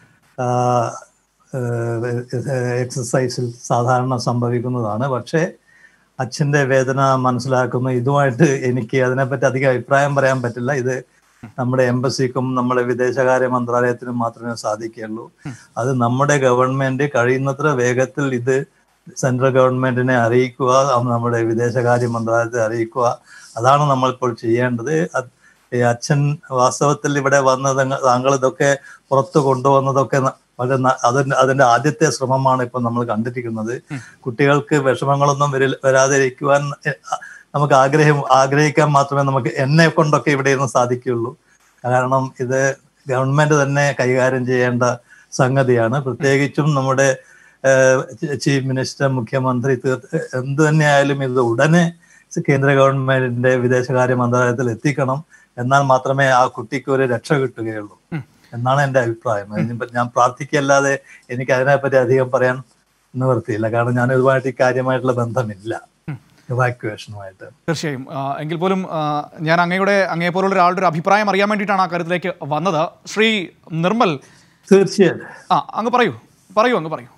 എക്സസൈസിൽ സാധാരണ സംഭവിക്കുന്നതാണ് പക്ഷേ അച്ഛൻ്റെ വേദന മനസ്സിലാക്കുന്നു ഇതുമായിട്ട് എനിക്ക് അതിനെപ്പറ്റി അധികം അഭിപ്രായം പറയാൻ പറ്റില്ല ഇത് നമ്മുടെ എംബസിക്കും നമ്മുടെ വിദേശകാര്യ മന്ത്രാലയത്തിനും മാത്രമേ സാധിക്കുകയുള്ളൂ അത് നമ്മുടെ ഗവൺമെന്റ് കഴിയുന്നത്ര വേഗത്തിൽ ഇത് സെൻട്രൽ ഗവൺമെന്റിനെ അറിയിക്കുക അത് നമ്മുടെ വിദേശകാര്യ മന്ത്രാലയത്തെ അറിയിക്കുക അതാണ് നമ്മൾ ഇപ്പോൾ ചെയ്യേണ്ടത് അത് ഈ അച്ഛൻ വാസ്തവത്തിൽ ഇവിടെ വന്നത് താങ്കൾ ഇതൊക്കെ പുറത്തു കൊണ്ടുവന്നതൊക്കെ ന- വളരെ ന- അതിന്റെ അതിന്റെ ആദ്യത്തെ ശ്രമമാണ് ഇപ്പൊ നമ്മൾ കണ്ടിരിക്കുന്നത് കുട്ടികൾക്ക് വിഷമങ്ങളൊന്നും വരിൽ- വരാതിരിക്കുവാൻ എ- നമുക്ക് ആഗ്രഹം ആഗ്രഹിക്കാൻ മാത്രമേ നമുക്ക് എന്നെ കൊണ്ടൊക്കെ ഇവിടെ ഇരുന്ന് സാധിക്കുകയുള്ളൂ കാരണം ഇത് ഗവൺമെന്റ് തന്നെ കൈകാര്യം ചെയ്യേണ്ട സംഗതിയാണ് പ്രത്യേകിച്ചും നമ്മുടെ ചീഫ് മിനിസ്റ്റർ മുഖ്യമന്ത്രി തീർ- എന്ത് തന്നെയായാലും ഇത് ഉടനെ കേന്ദ്ര ഗവൺമെന്റിന്റെ വിദേശകാര്യ മന്ത്രാലയത്തിൽ എത്തിക്കണം എന്നാൽ മാത്രമേ ആ കുട്ടിക്ക് ഒരു രക്ഷ കിട്ടുകയുള്ളൂ എന്നാണ് എൻ്റെ അഭിപ്രായം അതിനിപ്പോ ഞാൻ പ്രാർത്ഥിക്കല്ലാതെ എനിക്ക് അതിനെപ്പറ്റി അധികം പറയാൻ നിവൃത്തിയില്ല കാരണം ഞാൻ ഇതുമായിട്ട് ഈ കാര്യമായിട്ടുള്ള ബന്ധമില്ല ഇവാക്യുവേഷനുമായിട്ട് തീർച്ചയായും ആ, എങ്കിൽ പോലും ആ, ഞാൻ അങ്ങയുടെ അങ്ങയെ പോലുള്ള ഒരാളുടെ ഒരു അഭിപ്രായം അറിയാൻ വേണ്ടിയിട്ടാണ് ആ കാര്യത്തിലേക്ക് വന്നത് ശ്രീ നിർമ്മൽ തീർച്ചയായും ആ അങ്ങ് പറയൂ പറയൂ അങ്ങ് പറയൂ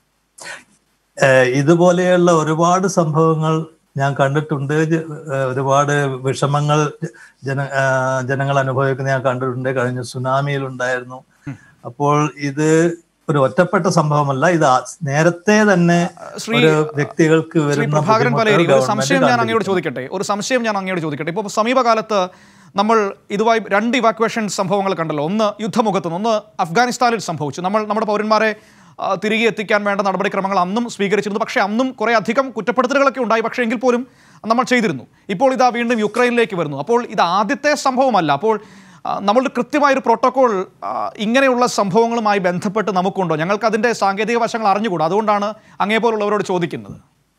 ഏഹ് ഇതുപോലെയുള്ള ഒരുപാട് സംഭവങ്ങൾ ഞാൻ കണ്ടിട്ടുണ്ട് ജ- ഏഹ് ഒരുപാട് വിഷമങ്ങൾ ജന ആഹ് ജനങ്ങൾ അനുഭവിക്കുന്ന ഞാൻ കണ്ടിട്ടുണ്ട് കഴിഞ്ഞ സുനാമിയിൽ ഉണ്ടായിരുന്നു അപ്പോൾ ഇത് ഒരു ഒറ്റപ്പെട്ട സംഭവമല്ല ഇത് ആ- നേരത്തെ തന്നെ ശ്രീ ഒരു വ്യക്തികൾക്ക് ശ്രീ വരുന്ന പ്രഭാകരൻ ബുദ്ധിമുട്ടുകൾ പലേരി ഒരു ഗവൺമെന്റ് സംശയം ഞാൻ അങ്ങയോട് കണ്ടിരിക്കുന്നു. ചോദിക്കട്ടെ ഒരു സംശയം ഞാൻ അങ്ങയോട് ചോദിക്കട്ടെ ഇപ്പോൾ സമീപകാലത്ത് നമ്മൾ ഇതുമായി രണ്ട് ഇവാക്വേഷൻ സംഭവങ്ങൾ കണ്ടല്ലോ ഒന്ന് യുദ്ധമുഖത്ത് നിന്ന് ഒന്ന് അഫ്ഗാനിസ്ഥാനിൽ സംഭവിച്ചു നമ്മൾ നമ്മുടെ പൗരന്മാരെ ആ, തിരികെ എത്തിക്കാൻ വേണ്ട നടപടിക്രമങ്ങൾ അന്നും സ്വീകരിച്ചിരുന്നു പക്ഷേ അന്നും കുറേ അധികം കുറ്റപ്പെടുത്തലുകളൊക്കെ ഉണ്ടായി പക്ഷേ എങ്കിൽ പോലും നമ്മൾ ചെയ്തിരുന്നു ഇപ്പോൾ ഇതാ വീണ്ടും യുക്രൈനിലേക്ക് വരുന്നു അപ്പോൾ ഇത് ആദ്യത്തെ സംഭവമല്ല അപ്പോൾ ആ, നമ്മളുടെ കൃത്യമായൊരു പ്രോട്ടോകോൾ ആ, ഇങ്ങനെയുള്ള സംഭവങ്ങളുമായി ബന്ധപ്പെട്ട് നമുക്കുണ്ടോ ഞങ്ങൾക്ക് അതിൻ്റെ സാങ്കേതിക വശങ്ങൾ അറിഞ്ഞുകൂടാ അതുകൊണ്ടാണ് അങ്ങേപോലുള്ളവരോട് ചോദിക്കുന്നത്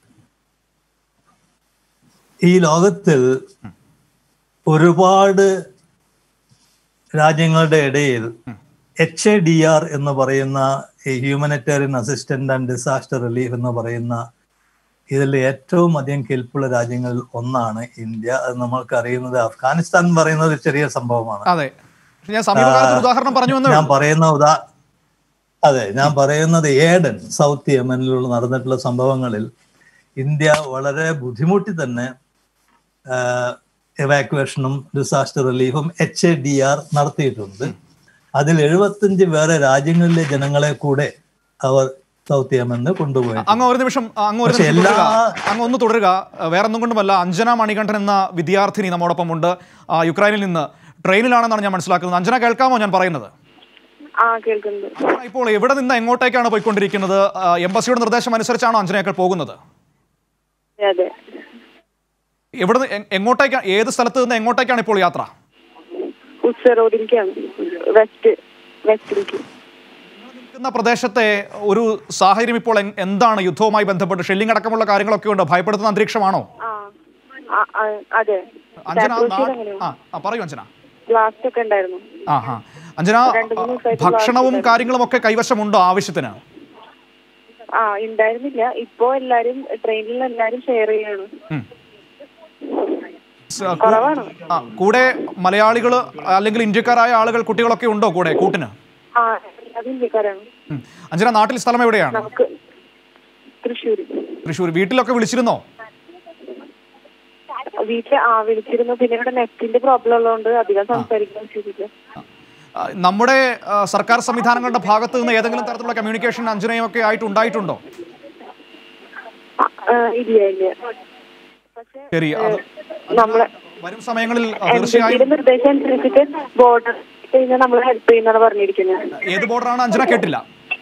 ഈ ലോകത്തിൽ ഒരുപാട് രാജ്യങ്ങളുടെ ഇടയിൽ എച്ച് എ ഡി ആർ എന്ന് പറയുന്ന ഈ humanitarian assistant and disaster relief എന്ന് പറയുന്ന ഇതിൽ ഏറ്റവും അധികം കെൽപ്പുള്ള രാജ്യങ്ങളിൽ ഒന്നാണ് ഇന്ത്യ അത് നമ്മൾക്ക് അറിയുന്നത് അഫ്ഗാനിസ്ഥാൻ എന്ന് പറയുന്നത് ഒരു ചെറിയ സംഭവമാണ് അതെ പക്ഷെ ഞാൻ സമീപകാലത്ത് ഒരു ഉദാഹരണം പറഞ്ഞു എന്നേ ഞാൻ ഉള്ളൂ. പറയുന്ന ഉദാ അതെ ഞാൻ പറയുന്നത് ഏഡൻ സൗത്ത് യമനിലുള്ള നടന്നിട്ടുള്ള സംഭവങ്ങളിൽ ഇന്ത്യ വളരെ ബുദ്ധിമുട്ടി തന്നെ എവാക്യുവേഷനും ഡിസാസ്റ്റർ റിലീഫും എച്ച് എ ഡി ആർ നടത്തിയിട്ടുണ്ട് അതിൽ എഴുപത്തഞ്ച് വേറെ രാജ്യങ്ങളിലെ ജനങ്ങളെ കൂടെ അവർ സൗത്ത് യമനിൽ കൊണ്ടുപോയി അങ്ങ് ഒരു നിമിഷം അങ്ങ് ഒരു പക്ഷെ നിമിഷം എല്ലാ- തുടരുക അങ്ങ് ഒന്ന് തുടരുക വേറെ ഒന്നും കൊണ്ടുമല്ല അഞ്ജന മണികണ്ഠൻ എന്ന വിദ്യാർത്ഥിനി നമ്മോടൊപ്പം ഉണ്ട് ആ, യുക്രൈനിൽ നിന്ന് ട്രെയിനിലാണെന്നാണ് ഞാൻ മനസ്സിലാക്കുന്നത് അഞ്ജന കേൾക്കാമോ ഞാൻ പറയുന്നത് ആ കേൾക്കുന്നുണ്ട് അഞ്ജന ഇപ്പോൾ എവിടെ നിന്ന് എങ്ങോട്ടേക്കാണ് പോയിക്കൊണ്ടിരിക്കുന്നത് ആ, എംബസിയുടെ നിർദ്ദേശം അനുസരിച്ചാണോ അഞ്ജനയൊക്കെ പോകുന്നത് അതെ എവിടെ നിന്ന് എ- എങ്ങോട്ടേക്കാണ് ഏത് സ്ഥലത്ത് നിന്ന് എങ്ങോട്ടേക്കാണ് ഇപ്പോൾ യാത്ര ഉച്ച റോഡിലേക്കാണ് വെസ്റ്റ് വെസ്റ്റിലേക്ക് നിൽക്കുന്ന പ്രദേശത്തെ ഒരു സാഹചര്യം ഇപ്പോൾ എ- എന്താണ് യുദ്ധവുമായി ബന്ധപ്പെട്ട് ഷെല്ലിംഗ് അടക്കമുള്ള കാര്യങ്ങളൊക്കെ ഉണ്ട് ഭയപ്പെടുത്തുന്ന അന്തരീക്ഷമാണ് ആ ആ, ആ, അതെ അഞ്ജന സാപ്രോഷിയിൽ നാ- എങ്ങനെയാ? ആ ആ, പറയൂ അഞ്ജന ബ്ലാസ്റ്റ് ഒക്കെ ഉണ്ടായിരുന്നു ആ ആ അഞ്ജന രണ്ട് മൂന്ന് ദിവസമായിട്ട് ഭക്ഷണവും ബ്ലാസ്റ്റ് കാര്യങ്ങളും ഒക്കെ കൈവശമുണ്ടോ ആവശ്യത്തിന് ആ ഉണ്ടായിരുന്നില്ല ഇപ്പോ എല്ലാരും ട്രെയിനിൽ എല്ലാരും ഷെയർ ചെയ്യാണ് ഉം. സ- കൂ- കുറവാണ് ആ, കൂടെ മലയാളികൾ അല്ലെങ്കിൽ ഇന്ത്യക്കാരായ ആളുകൾ കുട്ടികളൊക്കെ ഉണ്ടോ കൂടെ കൂട്ടിന് ആ അത് ഇന്ത്യക്കാരാണ് ഉം. അഞ്ജന നാട്ടിൽ സ്ഥലം എവിടെയാണ് നമുക്ക് തൃശ്ശൂര് തൃശ്ശൂർ വീട്ടിലൊക്കെ വിളിച്ചിരുന്നോ വീട്ടിൽ ആ വിളിച്ചിരുന്നു പിന്നെ ഇവിടെ നെറ്റിന്റെ പ്രോബ്ലം ഉള്ളതുകൊണ്ട് അധികം സംസാരിക്കാൻ ചെയ്തില്ല ആ, നമ്മുടെ ആ, സർക്കാർ സംവിധാനങ്ങളുടെ ഭാഗത്ത് നിന്ന് ഏതെങ്കിലും തരത്തിലുള്ള കമ്മ്യൂണിക്കേഷൻ അഞ്ജനയും ഒക്കെ ആയിട്ട് ഉണ്ടായിട്ടുണ്ടോ ആ, ആ, ഇല്ല ഇല്ല പക്ഷെ ശരി അത് നമ്മളെ വരും സമയങ്ങളിൽ ആ, എംബസിയുടെ തീർച്ചയായും നിർദ്ദേശം അനുസരിച്ചിട്ട് ബോർഡർ കഴിഞ്ഞാൽ നമ്മളെ ഹെൽപ്പ് ചെയ്യുന്നതാണ് പറഞ്ഞിരിക്കുന്നത് ഏത് ബോർഡറാണ് അഞ്ജന കേട്ടില്ല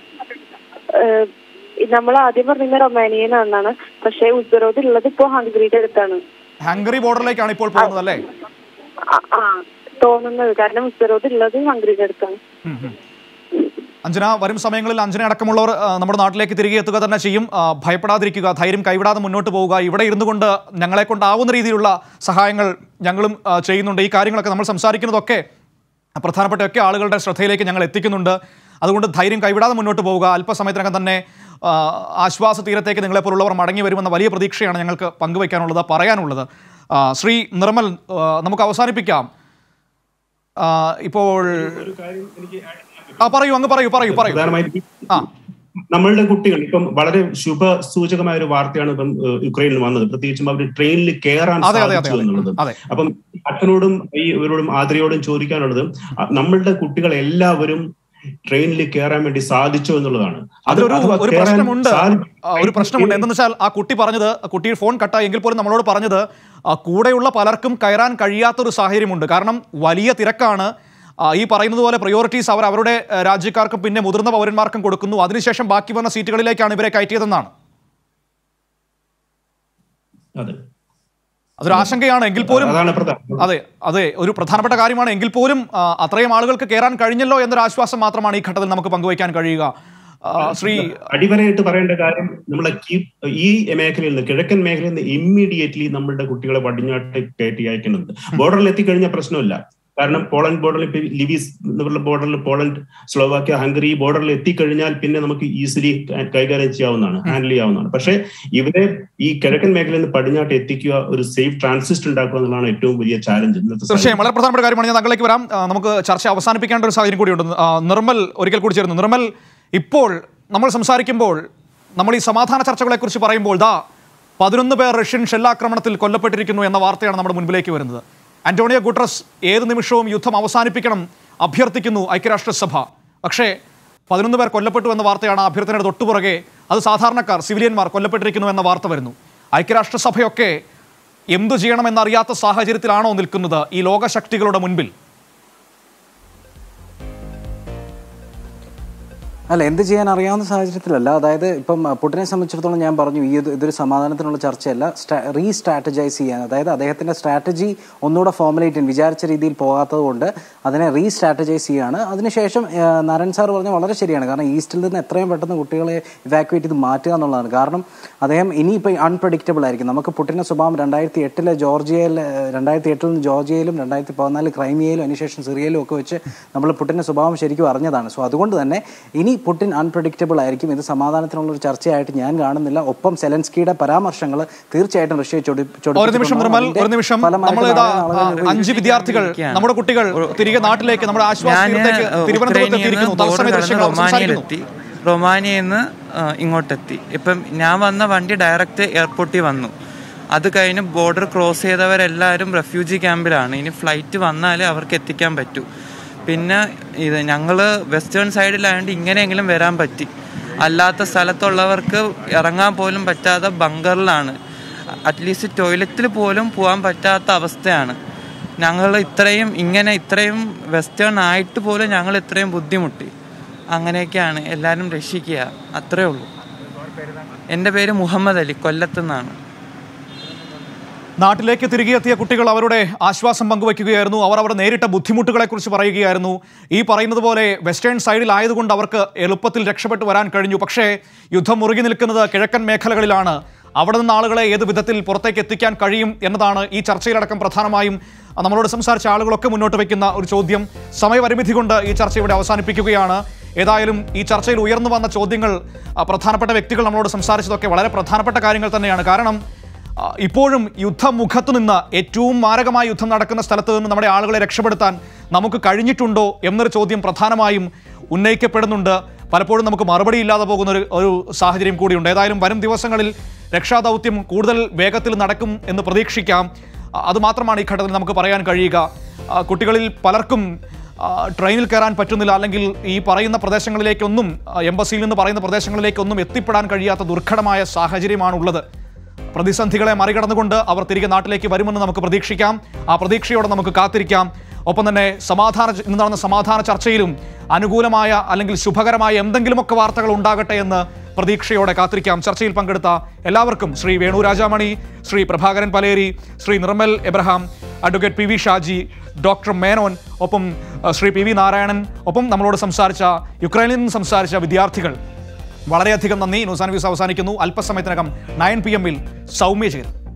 നമ്മൾ ആദ്യം പറഞ്ഞിരുന്ന റൊമാനിയൻ ആണെന്നാണ് പക്ഷെ ഉസ്ബെറോദ് ഉള്ളത് ഇപ്പോ ഹംഗറിയുടെ അടുത്താണ് ഹംഗറി ബോർഡറിലേക്കാണ് ഇപ്പോൾ പോകുന്നത് അല്ലേ ആ, ആ തോന്നുന്നത് കാരണം ഉസ്ബെറോദ് ഉള്ളത് ഹംഗറിയുടെ അടുത്താണ് ഉം, ഉം. അഞ്ജന വരും സമയങ്ങളിൽ അഞ്ജന അടക്കമുള്ളവർ ആ, നമ്മുടെ നാട്ടിലേക്ക് തിരികെ എത്തുക തന്നെ ചെയ്യും ആ, ഭയപ്പെടാതിരിക്കുക ധൈര്യം കൈവിടാതെ മുന്നോട്ട് പോവുക ഇവിടെ ഇരുന്നു കൊണ്ട് ഞങ്ങളെ കൊണ്ടാവുന്ന രീതിയിലുള്ള സഹായങ്ങൾ ഞങ്ങളും ആ, ചെയ്യുന്നുണ്ട് ഈ കാര്യങ്ങളൊക്കെ നമ്മൾ സംസാരിക്കുന്നതൊക്കെ പ്രധാനപ്പെട്ട ആളുകളുടെ ശ്രദ്ധയിലേക്ക് ഞങ്ങൾ എത്തിക്കുന്നുണ്ട് അതുകൊണ്ട് ധൈര്യം കൈവിടാതെ മുന്നോട്ട് പോവുക അല്പസമയത്തിനകം തന്നെ ആ, ആശ്വാസ തീരത്തേക്ക് നിങ്ങളെപ്പോലുള്ളവർ മടങ്ങി വരുമെന്ന വലിയ പ്രതീക്ഷയാണ് ഞങ്ങൾക്ക് പങ്കുവയ്ക്കാനുള്ളത് പറയാനുള്ളത് ആ, ശ്രീ നിർമ്മൽ ആ, നമുക്ക് അവസാനിപ്പിക്കാം ആ, ഇപ്പോൾ ആ പറയൂ അങ്ങ് പറയൂ പറയൂ പറയൂ പ്രധാനമായിട്ടും ആ നമ്മളുടെ കുട്ടികൾ ഇപ്പം വളരെ ശുഭ സൂചകമായ ഒരു വാർത്തയാണ് ഇപ്പം ഏഹ്, യുക്രൈനിൽ വന്നത് പ്രത്യേകിച്ചും അവർ ട്രെയിനിൽ കയറാൻ അതെ, അതെ, സാധിച്ചു അതെ. എന്നുള്ളത് അതെ. അപ്പം അച്ഛനോടും ഈ ഇവരോടും ആതിരയോടും ചോദിക്കാനുള്ളത് അ- നമ്മളുടെ കുട്ടികൾ എല്ലാവരും ട്രെയിനിൽ കയറാൻ വേണ്ടി സാധിച്ചു എന്നുള്ളതാണ് അത് അതിലൊരു അഥവാ ഒരു കയറാൻ പ്രശ്നമുണ്ട് സാധി- ആ, ഒരു പ്രശ്നമുണ്ട് എന്തെന്ന് വെച്ചാൽ ആ കുട്ടി പറഞ്ഞത് കുട്ടി ഫോൺ കട്ടായി എങ്കിൽ പോലും നമ്മളോട് പറഞ്ഞത് ആ, കൂടെയുള്ള പലർക്കും കയറാൻ കഴിയാത്തൊരു സാഹചര്യമുണ്ട് കാരണം വലിയ തിരക്കാണ് ആ, ഈ പറയുന്നത് പോലെ പ്രയോറിറ്റീസ് അവർ അവരുടെ ആ, രാജ്യക്കാർക്കും പിന്നെ മുതിർന്ന പൗരന്മാർക്കും കൊടുക്കുന്നു അതിനുശേഷം ബാക്കി വന്ന സീറ്റുകളിലേക്കാണ് ഇവരെ കയറ്റിയതെന്നാണ് അതെ അതൊരു ആശങ്കയാണ് എങ്കിൽ പോലും അതാണ് പ്രധാനം അതെ അതെ ഒരു പ്രധാനപ്പെട്ട കാര്യമാണ് എങ്കിൽ പോലും ആ, അത്രയും ആളുകൾക്ക് കയറാൻ കഴിഞ്ഞല്ലോ എന്നൊരു ആശ്വാസം മാത്രമാണ് ഈ ഘട്ടത്തിൽ നമുക്ക് പങ്കുവയ്ക്കാൻ കഴിയുക ആ, ശ്രീ അടിവരയിട്ട് പറയേണ്ട കാര്യം നമ്മളെ കീ- ഈ മേഖലയിൽ നിന്ന് കിഴക്കൻ മേഖലയിൽ നിന്ന് ഇമ്മീഡിയറ്റ്ലി നമ്മളുടെ കുട്ടികളെ പടിഞ്ഞാട്ട് കയറ്റി അയക്കുന്നുണ്ട് ബോർഡറിൽ എത്തിക്കഴിഞ്ഞാൽ പ്രശ്നമില്ല കാരണം പോളണ്ട് ബോർഡറിൽ ഇപ്പൊ ലിബീസ് എന്നുള്ള ബോർഡറിൽ പോളണ്ട് സ്ലോവാക്യ ഹംഗറി ഈ ബോർഡറിൽ എത്തിക്കഴിഞ്ഞാൽ പിന്നെ നമുക്ക് ഈസിലി കൈകാര്യം ചെയ്യാവുന്നതാണ് ഹാൻഡിൽ ചെയ്യാവുന്നതാണ് പക്ഷേ ഇവരെ ഈ കിഴക്കൻ മേഖലയിൽ നിന്ന് പടിഞ്ഞാട്ട് എത്തിക്കുക ഒരു സേഫ് ട്രാൻസിസ്റ്റ് ഉണ്ടാക്കുക എന്നുള്ളതാണ് ഏറ്റവും വലിയ ചാലഞ്ച് ഇന്നത്തെ തീർച്ചയായും സാഹചര്യത്തിൽ. വളരെ പ്രധാനപ്പെട്ട കാര്യമാണ് ഞാൻ താങ്കളിലേക്ക് വരാം ആ, നമുക്ക് ചർച്ച അവസാനിപ്പിക്കേണ്ട ഒരു സാഹചര്യം കൂടിയുണ്ട് ആ, നിർമ്മൽ ഒരിക്കൽ കൂടി ചേരുന്നു നിർമ്മൽ ഇപ്പോൾ നമ്മൾ സംസാരിക്കുമ്പോൾ നമ്മൾ ഈ സമാധാന ചർച്ചകളെക്കുറിച്ച് പറയുമ്പോൾ ദാ പതിനൊന്ന് പേർ റഷ്യൻ ഷെല്ലാക്രമണത്തിൽ കൊല്ലപ്പെട്ടിരിക്കുന്നു എന്ന വാർത്തയാണ് നമ്മുടെ മുൻപിലേക്ക് വരുന്നത് ആന്റോണിയോ ഗുട്രസ് ഏത് നിമിഷവും യുദ്ധം അവസാനിപ്പിക്കണം അഭ്യർത്ഥിക്കുന്നു ഐക്യരാഷ്ട്രസഭ പക്ഷേ പതിനൊന്ന് പേർ കൊല്ലപ്പെട്ടു എന്ന വാർത്തയാണ് ആ അഭ്യർത്ഥനയുടെ തൊട്ടുപുറകെ അത് സാധാരണക്കാർ സിവിലിയന്മാർ കൊല്ലപ്പെട്ടിരിക്കുന്നു എന്ന വാർത്ത വരുന്നു ഐക്യരാഷ്ട്രസഭയൊക്കെ എന്തു ചെയ്യണമെന്നറിയാത്ത സാഹചര്യത്തിലാണോ നിൽക്കുന്നത് ഈ ലോകശക്തികളുടെ മുൻപിൽ അല്ല എന്ത് ചെയ്യാൻ അറിയാവുന്ന സാഹചര്യത്തിലല്ല അതായത് ഇപ്പം അഹ്, പുടിനെ സംബന്ധിച്ചിടത്തോളം ഞാൻ പറഞ്ഞു ഈ ഇത് ഇതൊരു സമാധാനത്തിനുള്ള ചർച്ചയല്ല റീ സ്ട്രാറ്റജൈസ് ചെയ്യാൻ അതായത് അദ്ദേഹത്തിന്റെ സ്ട്രാറ്റജി ഒന്നുകൂടെ ഫോർമുലേറ്റ് ചെയ്യാൻ വിചാരിച്ച രീതിയിൽ പോകാത്തത് കൊണ്ട് അതിനെ റീ സ്ട്രാറ്റജൈസ് ചെയ്യാണ് അതിനുശേഷം ആഹ്, നാരായൺ സാർ പറഞ്ഞ വളരെ ശരിയാണ് കാരണം ഈസ്റ്റിൽ നിന്ന് എത്രയും പെട്ടെന്ന് കുട്ടികളെ ഇവാക്യുവേറ്റ് ചെയ്ത് മാറ്റുക എന്നുള്ളതാണ് കാരണം അദ്ദേഹം ഇനിയിപ്പോൾ അൺപ്രഡിക്റ്റബിൾ ആയിരിക്കും നമുക്ക് പുട്ടിന്റെ സ്വഭാവം രണ്ടായിരത്തി എട്ടിലെ ജോർജിയയിൽ രണ്ടായിരത്തി എട്ടിൽ നിന്ന് ജോർജിയയിലും രണ്ടായിരത്തി പതിനാല് ക്രൈമിയയിലും അതിനുശേഷം സിറിയയിലും ഒക്കെ വെച്ച് നമ്മൾ പുട്ടിന്റെ സ്വഭാവം ശരിക്കും അറിഞ്ഞതാണ് സോ അതുകൊണ്ട് തന്നെ ഇനി പുട്ടിൻ അൺപ്രഡിക്റ്റബിൾ ആയിരിക്കും ഇത് സമാധാനത്തിനുള്ള ഒരു ചർച്ചയായിട്ട് ഞാൻ കാണുന്നില്ല ഒപ്പം സെലൻസ്കിയുടെ പരാമർശങ്ങൾ തീർച്ചയായിട്ടും റഷ്യയെ ചൊടി ഒരു നിമിഷം നിർമ്മൽ ഒരു നിമിഷം നമ്മൾ ഇതാ അഞ്ച് വിദ്യാർത്ഥികൾ നമ്മുടെ കുട്ടികൾ തിരികെ നാട്ടിലേക്ക് നമ്മുടെ ആശ്വാസ ഞാൻ തീരത്തേക്ക് തിരുവനന്തപുരത്ത് എത്തിയിരിക്കുന്നു തത്സമയ ദൃശ്യങ്ങൾ അവർ സംസാരിക്കുന്നു റൊമാനിയയിലെത്തി റൊമാനിയയിൽ നിന്ന് ഇങ്ങോട്ടെത്തി ഇപ്പം ഞാൻ വന്ന വണ്ടി ഡയറക്റ്റ് എയർപോർട്ടിൽ വന്നു അത് കഴിഞ്ഞ് ബോർഡർ ക്രോസ് ചെയ്തവരെല്ലാവരും റെഫ്യൂജി ക്യാമ്പിലാണ് ഇനി ഫ്ലൈറ്റ് വന്നാലേ അവർക്ക് എത്തിക്കാൻ പറ്റൂ പിന്നെ ഇത് ഞങ്ങൾ വെസ്റ്റേൺ സൈഡിലായതുകൊണ്ട് ഇങ്ങനെയെങ്കിലും വരാൻ പറ്റി അല്ലാത്ത സ്ഥലത്തുള്ളവർക്ക് ഇറങ്ങാൻ പോലും പറ്റാത്ത ബങ്കറിലാണ് അറ്റ്ലീസ്റ്റ് ടോയ്ലറ്റിൽ പോലും പോകാൻ പറ്റാത്ത അവസ്ഥയാണ് ഞങ്ങൾ ഇത്രയും ഇങ്ങനെ ഇത്രയും വെസ്റ്റേൺ ആയിട്ട് പോലും ഞങ്ങൾ ഇത്രയും ബുദ്ധിമുട്ടി അങ്ങനെയൊക്കെയാണ് എല്ലാവരും രക്ഷിക്കുക അത്രേ ഉള്ളൂ എൻ്റെ പേര് മുഹമ്മദ് അലി കൊല്ലത്തുനിന്നാണ് നാട്ടിലേക്ക് തിരികെ എത്തിയ കുട്ടികൾ അവരുടെ ആശ്വാസം പങ്കുവയ്ക്കുകയായിരുന്നു അവർ അവരുടെ നേരിട്ട ബുദ്ധിമുട്ടുകളെക്കുറിച്ച് പറയുകയായിരുന്നു ഈ പറയുന്നത് പോലെ വെസ്റ്റേൺ സൈഡിലായതുകൊണ്ട് അവർക്ക് എളുപ്പത്തിൽ രക്ഷപ്പെട്ടു വരാൻ കഴിഞ്ഞു പക്ഷേ യുദ്ധം മുറുകി നിൽക്കുന്നത് കിഴക്കൻ മേഖലകളിലാണ് അവിടെ നിന്ന് ആളുകളെ ഏത് വിധത്തിൽ പുറത്തേക്ക് എത്തിക്കാൻ കഴിയും എന്നതാണ് ഈ ചർച്ചയിലടക്കം പ്രധാനമായും നമ്മളോട് സംസാരിച്ച ആളുകളൊക്കെ മുന്നോട്ട് വയ്ക്കുന്ന ഒരു ചോദ്യം സമയപരിമിതി കൊണ്ട് ഈ ചർച്ച ഇവിടെ അവസാനിപ്പിക്കുകയാണ് ഏതായാലും ഈ ചർച്ചയിൽ ഉയർന്നു വന്ന ചോദ്യങ്ങൾ ആ, പ്രധാനപ്പെട്ട വ്യക്തികൾ നമ്മളോട് സംസാരിച്ചതൊക്കെ വളരെ പ്രധാനപ്പെട്ട കാര്യങ്ങൾ തന്നെയാണ് കാരണം ആ, ഇപ്പോഴും യുദ്ധമുഖത്ത് നിന്ന് ഏറ്റവും മാരകമായ യുദ്ധം നടക്കുന്ന സ്ഥലത്ത് നിന്ന് നമ്മുടെ ആളുകളെ രക്ഷപ്പെടുത്താൻ നമുക്ക് കഴിഞ്ഞിട്ടുണ്ടോ എന്നൊരു ചോദ്യം പ്രധാനമായും ഉന്നയിക്കപ്പെടുന്നുണ്ട് പലപ്പോഴും നമുക്ക് മറുപടി ഇല്ലാതെ പോകുന്ന ഒരു ഒരു സാഹചര്യം കൂടിയുണ്ട് ഏതായാലും വരും ദിവസങ്ങളിൽ രക്ഷാദൗത്യം കൂടുതൽ വേഗത്തിൽ നടക്കും എന്ന് പ്രതീക്ഷിക്കാം ആ, അതുമാത്രമാണ് ഈ ഘട്ടത്തിൽ നമുക്ക് പറയാൻ കഴിയുക ആ, കുട്ടികളിൽ പലർക്കും ആ, ട്രെയിനിൽ കയറാൻ പറ്റുന്നില്ല അല്ലെങ്കിൽ ഈ പറയുന്ന പ്രദേശങ്ങളിലേക്കൊന്നും ആ, എംബസിയിൽ നിന്ന് പറയുന്ന പ്രദേശങ്ങളിലേക്കൊന്നും എത്തിപ്പെടാൻ കഴിയാത്ത ദുർഘടമായ സാഹചര്യമാണുള്ളത് പ്രതിസന്ധികളെ മറികടന്നുകൊണ്ട് അവർ തിരികെ നാട്ടിലേക്ക് വരുമെന്ന് നമുക്ക് പ്രതീക്ഷിക്കാം ആ പ്രതീക്ഷയോടെ നമുക്ക് കാത്തിരിക്കാം ഒപ്പം തന്നെ സമാധാന ഇന്ന് നടന്ന സമാധാന ചർച്ചയിലും അനുകൂലമായ അല്ലെങ്കിൽ ശുഭകരമായ എന്തെങ്കിലുമൊക്കെ വാർത്തകൾ ഉണ്ടാകട്ടെ എന്ന് പ്രതീക്ഷയോടെ കാത്തിരിക്കാം ചർച്ചയിൽ പങ്കെടുത്ത എല്ലാവർക്കും Shri Venu Rajamani Shri Prabhakaran Paleri Shri Nirmal Abraham advocate P V Shaji doctor Menon ഒപ്പം അഹ്, ശ്രീ പി വി നാരായണൻ ഒപ്പം നമ്മളോട് സംസാരിച്ച യുക്രൈനിൽ നിന്ന് സംസാരിച്ച വിദ്യാർത്ഥികൾ വളരെയധികം നന്ദി ന്യൂസ് ആൻഡ് വ്യൂസ് അവസാനിക്കുന്നു അല്പസമയത്തിനകം നയൻ പി എമ്മിൽ സൗമ്യ ചേരും